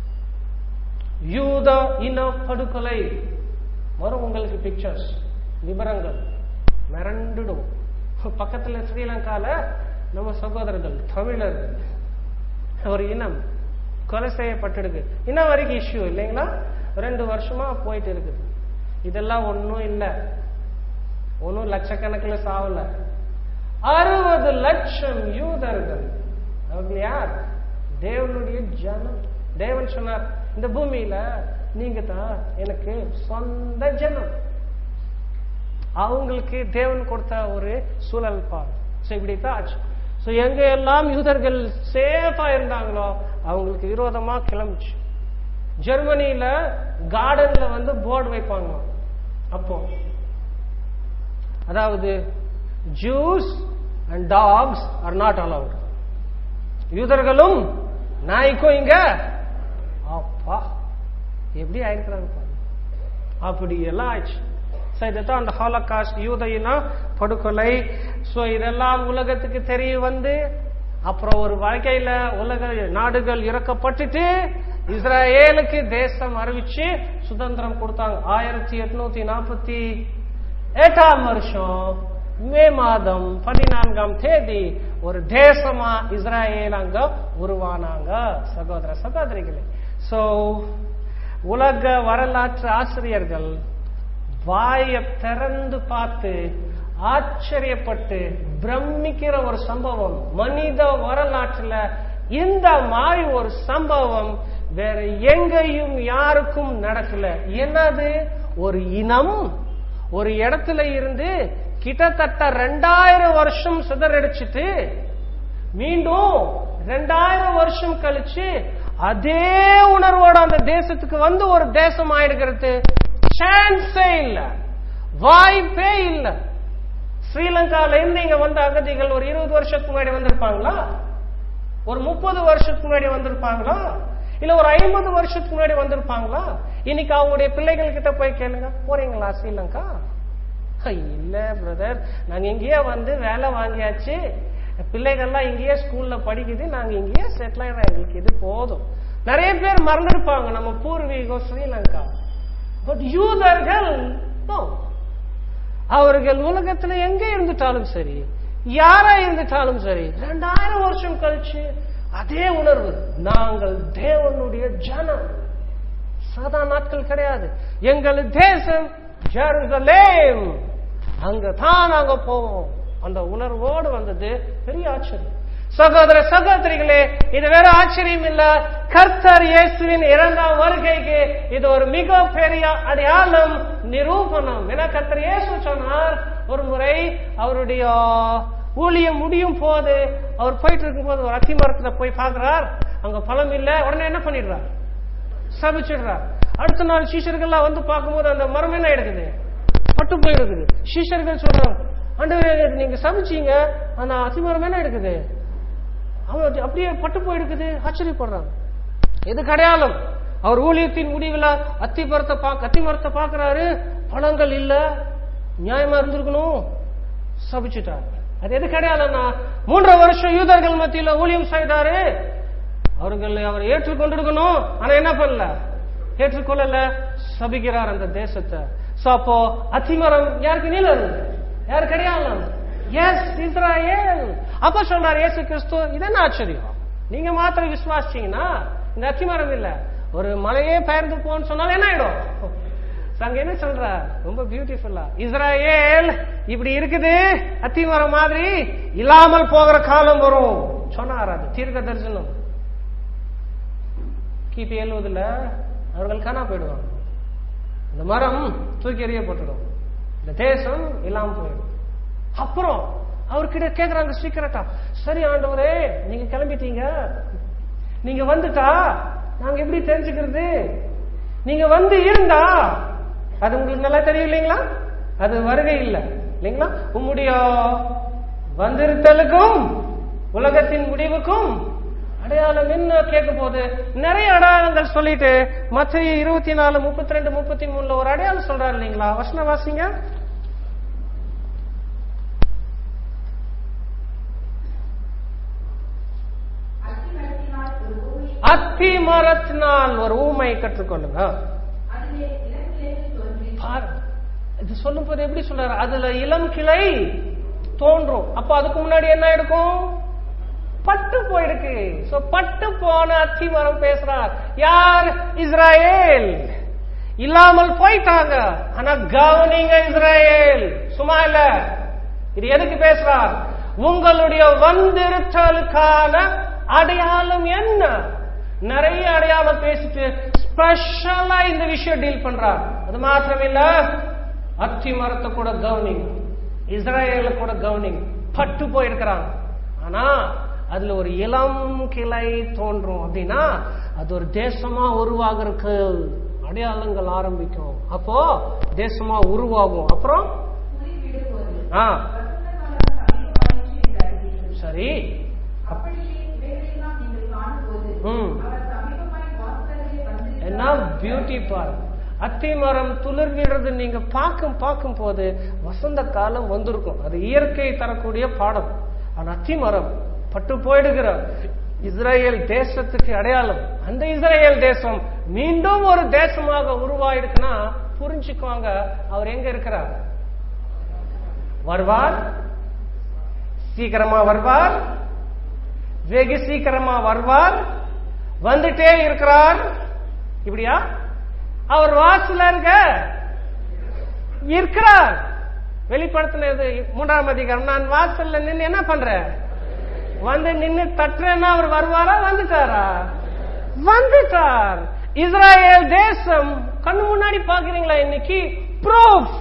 யூத இன படுகொலை வரும் உங்களுக்கு பிக்சர்ஸ் விவரங்கள் மிரண்டுடும் பக்கத்துல ஸ்ரீலங்கால நம்ம சகோதரர்கள் தமிழர்கள் ஒரு இனம் கொலை செய்யப்பட்டிருக்கு இன்ன வரைக்கும் இஷ்யூ இல்லைங்களா ரெண்டு வருஷமா போயிட்டு இருக்குது இதெல்லாம் ஒன்றும் இல்லை ஒன்றும் லட்சக்கணக்கில் சாவல அறுபது லட்சம் யூதர்கள் அவங்க யார் தேவனுடைய ஜனம் தேவன் சொன்னார் இந்த பூமியில நீங்க தான் எனக்கு சொந்த ஜனம் அவங்களுக்கு தேவன் கொடுத்த ஒரு சூழல் பாரு ஸோ இப்படித்தான் ஆச்சு ஸோ எங்க எல்லாம் யூதர்கள் சேஃபா இருந்தாங்களோ அவங்களுக்கு விரோதமா கிளம்பிச்சு ஜெர்மனியில கார்டன்ல வந்து போர்டு வைப்பாங்க அப்போ அதாவது Jews and dogs are not allowed யூதர்களும் நாய்க்கும் இங்க அப்பா எப்படி ஆயிருக்கிறாங்க பாருங்க அப்படி எல்லாம் ஆயிடுச்சு ஸோ இதைத்தான் அந்த ஹாலகாஸ்ட் யூதையினா படுகொலை ஸோ இதெல்லாம் உலகத்துக்கு தெரிய வந்து அப்புறம் ஒரு வாழ்க்கையில உலக நாடுகள் இறக்கப்பட்டுட்டு இஸ்ரேலுக்கு தேசம் அறிவிச்சு சுதந்திரம் கொடுத்தாங்க ஆயிரத்தி எட்நூத்தி நாற்பத்தி எட்டாம் வருஷம் மே மாதம் பதினான்காம் தேதி ஒரு தேசமா இஸ்ரேல் அங்க உருவானாங்க சகோதர சகோதரிகளே சோ உலக வரலாற்று ஆசிரியர்கள் வாய திறந்து பார்த்து ஆச்சரியப்பட்டு பிரமிக்கிற ஒரு சம்பவம் மனித வரலாற்றுல இந்த மாதிரி ஒரு சம்பவம் வேற எங்கேயும் யாருக்கும் நடக்கல என்னது ஒரு இனம் ஒரு இடத்துல இருந்து கிட்டத்தட்ட ரெண்டாயிரம் வருஷம் சிதறடிச்சிட்டு மீண்டும் ரெண்டாயிரம் வருஷம் கழிச்சு அதே உணர்வோட அந்த தேசத்துக்கு வந்து ஒரு தேசம் ஆயிடுகிறது சான்ஸே இல்ல வாய்ப்பே இல்ல ஸ்ரீலங்கால இருந்து இங்க வந்த அகதிகள் ஒரு இருபது வருஷத்துக்கு முன்னாடி வந்திருப்பாங்களா ஒரு முப்பது வருஷத்துக்கு முன்னாடி வந்திருப்பாங்களா இல்ல ஒரு ஐம்பது வருஷத்துக்கு முன்னாடி வந்திருப்பாங்களா இன்னைக்கு அவங்களுடைய பிள்ளைகள் கிட்ட போய் கேளுங்க போறீங்களா ஸ்ரீலங்கா இல்ல பிரதர் நாங்க இங்கேயே வந்து வேலை வாங்கியாச்சு பிள்ளைகள்லாம் இங்கேயே ஸ்கூல்ல படிக்குது நாங்க இங்கேயே செட்டில் ஆயிடும் எங்களுக்கு இது போதும் நிறைய பேர் மறந்துருப்பாங்க நம்ம பூர்வீகம் ஸ்ரீலங்கா பட் யூதர்கள் அவர்கள் உலகத்துல எங்க இருந்துட்டாலும் சரி யாரா இருந்துட்டாலும் சரி ரெண்டாயிரம் வருஷம் கழிச்சு அதே உணர்வு நாங்கள் தேவனுடைய ஜனம் சாதா நாட்கள் கிடையாது எங்கள் தேசம் ஜெருசலேம் அங்க தான் நாங்க போவோம் அந்த உணர்வோடு வந்தது பெரிய ஆச்சரியம் சகோதர சகோதரிகளே இது வேற ஆச்சரியம் இல்ல கர்த்தர் இயேசுவின் இரண்டாம் வருகைக்கு இது ஒரு மிக பெரிய அடையாளம் நிரூபணம் ஏன்னா கர்த்தர் இயேசு சொன்னார் ஒரு முறை அவருடைய ஊழியம் முடியும் போது அவர் போயிட்டு இருக்கும் போது ஒரு அத்தி மரத்துல போய் பாக்குறார் அங்க பழம் இல்ல உடனே என்ன பண்ணிடுறார் சபிச்சிடுறார் அடுத்த நாள் சீஷர்கள்லாம் வந்து பார்க்கும்போது அந்த மரம் என்ன எடுக்குது பட்டு போயிருக்குது சீஷர்கள் சொல்றாங்க ஆண்டவரே நீங்க சமைச்சீங்க அந்த அத்திமரம் என்ன எடுக்குது அவன் அப்படியே பட்டு போயிருக்குது ஆச்சரியப்படுறாங்க எது அடையாளம் அவர் ஊழியத்தின் முடிவில் அத்தி மரத்தை பார்க்க அத்தி மரத்தை பார்க்கிறாரு பழங்கள் இல்ல நியாயமா இருந்திருக்கணும் சபிச்சுட்டார் அது எது அடையாளம்னா மூன்றரை வருஷம் யூதர்கள் மத்தியில ஊழியம் செய்தாரு அவர்கள் அவர் ஏற்றுக்கொண்டிருக்கணும் ஆனா என்ன பண்ணல ஏற்றுக்கொள்ளல சபிக்கிறார் அந்த தேசத்தை சோ அப்போ அத்திமரம் யாருக்கு நீல இருந்து யாரு கிடையாது எஸ் இஸ்ராயேல் அப்ப சொல்றார் இயேசு கிறிஸ்து இது என்ன ஆச்சரியம் நீங்க மாத்திரம் விசுவாசிச்சீங்கன்னா இந்த அத்திமரம் இல்ல ஒரு மலையே பெயர்ந்து போன்னு சொன்னாலும் என்ன ஆயிடும் அங்க என்ன சொல்ற ரொம்ப பியூட்டிஃபுல்லா இஸ்ராயேல் இப்படி இருக்குது அத்திமரம் மாதிரி இல்லாமல் போகிற காலம் வரும் சொன்னார் அது தீர்க்க தரிசனம் கிபி எழுவதுல அவர்கள் காணா போயிடுவாங்க இந்த மரம் தூக்கி எறியப்பட்டுடும் இந்த தேசம் இல்லாம போயிடும் அப்புறம் அவர்கிட்ட கேக்குறாங்க சீக்கிரட்டா சரி ஆண்டவரே நீங்க கிளம்பிட்டீங்க நீங்க வந்துட்டா நாங்க எப்படி தெரிஞ்சுக்கிறது நீங்க வந்து இருந்தா அது உங்களுக்கு நல்லா தெரியும் இல்லைங்களா அது வருகை இல்லை இல்லைங்களா உம்முடைய வந்திருத்தலுக்கும் உலகத்தின் முடிவுக்கும் அடையாளம் என்ன கேட்கும் போது நிறைய அடையாளங்கள் சொல்லிட்டு மற்ற இருபத்தி நாலு முப்பத்தி ரெண்டு முப்பத்தி மூணுல ஒரு அடையாளம் சொல்றாரு இல்லைங்களா வசன வாசிங்க அத்திமரத்தினால் ஒரு பூமி அத்தி மரத்தினால் ஒரு ஊமை கற்றுக்கொள்ளுங்க அதிலே இளங்கிளைகள் தோன்றி பாருங்க இது சொல்லும் போது எப்படி சொல்றாரு அதுல இளம் கிளை தோன்றும் அப்ப அதுக்கு முன்னாடி என்ன இருக்கும் பட்டு போயிருக்கு சோ பட்டு போன அத்தி மரம் பேசுறார் யார் இஸ்ராயேல் இல்லாமல் போயிட்டாங்க ஆனா கவனிங்க இஸ்ராயேல் சும்மா இல்ல இது எதுக்கு பேசுறார் உங்களுடைய வந்திருத்தலுக்கான அடையாளம் என்ன நிறைய அடையாளம் பேசிட்டு ஸ்பெஷலா இந்த விஷயம் டீல் பண்றார் அது மாத்திரம் இல்ல அத்தி மரத்தை கூட கவனிங்க இஸ்ரேல கூட கவனிங்க பட்டு போயிருக்கிறாங்க ஆனா அதுல ஒரு இளம் கிளை தோன்றும் அப்படின்னா அது ஒரு தேசமா உருவாகிறதுக்கு அடையாளங்கள் ஆரம்பிக்கும் அப்போ தேசமா உருவாகும் அப்புறம் குறிப்பிடுவது ஆ வசந்த காலம் சமீபமாயிற்று என்று அறிவீர்கள். சரி அப்படியே இவைகளையெல்லாம் நீங்கள் காணும்போது ம். அவர் சமீபமாய் வாசலிலே வந்து என்ன பியூட்டி பார் அத்திமரம் துளிர் விடுறது நீங்க பார்க்கும் பார்க்கும் போது வசந்த காலம் வந்திருக்கும் அது இயற்கை தரக்கூடிய பாடம் ஆனா அத்திமரம் பட்டு போயிடுகிற இஸ்ரேல் தேசத்துக்கு அடையாளம் அந்த இஸ்ரேல் தேசம் மீண்டும் ஒரு தேசமாக உருவாயிடுக்குன்னா புரிஞ்சுக்குவாங்க அவர் எங்க இருக்கிறார் வருவார் சீக்கிரமா வருவார் வெகு சீக்கிரமா வருவார் வந்துட்டே இருக்கிறார் இப்படியா அவர் வாசல இருக்க இருக்கிறார் வெளிப்படுத்தினது மூன்றாம் அதிகாரம் நான் வாசல்ல நின்னு என்ன பண்றேன் வந்து நின்னு தட்டுறேன்னா அவர் வருவாரா வந்துட்டாரா வந்துட்டார் இஸ்ராயேல் தேசம் கண்ணு முன்னாடி பாக்குறீங்களா இன்னைக்கு ப்ரூஃப்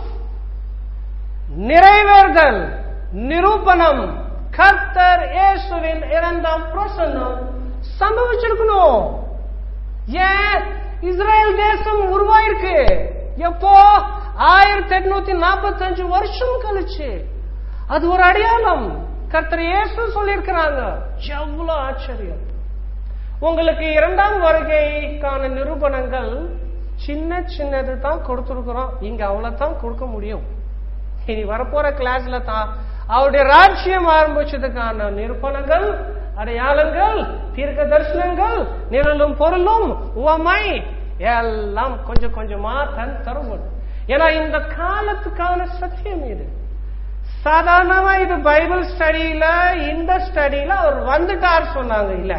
நிறைவேறுதல் நிரூபணம் கர்த்தர் இயேசுவின் இரண்டாம் பிரசன்னம் சம்பவிச்சிருக்கணும் ஏன் இஸ்ரேல் தேசம் உருவாயிருக்கு எப்போ ஆயிரத்தி எட்நூத்தி நாற்பத்தி அஞ்சு வருஷம் கழிச்சு அது ஒரு அடையாளம் கர்த்தர் இயேசு சொல்லியிருக்கிறாங்க எவ்வளவு ஆச்சரியம் உங்களுக்கு இரண்டாம் வருகைக்கான நிரூபணங்கள் சின்ன சின்னது தான் கொடுத்துருக்கிறோம் இங்க அவ்வளவுதான் கொடுக்க முடியும் இனி வரப்போற கிளாஸ்ல தான் அவருடைய ராஜ்யம் ஆரம்பிச்சதுக்கான நிரூபணங்கள் அடையாளங்கள் தீர்க்க தரிசனங்கள் நிழலும் பொருளும் உவமை எல்லாம் கொஞ்சம் கொஞ்சமா தன் தரும் ஏன்னா இந்த காலத்துக்கான சத்தியம் இது சாதாரணமா இது பைபிள் ஸ்டடியில இந்த ஸ்டடியில அவர் வந்துட்டார் சொன்னாங்க இல்ல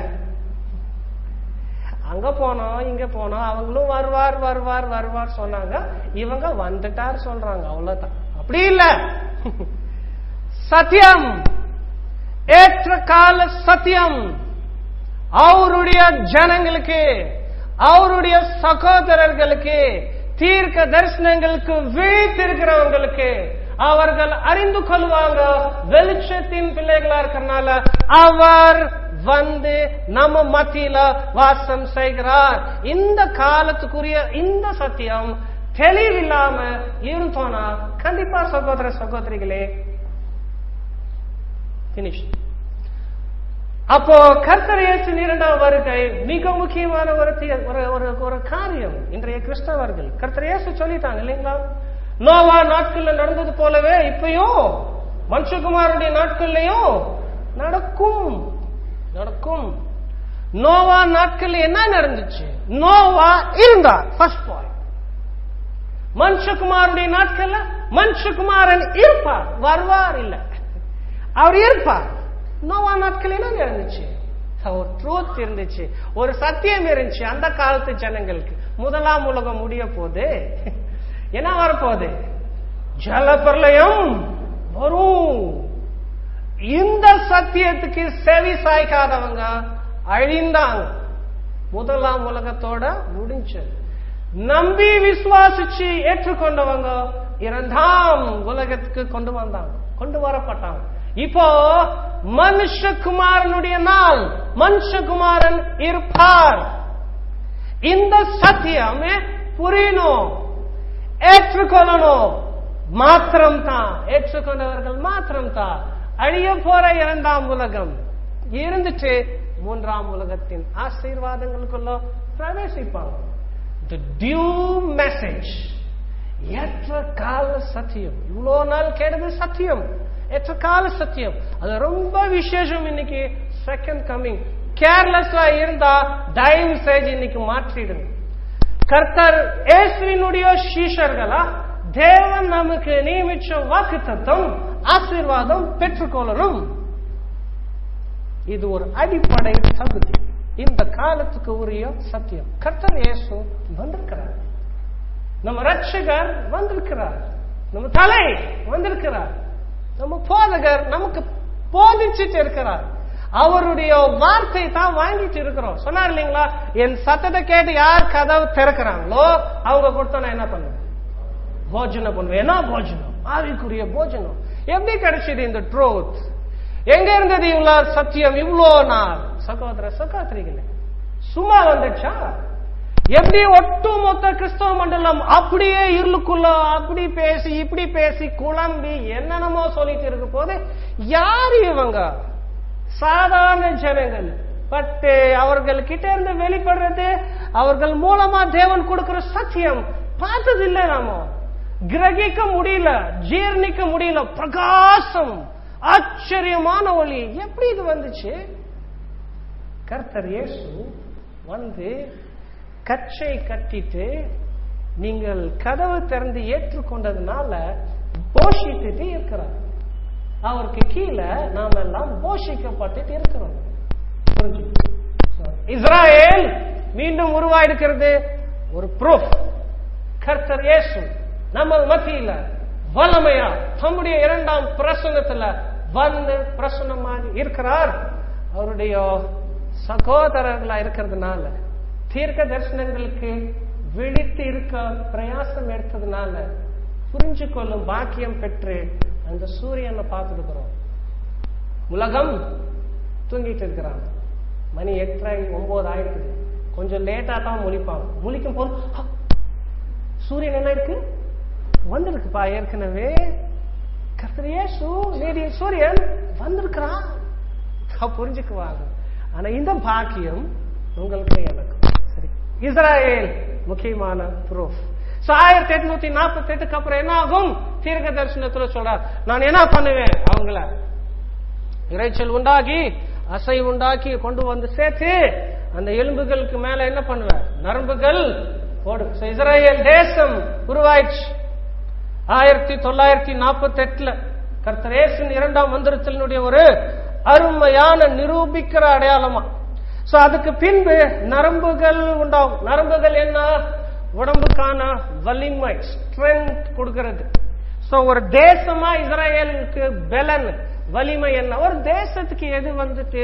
அங்க போனோம் இங்க போனோம் அவங்களும் வருவார் வருவார் வருவார் சொன்னாங்க இவங்க வந்துட்டார் சொல்றாங்க அவ்வளவுதான் அப்படி இல்ல சத்தியம் ஏற்ற கால சத்தியம் அவருடைய ஜனங்களுக்கு அவருடைய சகோதரர்களுக்கு தீர்க்க தரிசனங்களுக்கு வீழ்த்திருக்கிறவங்களுக்கு அவர்கள் அறிந்து கொள்வாங்க வெளிச்சத்தின் பிள்ளைகளா இருக்கிறனால அவர் வந்து நம்ம மத்தியில வாசம் செய்கிறார் இந்த காலத்துக்குரிய இந்த சத்தியம் தெளிவில்லாம இருந்தோனா கண்டிப்பா சகோதர சகோதரிகளே பினிஷ் அப்போ கர்த்தர் இயேசு இரண்டாம் வருகை மிக முக்கியமான ஒரு தி- ஒரு ஒரு ஒரு காரியம் இன்றைய கிறிஸ்தவர்கள் கர்த்தர் இயேசு சொல்லிட்டாங்க இல்லைங்களா நோவா நாட்கள்ல நடந்தது போலவே இப்பயும் மனுஷகுமாருடைய நாட்கள்லயும் நடக்கும் நடக்கும் நோவா நாட்கள்ல என்ன நடந்துச்சு நோவா இருந்தார் ஃபர்ஸ்ட் பாயிண்ட் மனுஷகுமாருடைய நாட்கள்ல மனுஷகுமாரன் இருப்பார் வருவார் இல்ல அவர் இருப்பார் நோவா நாட்கள் என்ன நடந்துச்சு ஒரு ட்ரூத் இருந்துச்சு ஒரு சத்தியம் இருந்துச்சு அந்த காலத்து ஜனங்களுக்கு முதலாம் உலகம் முடிய போது என்ன வரப்போகுது ஜலப்பிரளயம் வரும் இந்த சத்தியத்துக்கு செவி சாய்க்காதவங்க அழிந்தாங்க முதலாம் உலகத்தோட முடிஞ்சது நம்பி விசுவாசிச்சு ஏற்றுக்கொண்டவங்க இரண்டாம் உலகத்துக்கு கொண்டு வந்தாங்க கொண்டு வரப்பட்டாங்க இப்போ மனுஷகுமாரனுடைய நாள் மனுஷகுமாரன் இருப்பார் இந்த சத்தியம் புரியணும் ஏற்றுக்கொள்ளணும் மாத்திரம் தான் ஏற்றுக்கொண்டவர்கள் மாத்திரம் தான் அழிய போற இரண்டாம் உலகம் இருந்துட்டு மூன்றாம் உலகத்தின் ஆசீர்வாதங்களுக்குள்ள பிரவேசிப்பாங்க the due message ஏற்ற கால சத்தியம் இவ்வளோ நாள் கேட்டது சத்தியம் ஏற்ற கால சத்தியம் அது ரொம்ப விசேஷம் இன்னைக்கு செகண்ட் கம்மிங் கேர்லெஸ்ஸா இருந்தா தயவு செய்து இன்னைக்கு மாற்றிடுங்க கர்த்தர் இயேசுவினுடைய சீஷர்களா தேவன் நமக்கு நியமிச்ச வாக்கு தத்துவம் ஆசீர்வாதம் பெற்றுக்கொள்ளணும் இது ஒரு அடிப்படை தகுதி இந்த காலத்துக்கு உரிய சத்தியம் கர்த்தர் இயேசு வந்திருக்கிறார் நம்ம ரட்சகர் வந்திருக்கிறார் நம்ம தலை வந்திருக்கிறார் நம்ம போதகர் நமக்கு போதிச்சுட்டு இருக்கிறார் அவருடைய வார்த்தை தான் வாங்கிட்டு இருக்கிறோம் சொன்னார் இல்லைங்களா என் சத்தத்தை கேட்டு யார் கதவு திறக்கிறாங்களோ அவங்க கொடுத்தா நான் என்ன பண்ணுவேன் போஜனம் பண்ணுவேன் என்ன போஜனம் ஆவிக்குரிய போஜனம் எப்படி கிடைச்சது இந்த ட்ரோத் எங்க இருந்தது இவ்வளவு சத்தியம் இவ்வளோ நாள் சகோதர சகோதரிகளே சும்மா வந்துச்சா எப்படி ஒட்டுமொத்த கிறிஸ்தவ மண்டலம் அப்படியே இருளுக்குள்ள அப்படி பேசி இப்படி பேசி குழம்பி என்னென்னமோ சொல்லிட்டு இருக்க போது யாரு இவங்க சாதாரண ஜனங்கள் பட் அவர்கள் கிட்ட இருந்து வெளிப்படுறது அவர்கள் மூலமா தேவன் கொடுக்கிற சத்தியம் பார்த்தது இல்லை நாம கிரகிக்க முடியல ஜீர்ணிக்க முடியல பிரகாசம் ஆச்சரியமான ஒளி எப்படி இது வந்துச்சு கர்த்தர் இயேசு வந்து கச்சை கட்டிட்டு நீங்கள் கதவு திறந்து ஏற்றுக்கொண்டதுனால போஷித்துட்டு இருக்கிறார் அவருக்கு கீழே நாம் எல்லாம் போஷிக்கப்பட்டுட்டு இருக்கிறோம் புரிஞ்சு இஸ்ராயேல் மீண்டும் உருவாயிருக்கிறது ஒரு ப்ரூஃப் கர்த்தர் இயேசு நம்ம மத்தியில வல்லமையா தம்முடைய இரண்டாம் பிரசங்கத்துல வந்து பிரசன்னமாக இருக்கிறார் அவருடைய சகோதரர்களா இருக்கிறதுனால தீர்க்க தரிசனங்களுக்கு விழித்து இருக்க பிரயாசம் எடுத்ததுனால புரிஞ்சு கொள்ளும் பாக்கியம் பெற்று அந்த சூரியனை பார்த்துருக்கிறோம் உலகம் தூங்கிட்டு இருக்கிறாங்க மணி எட்டரை ஒன்பது ஆயிடுது கொஞ்சம் லேட்டா தான் முழிப்பாங்க முழிக்கும் போது "ஹ, சூரியன் என்ன இருக்கு வந்திருக்குப்பா ஏற்கனவே கர்த்தரையே நேரிய சூரியன் வந்திருக்கிறான் அப்ப புரிஞ்சுக்குவாங்க ஆனா இந்த பாக்கியம் உங்களுக்கு எனக்கு சரி இஸ்ராயேல் முக்கியமான ப்ரூஃப் ஆயிரத்தி எட்நூத்தி நாற்பத்தி எட்டுக்கு அப்புறம் என்ன ஆகும் தீர்க்க தரிசனத்துல சொல்றார் நான் என்ன பண்ணுவேன் அவங்கள இறைச்சல் உண்டாகி அசை உண்டாக்கி கொண்டு வந்து சேர்த்து அந்த எலும்புகளுக்கு மேல என்ன பண்ணுவேன் நரம்புகள் போடும் So, இஸ்ரேல் தேசம் உருவாயிடுச்சு ஆயிரத்தி தொள்ளாயிரத்தி நாற்பத்தி எட்டுல கர்த்தரேசன் இரண்டாம் மந்திரத்தினுடைய ஒரு அருமையான நிரூபிக்கிற அடையாளமா சோ அதுக்கு பின்பு நரம்புகள் உண்டாகும் நரம்புகள் என்ன உடம்புக்கான வலிமை ஸ்ட்ரென்த் கொடுக்கிறது சோ ஒரு தேசமா இஸ்ரேலுக்கு பெலன் வலிமை என்ன ஒரு தேசத்துக்கு எது வந்துட்டு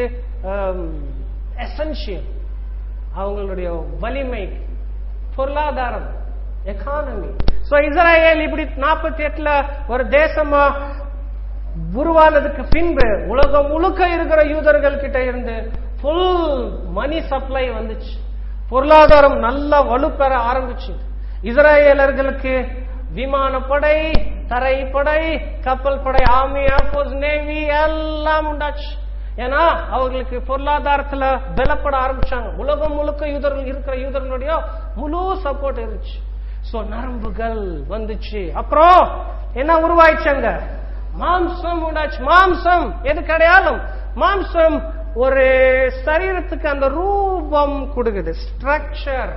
எசென்சியல் அவங்களுடைய வலிமை பொருளாதாரம் எக்கானமி சோ இஸ்ரேல் இப்படி நாற்பத்தி எட்டுல ஒரு தேசமா உருவானதுக்கு பின்பு உலகம் முழுக்க இருக்கிற யூதர்கள் கிட்ட இருந்து ஃபுல் மணி சப்ளை வந்துச்சு பொருளாதாரம் நல்லா வலுப்பெற ஆரம்பிச்சு இஸ்ரேலர்களுக்கு விமானப்படை தரைப்படை கப்பல் படை ஆர்மி ஏர்போர்ஸ் நேவி எல்லாம் உண்டாச்சு ஏன்னா அவர்களுக்கு பொருளாதாரத்துல பலப்பட ஆரம்பிச்சாங்க உலகம் முழுக்க யூதர்கள் இருக்கிற யூதர்களுடைய முழு சப்போர்ட் இருந்துச்சு சோ நரம்புகள் வந்துச்சு அப்புறம் என்ன உருவாயிச்சாங்க மாம்சம் உண்டாச்சு மாம்சம் எது கிடையாலும் மாம்சம் ஒரு சரீரத்துக்கு அந்த ரூபம் கொடுக்குது ஸ்ட்ரக்சர்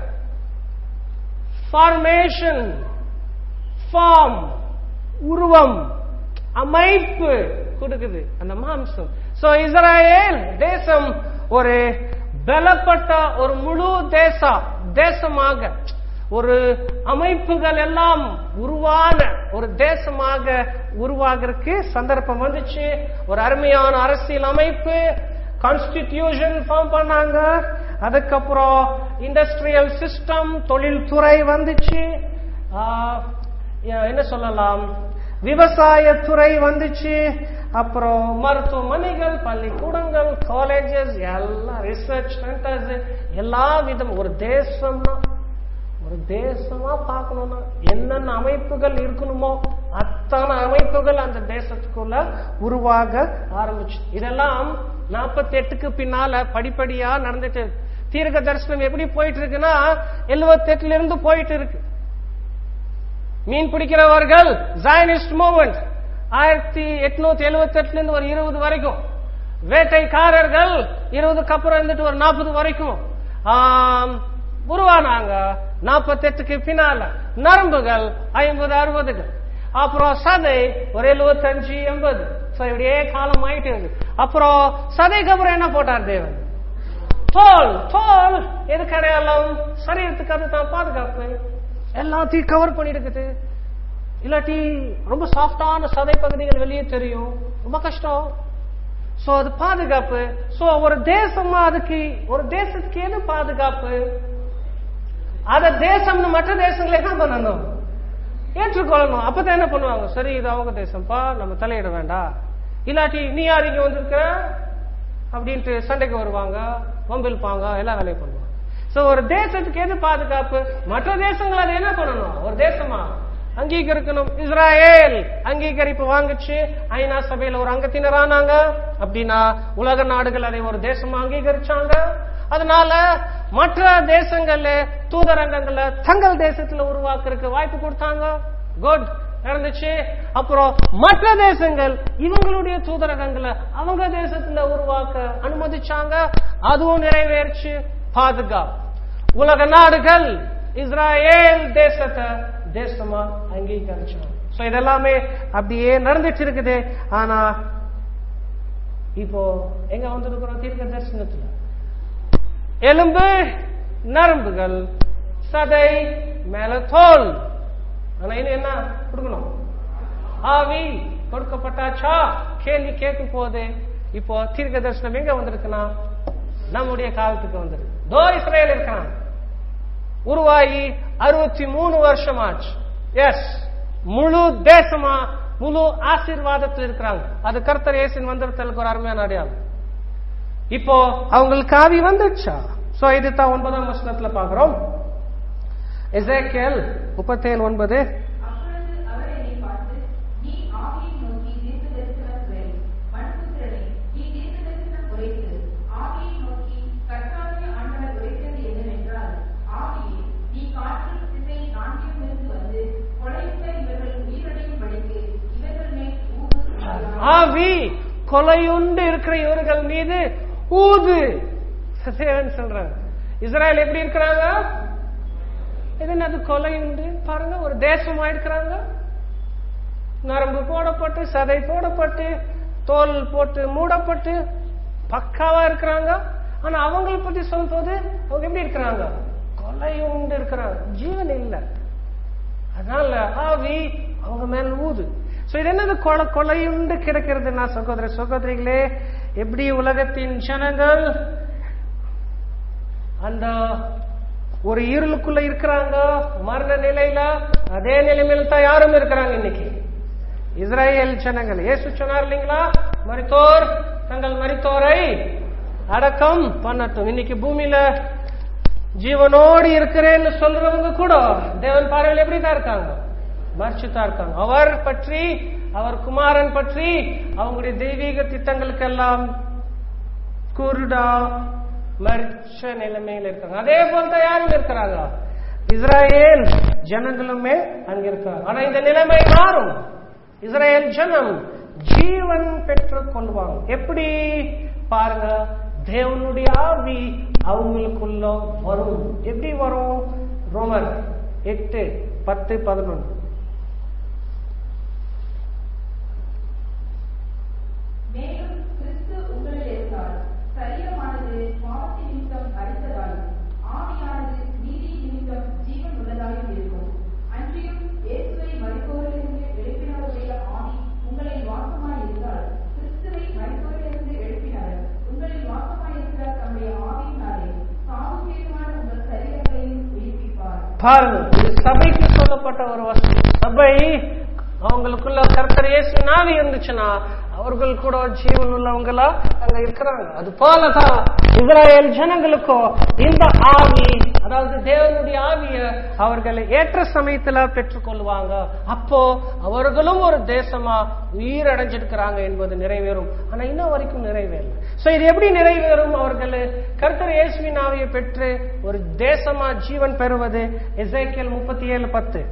ஃபார்மேஷன் ஃபார்ம் உருவம் அமைப்பு கொடுக்குது அந்த மாம்சம் சோ இஸ்ரேல் தேசம் ஒரு பலப்பட்ட ஒரு முழு தேச தேசமாக ஒரு அமைப்புகள் எல்லாம் உருவான ஒரு தேசமாக உருவாகிறதுக்கு சந்தர்ப்பம் வந்துச்சு ஒரு அருமையான அரசியல் அமைப்பு கான்ஸ்டிடியூஷன் ஃபார்ம் பண்ணாங்க அதுக்கப்புறம் இண்டஸ்ட்ரியல் சிஸ்டம் தொழில்துறை வந்துச்சு ஆஹ், என்ன சொல்லலாம் விவசாயத்துறை வந்துச்சு அப்புறம் மருத்துவமனைகள் பள்ளிக்கூடங்கள் காலேஜஸ் எல்லாம் ரிசர்ச் சென்டர்ஸ் எல்லா விதம் ஒரு தேசம்னா ஒரு தேசமா பார்க்கணும்னா என்னென்ன அமைப்புகள் இருக்கணுமோ அத்தனை அமைப்புகள் அந்த தேசத்துக்குள்ள உருவாக ஆரம்பிச்சு இதெல்லாம் நாற்பத்தி எட்டுக்கு பின்னால படிப்படியா நடந்துட்டு இருக்கு. தீர்க்க தரிசனம் எப்படி போயிட்டு இருக்குன்னா எழுபத்தி எட்டுல இருந்து போயிட்டு இருக்கு மீன் பிடிக்கிறவர்கள் ஜாயனிஸ்ட் மூவ்மெண்ட் ஆயிரத்தி எட்நூத்தி எழுபத்தி எட்டுல இருந்து ஒரு இருபது வரைக்கும் வேட்டைக்காரர்கள் இருபதுக்கு அப்புறம் இருந்துட்டு ஒரு நாற்பது வரைக்கும் ஆம், உருவானாங்க நாற்பத்தெட்டுக்கு பின்னால நரம்புகள் ஐம்பது அறுபதுகள் அப்புறம் சதை ஒரு எழுபத்தஞ்சு எண்பது So, இப்படியே காலம் ஆயிட்டு இருக்கு அப்புறம் சதைக்கு அப்புறம் என்ன போட்டார் தேவன் தோல் தோல் எதுக்கு அடையாளம் சரீரத்துக்கு அதுதான் பாதுகாப்பு எல்லாத்தையும் கவர் பண்ணிருக்குது இல்லாட்டி ரொம்ப சாஃப்டான சதை பகுதிகள் வெளியே தெரியும் ரொம்ப கஷ்டம் சோ அது பாதுகாப்பு சோ ஒரு தேசமா அதுக்கு ஒரு தேசத்துக்கு எது பாதுகாப்பு அத தேசம்னு மற்ற தேசங்களை என்ன பண்ணணும் ஏற்றுக்கொள்ளணும் அப்பதான் என்ன பண்ணுவாங்க சரி இது அவங்க தேசம்ப்பா நம்ம தலையிட வேண்டாம் இல்லாட்டி நீ யார் இங்க வந்திருக்கிற அப்படின்ட்டு சண்டைக்கு வருவாங்க வம்பிழுப்பாங்க எல்லா வேலையும் பண்ணுவாங்க சோ ஒரு தேசத்துக்கு எது பாதுகாப்பு மற்ற தேசங்கள் அதை என்ன பண்ணணும் ஒரு தேசமா அங்கீகரிக்கணும் இஸ்ராயேல் அங்கீகரிப்பு வாங்குச்சு ஐநா சபையில ஒரு அங்கத்தினரானாங்க அப்படின்னா உலக நாடுகள் அதை ஒரு தேசமா அங்கீகரிச்சாங்க அதனால மற்ற தேசங்கள்ல தூதரங்கங்களை தங்கள் தேசத்துல உருவாக்குறதுக்கு வாய்ப்பு கொடுத்தாங்க குட் நடந்துச்சு அப்புறம் மற்ற தேசங்கள் இவங்களுடைய தூதரகங்களை அவங்க தேசத்துல உருவாக்க அனுமதிச்சாங்க அதுவும் நிறைவேறுச்சு பாதுகாப்பு உலக நாடுகள் இஸ்ராயேல் தேசத்தை தேசமா அங்கீகரிச்சாங்க சோ இதெல்லாமே அப்படியே நடந்துட்டு இருக்குது ஆனா இப்போ எங்க வந்திருக்கிறோம் தீர்க்க தரிசனத்துல எலும்பு நரம்புகள் சதை மேல தோல் ஆனா இன்னும் என்ன கொடுக்கணும் ஆவி கொடுக்கப்பட்டாச்சா கேள்வி கேட்கும் போது இப்போ தீர்க்க தரிசனம் எங்க வந்திருக்குன்னா நம்முடைய காலத்துக்கு வந்திருக்கு தோ இஸ்ரேல் இருக்கான் உருவாகி அறுபத்தி மூணு வருஷம் ஆச்சு எஸ் முழு தேசமா முழு ஆசீர்வாதத்தில் இருக்கிறாங்க அது கர்த்தர் இயேசின் வந்திரத்தலுக்கு ஒரு அருமையான அடையாளம் இப்போ அவங்களுக்கு ஆவி வந்துடுச்சா சோ இதுதான் ஒன்பதாம் வசனத்துல பாக்குறோம் எசேக்கியல் முப்பத்தேழு ஒன்பது அப்பொழுது அவர் என்னை பார்த்து, நீ ஆவியை நோக்கி தீர்க்கதரிசனம் உரை. மனுபுத்திரனே, நீ தீர்க்கதரிசனம் உரைத்து, ஆவியை நோக்கி கர்த்தாவிய ஆண்டவர் உரைத்தது என்னவென்றால், ஆவியே, நீ காற்றின் திசை நான்கிலுமிருந்து வந்து, கொலையுண்ட இவர்கள் உயிரடையும்படிக்கு இவர்கள் மேல் ஊது ஊதுகிறாய். ஆவி கொலையுண்டு இருக்கிற இவர்கள் மீது ஊது தேவன் சொல்றாங்க இஸ்ராயல் எப்படி இருக்கிறாங்க இது என்னது கொலை உண்டு பாருங்க ஒரு தேசமா இருக்கிறாங்க நரம்பு போடப்பட்டு சதை போடப்பட்டு தோல் போட்டு மூடப்பட்டு பக்காவா இருக்கிறாங்க ஆனா அவங்களை பத்தி சொல்லும்போது அவங்க எப்படி இருக்கிறாங்க கொலை உண்டு இருக்கிறாங்க ஜீவன் இல்லை அதனால ஆவி அவங்க மேல் ஊது சோ இது என்னது கொலை கொலையுண்டு கிடக்கிறதுனா சகோதர சகோதரிகளே எப்படி உலகத்தின் ஜனங்கள் அந்த ஒரு இருளுக்குள்ள இருக்கிறாங்க மரண நிலையில அதே நிலைமையில தான் யாரும் இருக்கிறாங்க இன்னைக்கு இஸ்ரேல் ஜனங்கள் இயேசு சொன்னார் இல்லைங்களா மரித்தோர் தங்கள் மரித்தோரை அடக்கம் பண்ணட்டும் இன்னைக்கு பூமியில ஜீவனோடு இருக்கிறேன்னு சொல்றவங்க கூட தேவன் பார்வையில் எப்படி தான் இருக்காங்க மறிச்சுதான் இருக்காங்க அவர் பற்றி அவர் குமாரன் பற்றி அவங்களுடைய தெய்வீக திட்டங்களுக்கெல்லாம் குருடா மறிச்ச நிலைமையில் இருக்காங்க அதே போல தான் யாரும் இருக்கிறாங்க இஸ்ராயேல் ஜனங்களுமே அங்க இருக்காங்க ஆனா இந்த நிலைமை மாறும் இஸ்ராயேல் ஜனம் ஜீவன் பெற்றுக் கொள்வாங்க எப்படி பாருங்க தேவனுடைய ஆவி அவங்களுக்குள்ள வரும் எப்படி வரும் ரோமர் எட்டு பத்து பதினொன்று மேலும் கிறிஸ்து உங்களில் இருந்தால் சரீரமானது பாவத்தின் நிமித்தம் மரித்ததாயும் ஆவியானது நீதி நிமித்தம் ஜீவன் உள்ளதாயும் இருக்கும் அன்றியும் இயேசுவை மரித்தோரிலிருந்து எழுப்பினவருடைய ஆவி உங்களில் வாசமாய் இருந்தால் கிறிஸ்துவை மரித்தோரிலிருந்து எழுப்பினார் உங்களில் வாசமாய் இருக்கிற தம்முடைய ஆவியினாலே சாவுக்கேதுவான உங்கள் சரீரங்களையும் உயிர்ப்பிப்பார் பாருங்க இது சபைக்கு சொல்லப்பட்ட ஒரு வசனம் சபை அவங்களுக்குள்ள கர்த்தர் இயேசு நாவி இருந்துச்சுன்னா அவர்கள் கூட ஜீவன் உள்ளவங்களா அங்க இருக்கிறாங்க அது போலதான் இஸ்ராயேல் ஜனங்களுக்கோ இந்த ஆவி அதாவது தேவனுடைய ஆவிய அவர்களை ஏற்ற சமயத்துல பெற்றுக்கொள்வாங்க அப்போ அவர்களும் ஒரு தேசமா உயிரடைஞ்சிருக்கிறாங்க என்பது நிறைவேறும் ஆனா இன்னும் வரைக்கும் நிறைவேறல சோ இது எப்படி நிறைவேறும் அவர்கள் கர்த்தர் இயேசுவின் ஆவியை பெற்று ஒரு தேசமா ஜீவன் பெறுவது எசேக்கியல் முப்பத்தி ஏழு பத்து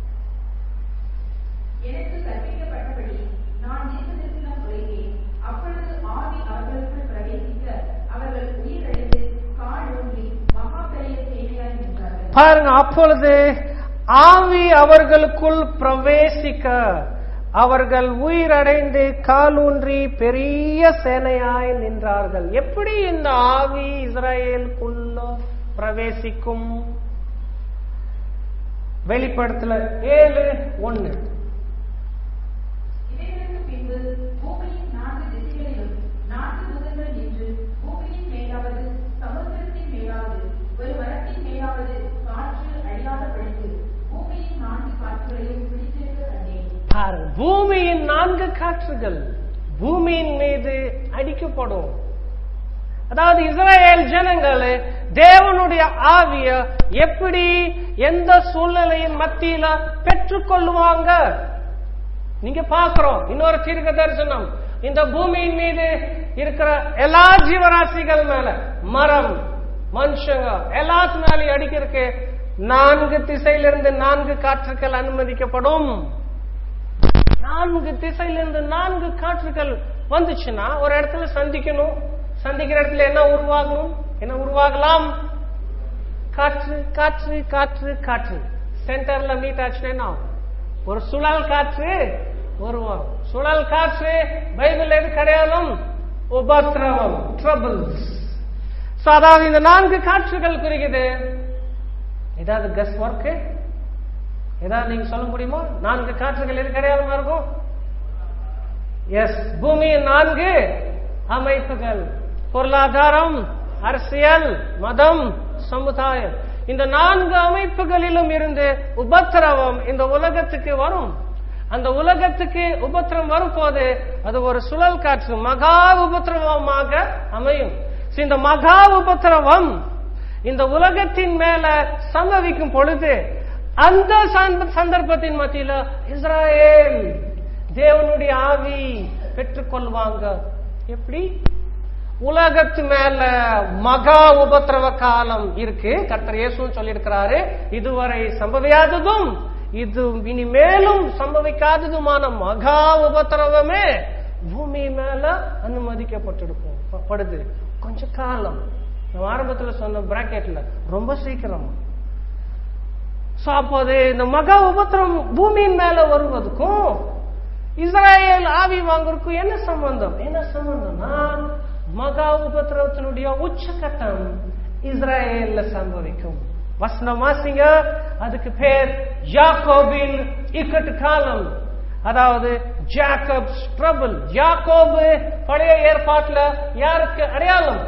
எனக்கு கற்பிக்கப்பட்டபடி நான் தீர்க்கதரிசனம் உரைத்தேன் அப்பொழுது ஆவி அவர்களுக்குள் பிரவேசிக்க அவர்கள் உயிரிழந்து கால் ஊன்றி மகா பெரிய சேனையாய் நின்றார்கள் பாருங்க அப்பொழுது ஆவி அவர்களுக்குள் பிரவேசிக்க அவர்கள் உயிரடைந்து காலூன்றி பெரிய சேனையாய் நின்றார்கள் எப்படி இந்த ஆவி இஸ்ரேலுக்குள்ள பிரவேசிக்கும் வெளிப்படத்துல ஏழு ஒண்ணு இவைகளுக்கு பின்பு பூமியின் நான்கு திசைகளிலும் நான்கு தூதர்கள் நின்று பூமியின் மேலாவது சமுத்திரத்தின் மேலாவது ஒரு மரத்தின் மேலாவது காற்று அழியாதபடிக்கு பூமியின் நான்கு காற்றுகளையும் பிடித்திருக்க கண்டேன் பாருங்க பூமியின் நான்கு காற்றுகள் பூமியின் மீது அடிக்கப்படும் அதாவது இஸ்ரேல் ஜனங்கள் தேவனுடைய ஆவிய எப்படி எந்த சூழ்நிலையின் மத்தியில பெற்றுக்கொள்வாங்க நீங்க பாக்குறோம் இன்னொரு தீர்க்க தரிசனம் இந்த பூமியின் மீது இருக்கிற எல்லா ஜீவராசிகள் மேல மரம் மனுஷங்க எல்லாத்து மேலேயும் அடிக்கிறதுக்கு நான்கு திசையிலிருந்து நான்கு காற்றுகள் அனுமதிக்கப்படும் நான்கு திசையிலிருந்து நான்கு காற்றுகள் வந்துச்சுன்னா ஒரு இடத்துல சந்திக்கணும் சந்திக்கிற இடத்துல என்ன உருவாகணும் என்ன உருவாகலாம் காற்று காற்று காற்று காற்று சென்டர்ல மீட் ஆச்சுன்னா என்ன ஆகும்? ஒரு சுழல் காற்று உருவாகும் சுழல் காற்று பைபிள் எது கிடையாதும் உபத்திரவம் ட்ரபிள்ஸ் அதாவது இந்த நான்கு காற்றுகள் குறிக்குது ஏதாவது கஸ் ஒர்க்கு ஏதாவது நீங்க சொல்ல முடியுமா நான்கு காற்றுகள் எது கிடையாதுமா இருக்கும் எஸ் பூமியின் நான்கு அமைப்புகள் பொருளாதாரம் அரசியல் மதம் சமுதாயம் இந்த நான்கு அமைப்புகளிலும் இருந்து உபத்திரவம் இந்த உலகத்துக்கு வரும் அந்த உலகத்துக்கு உபத்திரம் வரும்போது அது ஒரு சுழல் காற்று மகா உபத்திரவமாக அமையும் So, இந்த மகா உபத்திரவம் இந்த உலகத்தின் மேல சம்பவிக்கும் பொழுது அந்த சந்த- சந்தர்ப்பத்தின் மத்தியில இஸ்ராயேல் தேவனுடைய ஆவி பெற்றுக்கொள்வாங்க எப்படி உலகத்து மேல மகா உபத்திரவ காலம் இருக்கு கர்த்தர் இயேசுவும் சொல்லியிருக்கிறாரு இதுவரை சம்பவியாததும் இது இனிமேலும் சம்பவிக்காததுமான மகா உபத்திரவமே பூமி மேல அனுமதிக்கப்பட்டிருக்கும் ப- படுது கொஞ்ச காலம் நான் ஆரம்பத்துல சொன்ன பிராக்கெட்ல ரொம்ப சீக்கிரம் சோ அப்போது இந்த மகா உபத்திரம் பூமியின் மேல வருவதற்கும் இஸ்ராயேல் ஆவி வாங்குறதுக்கும் என்ன சம்பந்தம் என்ன சம்பந்தம்னா மகா உபத்திரவத்தினுடைய உச்சகட்டம் இஸ்ராயேல்ல சம்பவிக்கும் வசனம் வாசிங்க அதுக்கு பேர் யாக்கோபின் இக்கட்டு காலம் அதாவது ஜாக்கப் ட்ரபிள் யாக்கோபு பழைய ஏற்பாட்டுல யாருக்கு அடையாளம்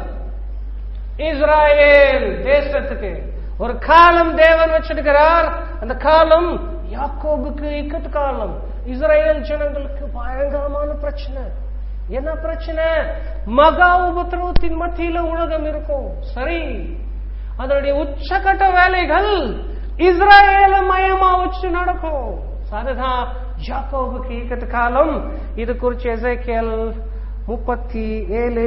இஸ்ராயேல் தேசத்துக்கு ஒரு காலம் தேவன் வச்சிருக்கிறார் அந்த காலம் யாக்கோபுக்கு இக்கட்டு காலம் இஸ்ரேல் ஜனங்களுக்கு பயங்கரமான பிரச்சனை என்ன பிரச்சனை மகா உபத்திரவத்தின் மத்தியில உலகம் இருக்கும் சரி அதனுடைய உச்சகட்ட வேலைகள் இஸ்ரேல மயமா வச்சு நடக்கும் So, அதுதான் யாக்கோபுக்கு இக்கட்டு காலம் இது குறிச்சு எசேக்கியல் முப்பத்தி ஏழு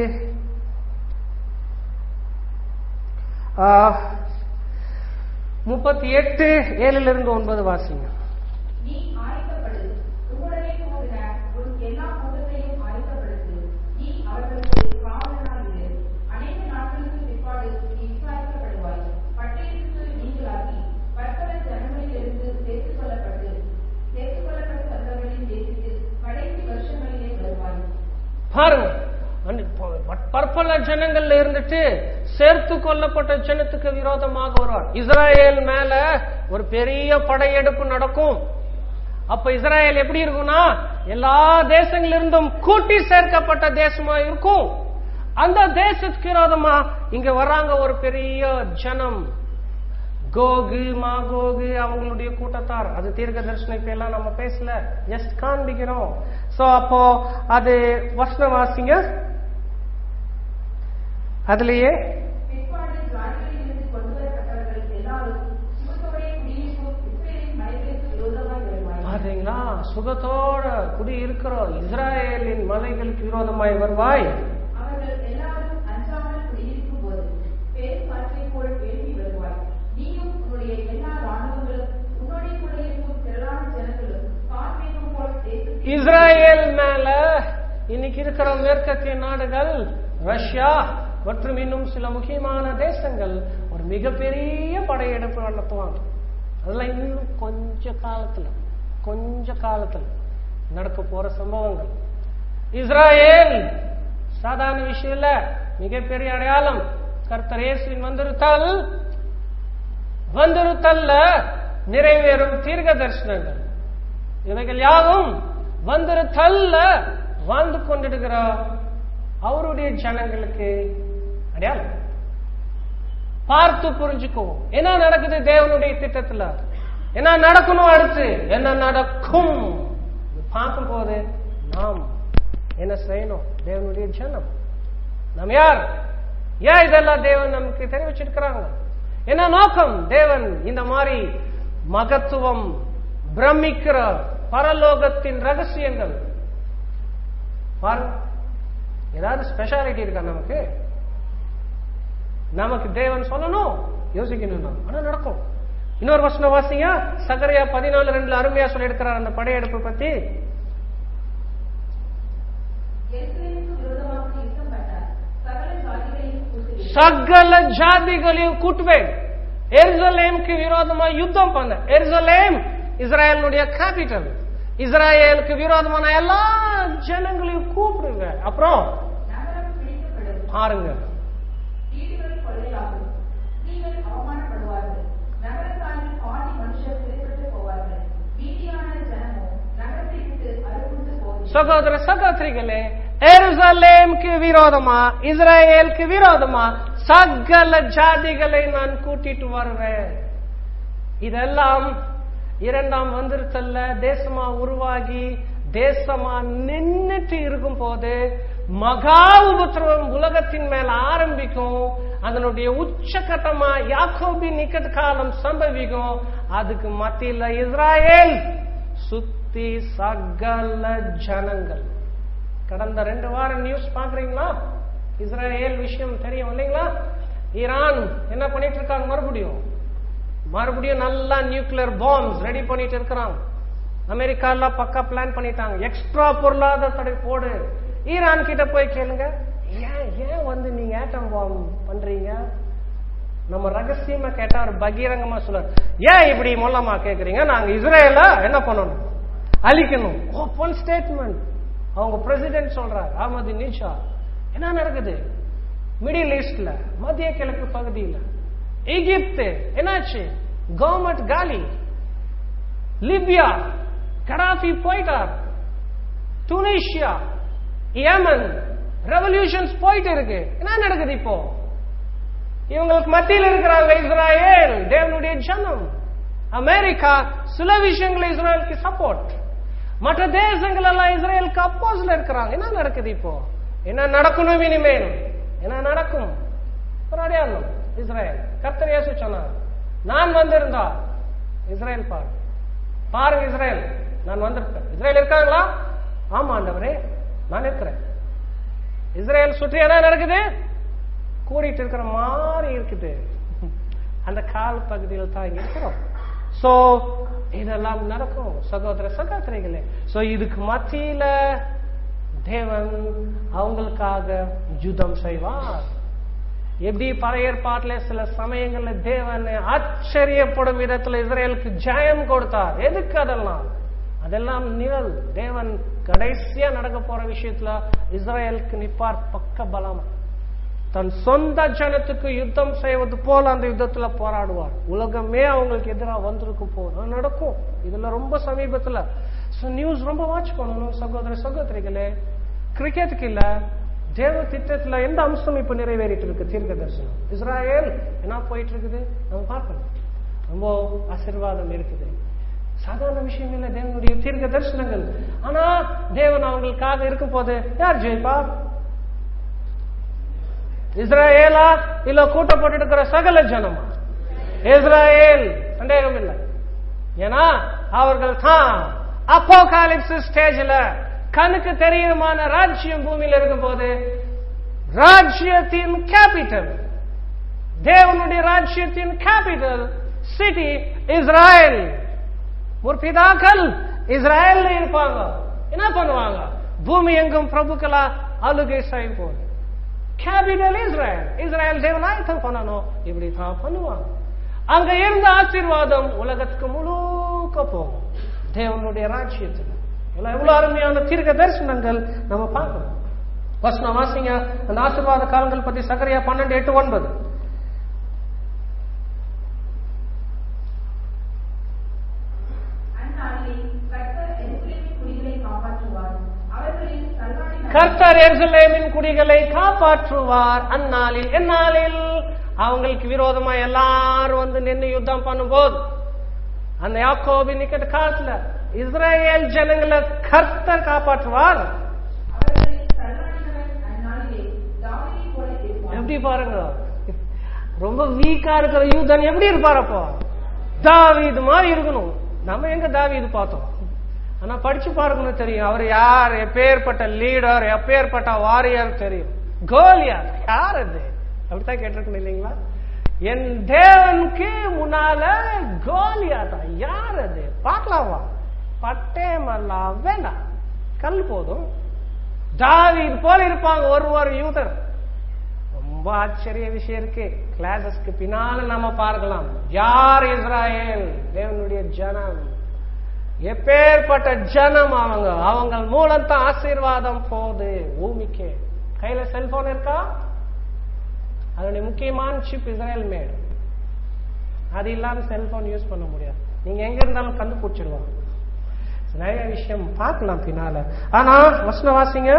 முப்பத்தி எட்டு ஏழுல இருந்து ஒன்பது வாசிங்க நீ ஆயத்தப்படு உங்களுடைய போகிற உன் எல்லா கூட்டத்தையும் ஆயத்தப்படுத்து நீ அவர்களுக்கு காவலனாயிரு அநேக நாட்களுக்கு பிற்பாடு நீ விசாரிக்கப்படுவாய் பட்டயத்துக்கு நீங்களாகி பற்பல ஜனங்களிலிருந்து சேர்த்துக் கொள்ளப்பட்டு சேர்த்துக் கொள்ளப்பட்டு வந்தவர்களின் தேசத்தில் கடைசி வருஷங்களிலே வருவாய் பாருங்க அந்த ப- பற்பல ஜனங்கள்ல இருந்துட்டு சேர்த்து கொள்ளப்பட்ட ஜனத்துக்கு விரோதமாக வருவார் இஸ்ராயேல் மேல ஒரு பெரிய படையெடுப்பு நடக்கும் அப்ப இஸ்ராயேல் எப்படி இருக்கும்னா எல்லா தேசங்களிலிருந்தும் கூட்டி சேர்க்கப்பட்ட தேசமா இருக்கும் அந்த தேசத்துக்கு விரோதமா இங்க வராங்க ஒரு பெரிய ஜனம் கோகு மாகோகு அவங்களுடைய கூட்டத்தார் அது தீர்க்க தரிசனம் இப்ப எல்லாம் நம்ம பேசல ஜஸ்ட் காண்பிக்கிறோம் சோ அப்போ அது வசனம் வாசிங்க அதுலயே பிற்பாடு ஜாதிகளிலிருந்து கொண்டு வரப்பட்டவர்கள் எல்லாரும் சுமத்தோடைய குடியிருக்கும் இஸ்ரேலின் மலைகளுக்கு விரோதமாய் வருவாய் பாத்தீங்களா சுகத்தோட குடி இருக்கிறோம் இஸ்ராயேலின் மலைகளுக்கு விரோதமாய் வருவாய் அவர்கள் எல்லாரும் அஞ்சாமல் குடியிருக்கும் போது பேர் காற்றைப் போல் எழுப்பி வருவாய் நீயும் உன்னுடைய எல்லா ராணுவங்களும் உன்னோடைய கூட இருக்கும் திரளான ஜனங்களும் கார்மேகம் போல் தேசத்தில் இஸ்ராயேல் மேல இன்னைக்கு இருக்கிற மேற்கத்திய நாடுகள் ரஷ்யா மற்றும் இன்னும் சில முக்கியமான தேசங்கள் ஒரு மிகப்பெரிய படையெடுப்பு நடத்துவாங்க அதெல்லாம் இன்னும் கொஞ்ச காலத்துல கொஞ்ச காலத்துல நடக்க போற சம்பவங்கள் இஸ்ராயேல் சாதாரண விஷயம் இல்ல மிகப்பெரிய அடையாளம் கர்த்தர் இயேசுவின் வந்திருத்தால் வந்திருத்தல்ல நிறைவேறும் தீர்க்க தரிசனங்கள் இவைகள் யாவும் வந்திருத்தல்ல வாழ்ந்து கொண்டிருக்கிற அவருடைய ஜனங்களுக்கு அடையாளம் பார்த்து புரிஞ்சுக்கோ என்ன நடக்குது தேவனுடைய திட்டத்துல என்ன நடக்கணும் அடுத்து என்ன நடக்கும் இது பார்க்கும்போது நாம் என்ன செய்யணும் தேவனுடைய ஜனம் நாம் யார் ஏன் இதெல்லாம் தேவன் நமக்கு தெரிவிச்சிருக்கிறாங்க என்ன நோக்கம் தேவன் இந்த மாதிரி மகத்துவம் பிரமிக்கிற பரலோகத்தின் ரகசியங்கள் பாருங்க ஏதாவது ஸ்பெஷாலிட்டி இருக்கா நமக்கு நமக்கு தேவன் சொல்லணும் யோசிக்கணும் நாம். ஆனா நடக்கும் இன்னொரு வசனம் வாசிங்க சகரியா பதினாலு ரெண்டுல அருமையா சொல்லி எடுக்கிறார் அந்த படையெடுப்பு பத்தி எருசலேமுக்கு விரோதமாக யுத்தம் பண்ணார் சகல ஜாதிகளையும் கூட்டுவேன் சகல ஜாதிகளையும் கூட்டுவேன் எருசலேமுக்கு விரோதமா யுத்தம் பண்ண எருசலேம் இஸ்ராயலுடைய கேபிட்டல் இஸ்ராயலுக்கு விரோதமான எல்லா ஜனங்களையும் கூப்பிடுவேன் அப்புறம் நகரம் பிடிக்கப்படும் பாருங்க வீடுகள் கொள்ளையாகும் நீங்கள் அவமானப்படுவார்கள் நகரத்தாரில் பாதி மனுஷர் சிறைப்பட்டு போவார்கள் மீதியான ஜனமோ நகரத்தை விட்டு அறுப்புண்டு போகும் சகோதர சகோதரிகளே எருசலேமுக்கு விரோதமா இஸ்ராயேலுக்கு விரோதமா சகல ஜாதிகளை நான் கூட்டிட்டு வருவேன் இதெல்லாம் இரண்டாம் வந்திருத்தல்ல தேசமா உருவாகி தேசமா நின்னுட்டு இருக்கும் போது மகா உபத்திரவம் உலகத்தின் மேல ஆரம்பிக்கும் அதனுடைய உச்சகட்டமா யாக்கோபின் நிக்கட் காலம் சம்பவிக்கும் அதுக்கு மத்தியில இஸ்ராயேல் சுத்தி சகல ஜனங்கள் கடந்த ரெண்டு வாரம் நியூஸ் பாக்குறீங்களா இஸ்ரேல் விஷயம் தெரியும் இல்லைங்களா ஈரான் என்ன பண்ணிட்டு இருக்காங்க மறுபடியும் மறுபடியும் நல்லா நியூக்ளியர் பாம்ஸ் ரெடி பண்ணிட்டு இருக்கிறாங்க அமெரிக்கா எல்லாம் பக்கா பிளான் பண்ணிட்டாங்க எக்ஸ்ட்ரா பொருளாதார தடை போடு ஈரான் கிட்ட போய் கேளுங்க ஏன் ஏன் வந்து நீங்க ஏட்டம் பாம் பண்றீங்க நம்ம ரகசியமா கேட்டா அவர் பகிரங்கமா சொல்றாரு ஏன் இப்படி மொல்லமா கேக்குறீங்க நாங்க இஸ்ரேல என்ன பண்ணணும் அழிக்கணும் ஓப்பன் ஸ்டேட்மெண்ட் அவங்க பிரசிடென்ட் சொல்றாரு அஹமது நிஷா என்ன நடக்குது மிடில் ஈஸ்ட்ல மத்திய கிழக்கு பகுதியில் எகிப்து என்னாச்சு கவர்மெண்ட் காலி லிபியா கடாஃபி போயிட்டார் துனிஷியா யமன் ரெவல்யூஷன்ஸ் போயிட்டு இருக்கு என்ன நடக்குது இப்போ இவங்களுக்கு மத்தியில் இருக்கிறாங்க இஸ்ராயேல் தேவனுடைய ஜனம் அமெரிக்கா சில விஷயங்கள் இஸ்ரேலுக்கு சப்போர்ட் மற்ற தேசங்கள் எல்லாம் இஸ்ரேலுக்கு அப்போஸ்ல இருக்கிறாங்க என்ன நடக்குது இப்போ என்ன நடக்கணும் இனிமேல் என்ன நடக்கும் ஒரு அடையாளம் இஸ்ரேல் கர்த்தர் இயேசு சொன்னார் நான் வந்திருந்தா இஸ்ரேல் பாரு பாருங்க இஸ்ரேல் நான் வந்திருக்கேன் இஸ்ரேல் இருக்காங்களா ஆமா ஆண்டவரே நான் இருக்கிறேன் இஸ்ரேல் சுற்றி என்ன நடக்குது கூடிட்டு இருக்கிற மாதிரி இருக்குது அந்த கால் பகுதியில் தான் இங்க இருக்கிறோம் சோ இதெல்லாம் நடக்கும் சகோதர சகோதரிகளே சோ இதுக்கு மத்தியில தேவன் அவங்களுக்காக யுத்தம் செய்வார் எப்படி பழைய ஏற்பாட்டுல சில சமயங்கள்ல தேவன் ஆச்சரியப்படும் விதத்துல இஸ்ரேலுக்கு ஜெயம் கொடுத்தார் எதுக்கு அதெல்லாம் அதெல்லாம் நிழல் தேவன் கடைசியா நடக்க போற விஷயத்துல இஸ்ரேலுக்கு நிப்பார் பக்க பலமா தன் சொந்த ஜனத்துக்கு யுத்தம் செய்வது போல அந்த யுத்தத்துல போராடுவார் உலகமே அவங்களுக்கு எதிராக வந்திருக்கும் போது நடக்கும் இதுல ரொம்ப சமீபத்துல நியூஸ் ரொம்ப வாட்ச் பண்ணணும் சகோதர சகோதரிகளே கிரிக்கெட்டுக்கு இல்ல தேவ திட்டத்துல எந்த அம்சம் இப்ப நிறைவேறிட்டு இருக்கு தீர்க்க தரிசனம் இஸ்ராயேல் என்ன போயிட்டு இருக்குது நம்ம பார்க்கணும் ரொம்ப ஆசீர்வாதம் இருக்குது சாதாரண விஷயம் இல்ல தேவனுடைய தீர்க்க தரிசனங்கள் ஆனா தேவன் அவங்களுக்காக இருக்கும் போது யார் ஜெயிப்பா இஸ்ராயேலா இல்ல கூட்டப்பட்டு இருக்கிற சகல ஜனமா இஸ்ராயேல் சந்தேகம் இல்லை ஏன்னா அவர்கள் தான் அப்போகாலிப்ஸ் ஸ்டேஜ்ல கண்ணுக்கு தெரியுமான ராஜ்யம் பூமியில இருக்கும் போது ராஜ்யத்தின் கேபிட்டல் தேவனுடைய ராஜ்யத்தின் கேபிட்டல் சிட்டி இஸ்ராயல் முற்பிதாக்கள் இஸ்ராயல்ல இருப்பாங்க என்ன பண்ணுவாங்க பூமி எங்கும் பிரபுக்களா ஆளுகை செய்யும் போது capital இஸ்ரேல் இஸ்ரேல் தேவன் ஆயத்தம் பண்ணணும் இப்படி தான் பண்ணுவாங்க அங்க இருந்த ஆசீர்வாதம் உலகத்துக்கு முழுக்க போகும் தேவனுடைய ராட்சியத்துக்கு எல்லாம் எவ்வளவு அருமையான தீர்க்க தரிசனங்கள் நம்ம பார்க்கணும் வசனம் வாசிங்க அந்த ஆசீர்வாத காலங்கள் பத்தி சக்கரையா பன்னெண்டு எட்டு ஒன்பது அந்நாளிலே கர்த்தர் எருசலேமின் குடிகளை காப்பாற்றுவார் அவர்களில் தள்ளாடி கர்த்தர் எருசலேமின் குடிகளை காப்பாற்றுவார் அந்நாளில் எந்நாளில் அவங்களுக்கு விரோதமா எல்லாரும் வந்து நின்று யுத்தம் பண்ணும்போது அந்த யாக்கோபின் நிக்கட்ட காலத்துல இஸ்ரேல் ஜனங்களை கர்த்தர் காப்பாற்றுவார் அவர்களில் தள்ளாடினவன் அந்நாளிலே தாவீதை போல இருப்பான் எப்படி பாருங்க ரொம்ப வீக்கா இருக்கிற யூதன் எப்படி இருப்பார் அப்போ தாவீது மாதிரி இருக்கணும் நம்ம எங்க தாவீது பார்த்தோம் ஆனா படிச்சு பாருங்கன்னு தெரியும் அவர் யார் எப்பேற்பட்ட லீடர் எப்பேற்பட்ட வாரியர் தெரியும் கோலியார் யார் அது அப்படித்தான் கேட்டிருக்கணும் இல்லைங்களா என் தேவனுக்கு முன்னால கோலியாத்தா யார் அது பார்க்கலாமா பட்டே மல்லாம் வேண்டாம் கல் போதும் தாவீது போல இருப்பாங்க ஒரு ஒரு யூதர் ரொம்ப ஆச்சரிய விஷயம் இருக்கு கிளாஸஸ்க்கு பின்னால நாம பார்க்கலாம் யார் இஸ்ராயேல் தேவனுடைய ஜனம் எப்பேற்பட்ட ஜனம் அவங்க அவங்க மூலம் தான் ஆசீர்வாதம் போகுது பூமிக்கு கையில செல்போன் இருக்கா அதனுடைய முக்கியமான சிப் இஸ்ரேல் மேடு அது இல்லாம செல்போன் யூஸ் பண்ண முடியாது நீங்க எங்க இருந்தாலும் கண்டுபிடிச்சிடுவாங்க நிறைய விஷயம் பார்க்கலாம் பின்னால ஆனா வசன வாசிங்க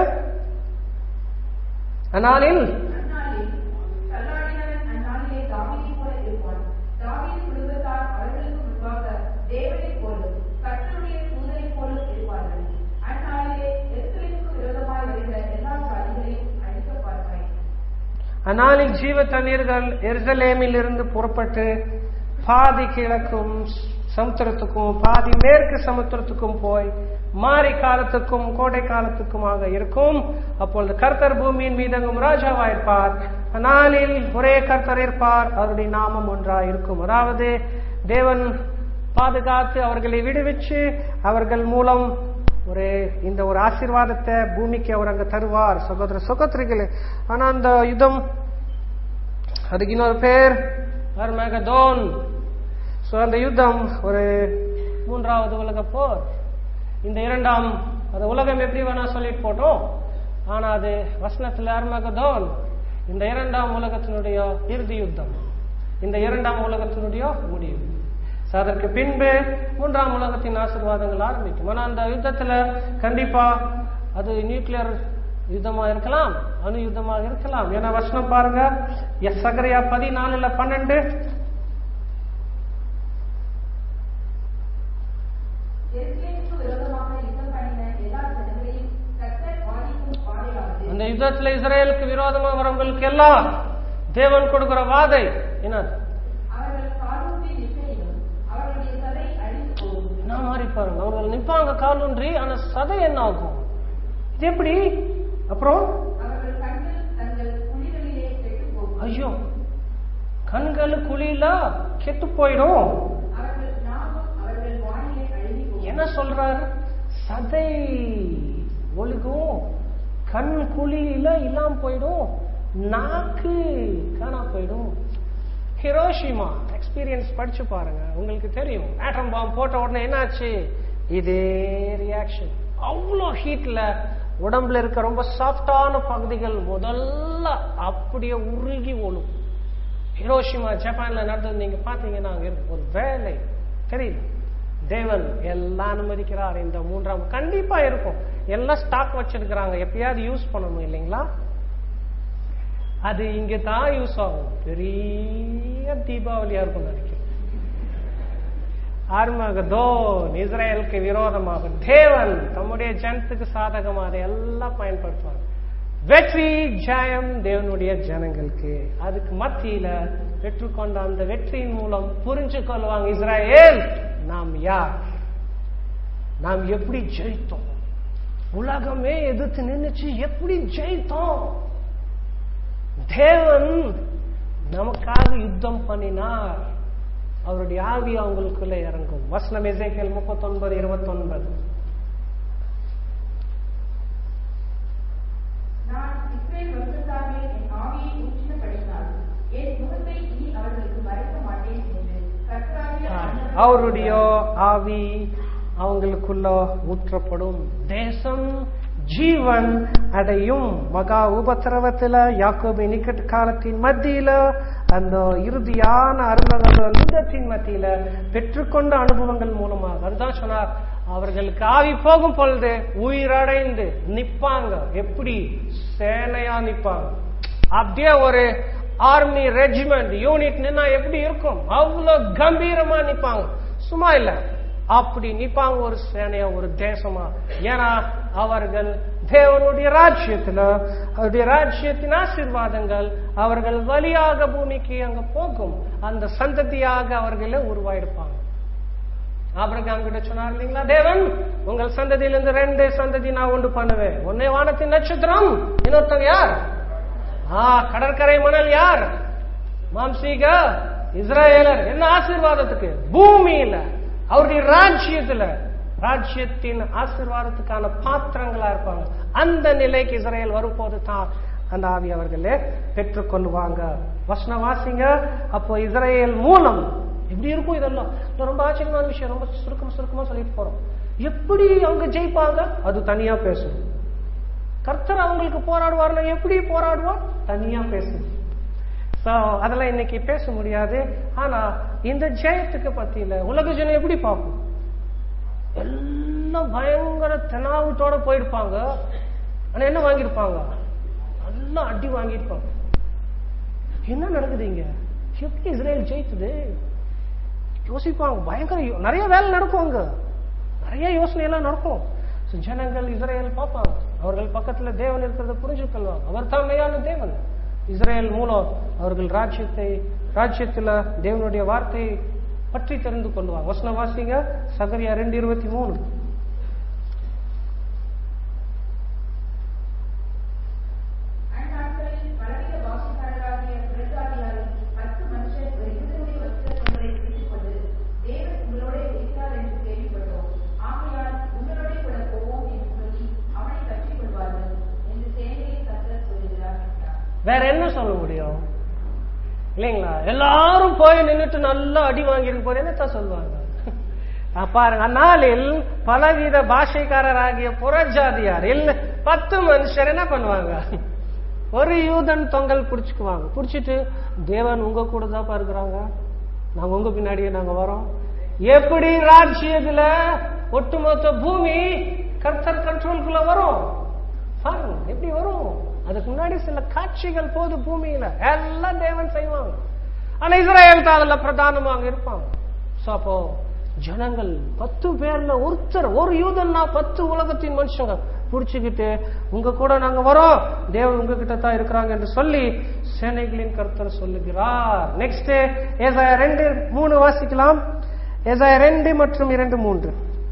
அந்நாளில் அந்நாளில் தள்ளாடினவன் அந்நாளிலே தாவீதை போல இருப்பான் தாவீது குடும்பத்தார் அவர்களுக்கு முன்பாக தேவனைப் போலும் கர்த்தருடைய தூதரைப் போலும் இருப்பார்கள் அந்நாளிலே எருசலேமுக்கு விரோதமாய் வருகிற எல்லா ஜாதிகளையும் அழிக்க பார்ப்பாய் அந்நாளில் ஜீவ தண்ணீர்கள் எருசலேமில் இருந்து புறப்பட்டு பாதி கிழக்கும் சமுத்திரத்துக்கும் பாதி மேற்கு சமுத்திரத்துக்கும் போய் மாரி காலத்துக்கும் கோடை காலத்துக்குமாக இருக்கும் அப்பொழுது கர்த்தர் பூமியின் மீதங்கும் ராஜாவாயிருப்பார் அந்நாளில் ஒரே கர்த்தர் இருப்பார் அவருடைய நாமம் ஒன்றாய் இருக்கும் அதாவது தேவன் பாதுகாத்து அவர்களை விடுவிச்சு அவர்கள் மூலம் ஒரு இந்த ஒரு ஆசீர்வாதத்தை பூமிக்கு அவர் அங்க தருவார் சகோதர சகோதரிகளே ஆனா அந்த யுத்தம் அதுக்கு இன்னொரு பேர் அர்மகதோன் சோ அந்த யுத்தம் ஒரு மூன்றாவது உலக போர் இந்த இரண்டாம் அது உலகம் எப்படி வேணா சொல்லிட்டு போட்டோம் ஆனா அது வசனத்துல அர்மகதோன் இந்த இரண்டாம் உலகத்தினுடைய இறுதி யுத்தம் இந்த இரண்டாம் உலகத்தினுடைய முடிவு So, அதற்கு பின்பு மூன்றாம் உலகத்தின் ஆசீர்வாதங்கள் ஆரம்பிக்கும் ஆனா அந்த யுத்தத்துல கண்டிப்பா அது நியூக்ளியர் யுத்தமா இருக்கலாம் அணு யுத்தமாக இருக்கலாம் ஏன்னா வசனம் பாருங்க எஸ் சகரியா பதினாலுல பன்னெண்டு எருசலேமுக்கு விரோதமாக யுத்தம் பண்ணின எல்லா ஜனங்களையும் கர்த்தர் வாதிக்கும் வாதையாவது அந்த யுத்தத்துல இஸ்ரேலுக்கு விரோதமா வரவங்களுக்கு எல்லாம் தேவன் கொடுக்கிற வாதை என்னது அவர்கள் காலூன்றி நிற்கையிலும் அவர்களுடைய சதை அழிந்து போகும் என்ன மாதிரி பாருங்க அவர்கள் நிப்பாங்க காலூன்றி ஆனா சதை என்ன ஆகும் இது எப்படி அப்புறம் அவர்கள் கண்கள் தங்கள் குழிகளிலே கெட்டுப் போகும் ஐயோ கண்கள் குழியில கெட்டு போயிடும் அவர்கள் நாமும் அவர்கள் வாயிலே அழுகி போகும் என்ன சொல்றாரு சதை ஒழுகும் கண் குழியில இல்லாம போயிடும் நாக்கு காணா போயிடும் ஹிரோஷிமா எக்ஸ்பீரியன்ஸ் படிச்சு பாருங்க உங்களுக்கு தெரியும் ஆட்டம் பாம் போட்ட உடனே என்னாச்சு இதே ரியாக்ஷன் அவ்வளோ ஹீட்ல உடம்புல இருக்க ரொம்ப சாஃப்டான பகுதிகள் முதல்ல அப்படியே உருகி ஒழும் ஹிரோஷிமா ஜப்பான்ல நடந்தது நீங்க பாத்தீங்கன்னா அங்க இருக்கு ஒரு வேலை தெரியல தேவன் எல்லாம் அனுமதிக்கிறார் இந்த மூன்றாம் கண்டிப்பா இருக்கும் எல்லாம் ஸ்டாக் வச்சிருக்கிறாங்க எப்பயாவது யூஸ் பண்ணணும் இல்லைங்களா அது இங்க தான் யூஸ் ஆகும் பெரிய தீபாவளியா இருக்கும் நினைக்கிறேன் ஆர்மகதோன் இஸ்ரேலுக்கு விரோதமாக தேவன் தம்முடைய ஜனத்துக்கு சாதகமாக அதை எல்லாம் பயன்படுத்துவார் வெற்றி ஜெயம் தேவனுடைய ஜனங்களுக்கு அதுக்கு மத்தியில பெற்றுக்கொண்ட அந்த வெற்றியின் மூலம் புரிஞ்சு கொள்வாங்க இஸ்ரேல் நாம் யார் நாம் எப்படி ஜெயித்தோம் உலகமே எதிர்த்து நின்னுச்சு எப்படி ஜெயித்தோம் தேவன் நமக்காக யுத்தம் பண்ணினார் அவருடைய ஆவி அவங்களுக்குள்ள இறங்கும் வசனம் எசேக்கியல் முப்பத்தொன்பது இருபத்தொன்பது நான் இஸ்ரேல் வம்சத்தாரில் என் ஆவியை அவருடைய ஆவி அவங்களுக்குள்ள ஊற்றப்படும் தேசம் ஜீவன் அடையும் மகா உபத்திரவத்துல யாக்கோபு நிக்கட் காலத்தின் மத்தியில அந்த இறுதியான அருமகங்கள் யுத்தத்தின் மத்தியில பெற்றுக்கொண்ட அனுபவங்கள் மூலமாக அதுதான் சொன்னார் அவர்களுக்கு ஆவி போகும் பொழுது உயிரடைந்து நிப்பாங்க எப்படி சேனையா நிப்பாங்க அப்படியே ஒரு ஆர்மி ரெஜிமெண்ட் யூனிட் நின்னா எப்படி இருக்கும் அவ்வளவு கம்பீரமா நிப்பாங்க சும்மா இல்ல அப்படி நிப்பாங்க ஒரு சேனையா ஒரு தேசமா ஏன்னா அவர்கள் தேவனுடைய ராஜ்யத்துல அவருடைய ராஜ்யத்தின் ஆசீர்வாதங்கள் அவர்கள் வழியாக பூமிக்கு அங்க போகும் அந்த சந்ததியாக அவர்களே உருவாயிருப்பாங்க ஆபிரகாம் கிட்ட சொன்னார் இல்லைங்களா தேவன் உங்கள் சந்ததியிலிருந்து ரெண்டு சந்ததி நான் உண்டு பண்ணுவேன் ஒன்னே வானத்தின் நட்சத்திரம் இன்னொருத்தங்க யார் ஆ கடற்கரை மணல் யார் மாம்சீக இஸ்ராயலர் என்ன ஆசீர்வாதத்துக்கு பூமியில அவருடைய ராஜ்யத்துல ராஜ்யத்தின் ஆசீர்வாதத்துக்கான பாத்திரங்களா இருப்பாங்க அந்த நிலைக்கு இஸ்ரேல் வரும்போது தான் அந்த ஆவி அவர்களே பெற்றுக்கொள்வாங்க வசன வாசிங்க அப்போ இஸ்ரேல் மூலம் எப்படி இருக்கும் இதெல்லாம் இது ரொம்ப ஆச்சரியமான விஷயம் ரொம்ப சுருக்கம் சுருக்கமா சொல்லிட்டு போறோம் எப்படி அவங்க ஜெயிப்பாங்க அது தனியா பேசணும் கர்த்தர் அவங்களுக்கு போராடுவார்னா எப்படி போராடுவார் தனியா பேசணும் சோ அதெல்லாம் இன்னைக்கு பேச முடியாது ஆனா இந்த ஜெயத்துக்கு பத்தியில உலக ஜனம் எப்படி பார்ப்போம் எல்லாம் பயங்கர தெனாவட்டோட போயிருப்பாங்க ஆனா என்ன வாங்கியிருப்பாங்க நல்லா அடி வாங்கியிருப்பாங்க என்ன நடக்குது இங்க எப்படி இஸ்ரேல் ஜெயித்தது யோசிப்பாங்க பயங்கர யோ- நிறைய வேலை நடக்கும் அங்க நிறைய யோசனை எல்லாம் நடக்கும் So, ஜனங்கள் இஸ்ரேல் பார்ப்பாங்க அவர்கள் பக்கத்துல தேவன் இருக்கிறத புரிஞ்சுக்கொள்வாங்க அவர் தான் மெய்யான தேவன் இஸ்ரேல் மூலம் அவர்கள் ராஜ்யத்தை ராஜ்யத்துல தேவனுடைய வார்த்தையை பற்றி தெரிந்து கொள்வாங்க வசன வாசிங்க சகரியா ரெண்டு இருபத்தி மூணு அந்நாட்களில் பலவித பாஷைக்காரராகிய புறஜாதியாரில் பத்து மனுஷர் ஒரு யூதனுடைய வஸ்திரங்களை பிடித்துக் கொண்டு, தேவன் உங்களோடே இருக்கிறார் என்று கேள்விப்பட்டோம். ஆகையால் உங்களோடே கூட போவோம் என்று சொல்லி அவனைக் கட்டிக் கொள்வார்கள் என்று சேனையின் கர்த்தர் சொல்லுகிறார் என்றார். வேற என்ன சொல்ல முடியும் இல்லைங்களா எல்லாரும் போய் நின்னுட்டு நல்லா அடி வாங்கியிருக்க போது என்னத்தான் சொல்லுவாங்க அஹ் பாருங்க அந்நாளில் பலவித பாஷைக்காரராகிய புறஜாதியார் இல்ல பத்து மனுஷர் என்ன பண்ணுவாங்க ஒரு யூதன் தொங்கல் புடிச்சுக்குவாங்க புடிச்சிட்டு தேவன் உங்க கூட தான் இருக்கிறாங்க நாங்க உங்க பின்னாடியே நாங்க வரோம் எப்படி ராஜ்யத்துல ஒட்டுமொத்த பூமி கர்த்தர் கண்ட்ரோலுக்குள்ள வரும் பாருங்க எப்படி வரும் அதுக்கு முன்னாடி சில காட்சிகள் போது பூமியில எல்லாம் தேவன் செய்வாங்க ஆனா இஸ்ரேல் தான் அதுல பிரதானமா அங்க இருப்பாங்க So, அப்போ ஜனங்கள் பத்து பேர்ல ஒருத்தர் ஒரு யூதன்னா பத்து உலகத்தின் மனுஷங்க புடிச்சுக்கிட்டு உங்க கூட நாங்க வரோம் தேவன் உங்ககிட்ட தான் இருக்கிறாங்க என்று சொல்லி சேனைகளின் கர்த்தர் சொல்லுகிறார் நெக்ஸ்ட் ஏசாயா ரெண்டு மூணு வாசிக்கலாம் ஏசாயா ரெண்டு மற்றும் இரண்டு மூன்று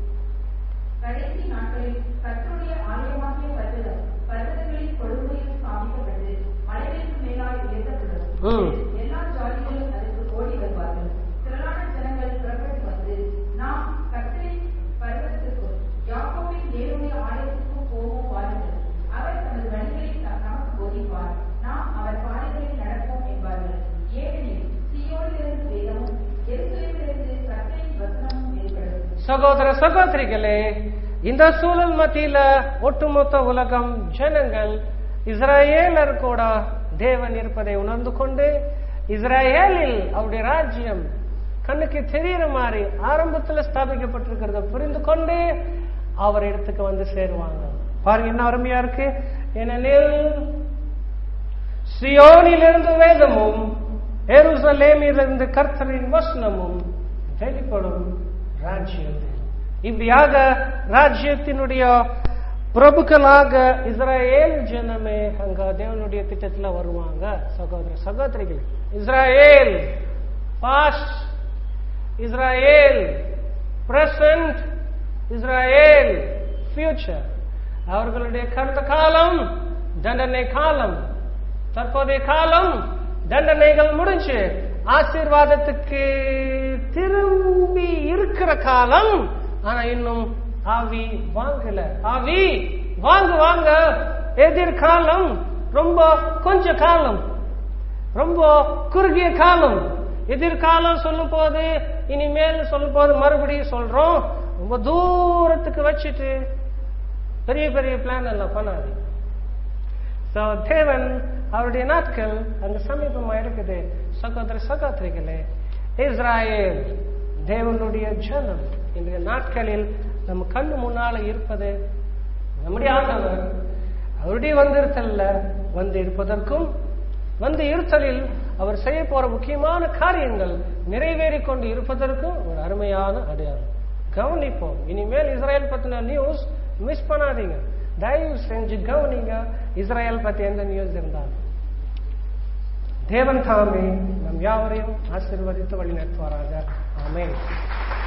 கடைசி நாட்களில் கர்த்தருடைய ஆலயமாகிய பர்வதம் பர்வதங்களின் கொடுமுடியில் ஸ்தாபிக்கப்பட்டு மலைகளுக்கு மேலாய் உயர்த்தப்படும் ம். எல்லா ஜாதிகளும் அதற்கு ஓடி வருவார்கள் திரளான ஜனங்கள் புறப்பட்டு வந்து நாம் கர்த்தரின் பர்வதத்துக்கும் யாக்கோபின் தேவனுடைய ஆலயத்துக்கும் போவோம் வாருங்கள் அவர் தமது வழிகளை ந- நமக்கு போதிப்பார் நாம் அவர் பாதைகளில் நடப்போம் என்பார்கள் ஏனெனில் சீயோனிலிருந்து வேதமும் எருசலேமிலிருந்து கர்த்தரின் வசனமும் ஏற்படும் சகோதர சகோதரிகளே இந்த சூழல் மத்தியில ஒட்டுமொத்த உலகம் ஜனங்கள் இஸ்ரேலர் கூட தேவன் இருப்பதை உணர்ந்து கொண்டு இஸ்ரேலில் அவருடைய ராஜ்யம் கண்ணுக்கு தெரியுற மாதிரி ஆரம்பத்துல ஸ்தாபிக்கப்பட்டிருக்கிறத புரிந்து கொண்டு அவர் இடத்துக்கு வந்து சேருவாங்க பாருங்க என்ன அருமையா இருக்கு ஏனெனில் சியோனிலிருந்து வேதமும் எருசலேமிலிருந்து கர்த்தரின் வசனமும் வெளிப்படும் ராஜ்யத்தில் இப்படியாக ராஜ்யத்தினுடைய பிரபுக்களாக இஸ்ராயேல் ஜனமே அங்க தேவனுடைய திட்டத்துல வருவாங்க சகோதர சகோதரிகள் Israel past Israel present Israel future அவர்களுடைய கடந்த காலம் தண்டனை காலம் தற்போதைய காலம் தண்டனைகள் முடிஞ்சு ஆசீர்வாதத்துக்கு திரும்பி இருக்கிற காலம் ஆனா இன்னும் ஆவி வாங்கல ஆவி வாங்க வாங்க எதிர்காலம் ரொம்ப கொஞ்ச காலம் ரொம்ப குறுகிய காலம் எதிர்காலம் சொல்லும் போது இனிமேல் சொல்லும் போது மறுபடியும் சொல்றோம் ரொம்ப தூரத்துக்கு வச்சுட்டு பெரிய பெரிய பிளான் எல்லாம் பண்ணாதீங்க So, தேவன் அவருடைய நாட்கள் அங்க சமீபமா இருக்குது சகோதர சகோதரிகளே இஸ்ராயேல் தேவனுடைய ஜனம் இன்றைய நாட்களில் நம்ம கண்ணு முன்னால இருப்பது நம்முடைய ஆண்டவர் அவருடைய வந்திருத்தல்ல வந்து இருப்பதற்கும் வந்து இருத்தலில் அவர் செய்ய போற முக்கியமான காரியங்கள் நிறைவேறிக் கொண்டு இருப்பதற்கும் ஒரு அருமையான அடையாளம் கவனிப்போம் இனிமேல் இஸ்ரேல் பத்தின நியூஸ் மிஸ் பண்ணாதீங்க தயவு செஞ்சு கவனிங்க இஸ்ரேல் பத்தி எந்த நியூஸ் இருந்தாலும் தேவன் தாமே நம் யாவரையும் ஆசீர்வதித்து வழி நடத்துவாராக ஆமென்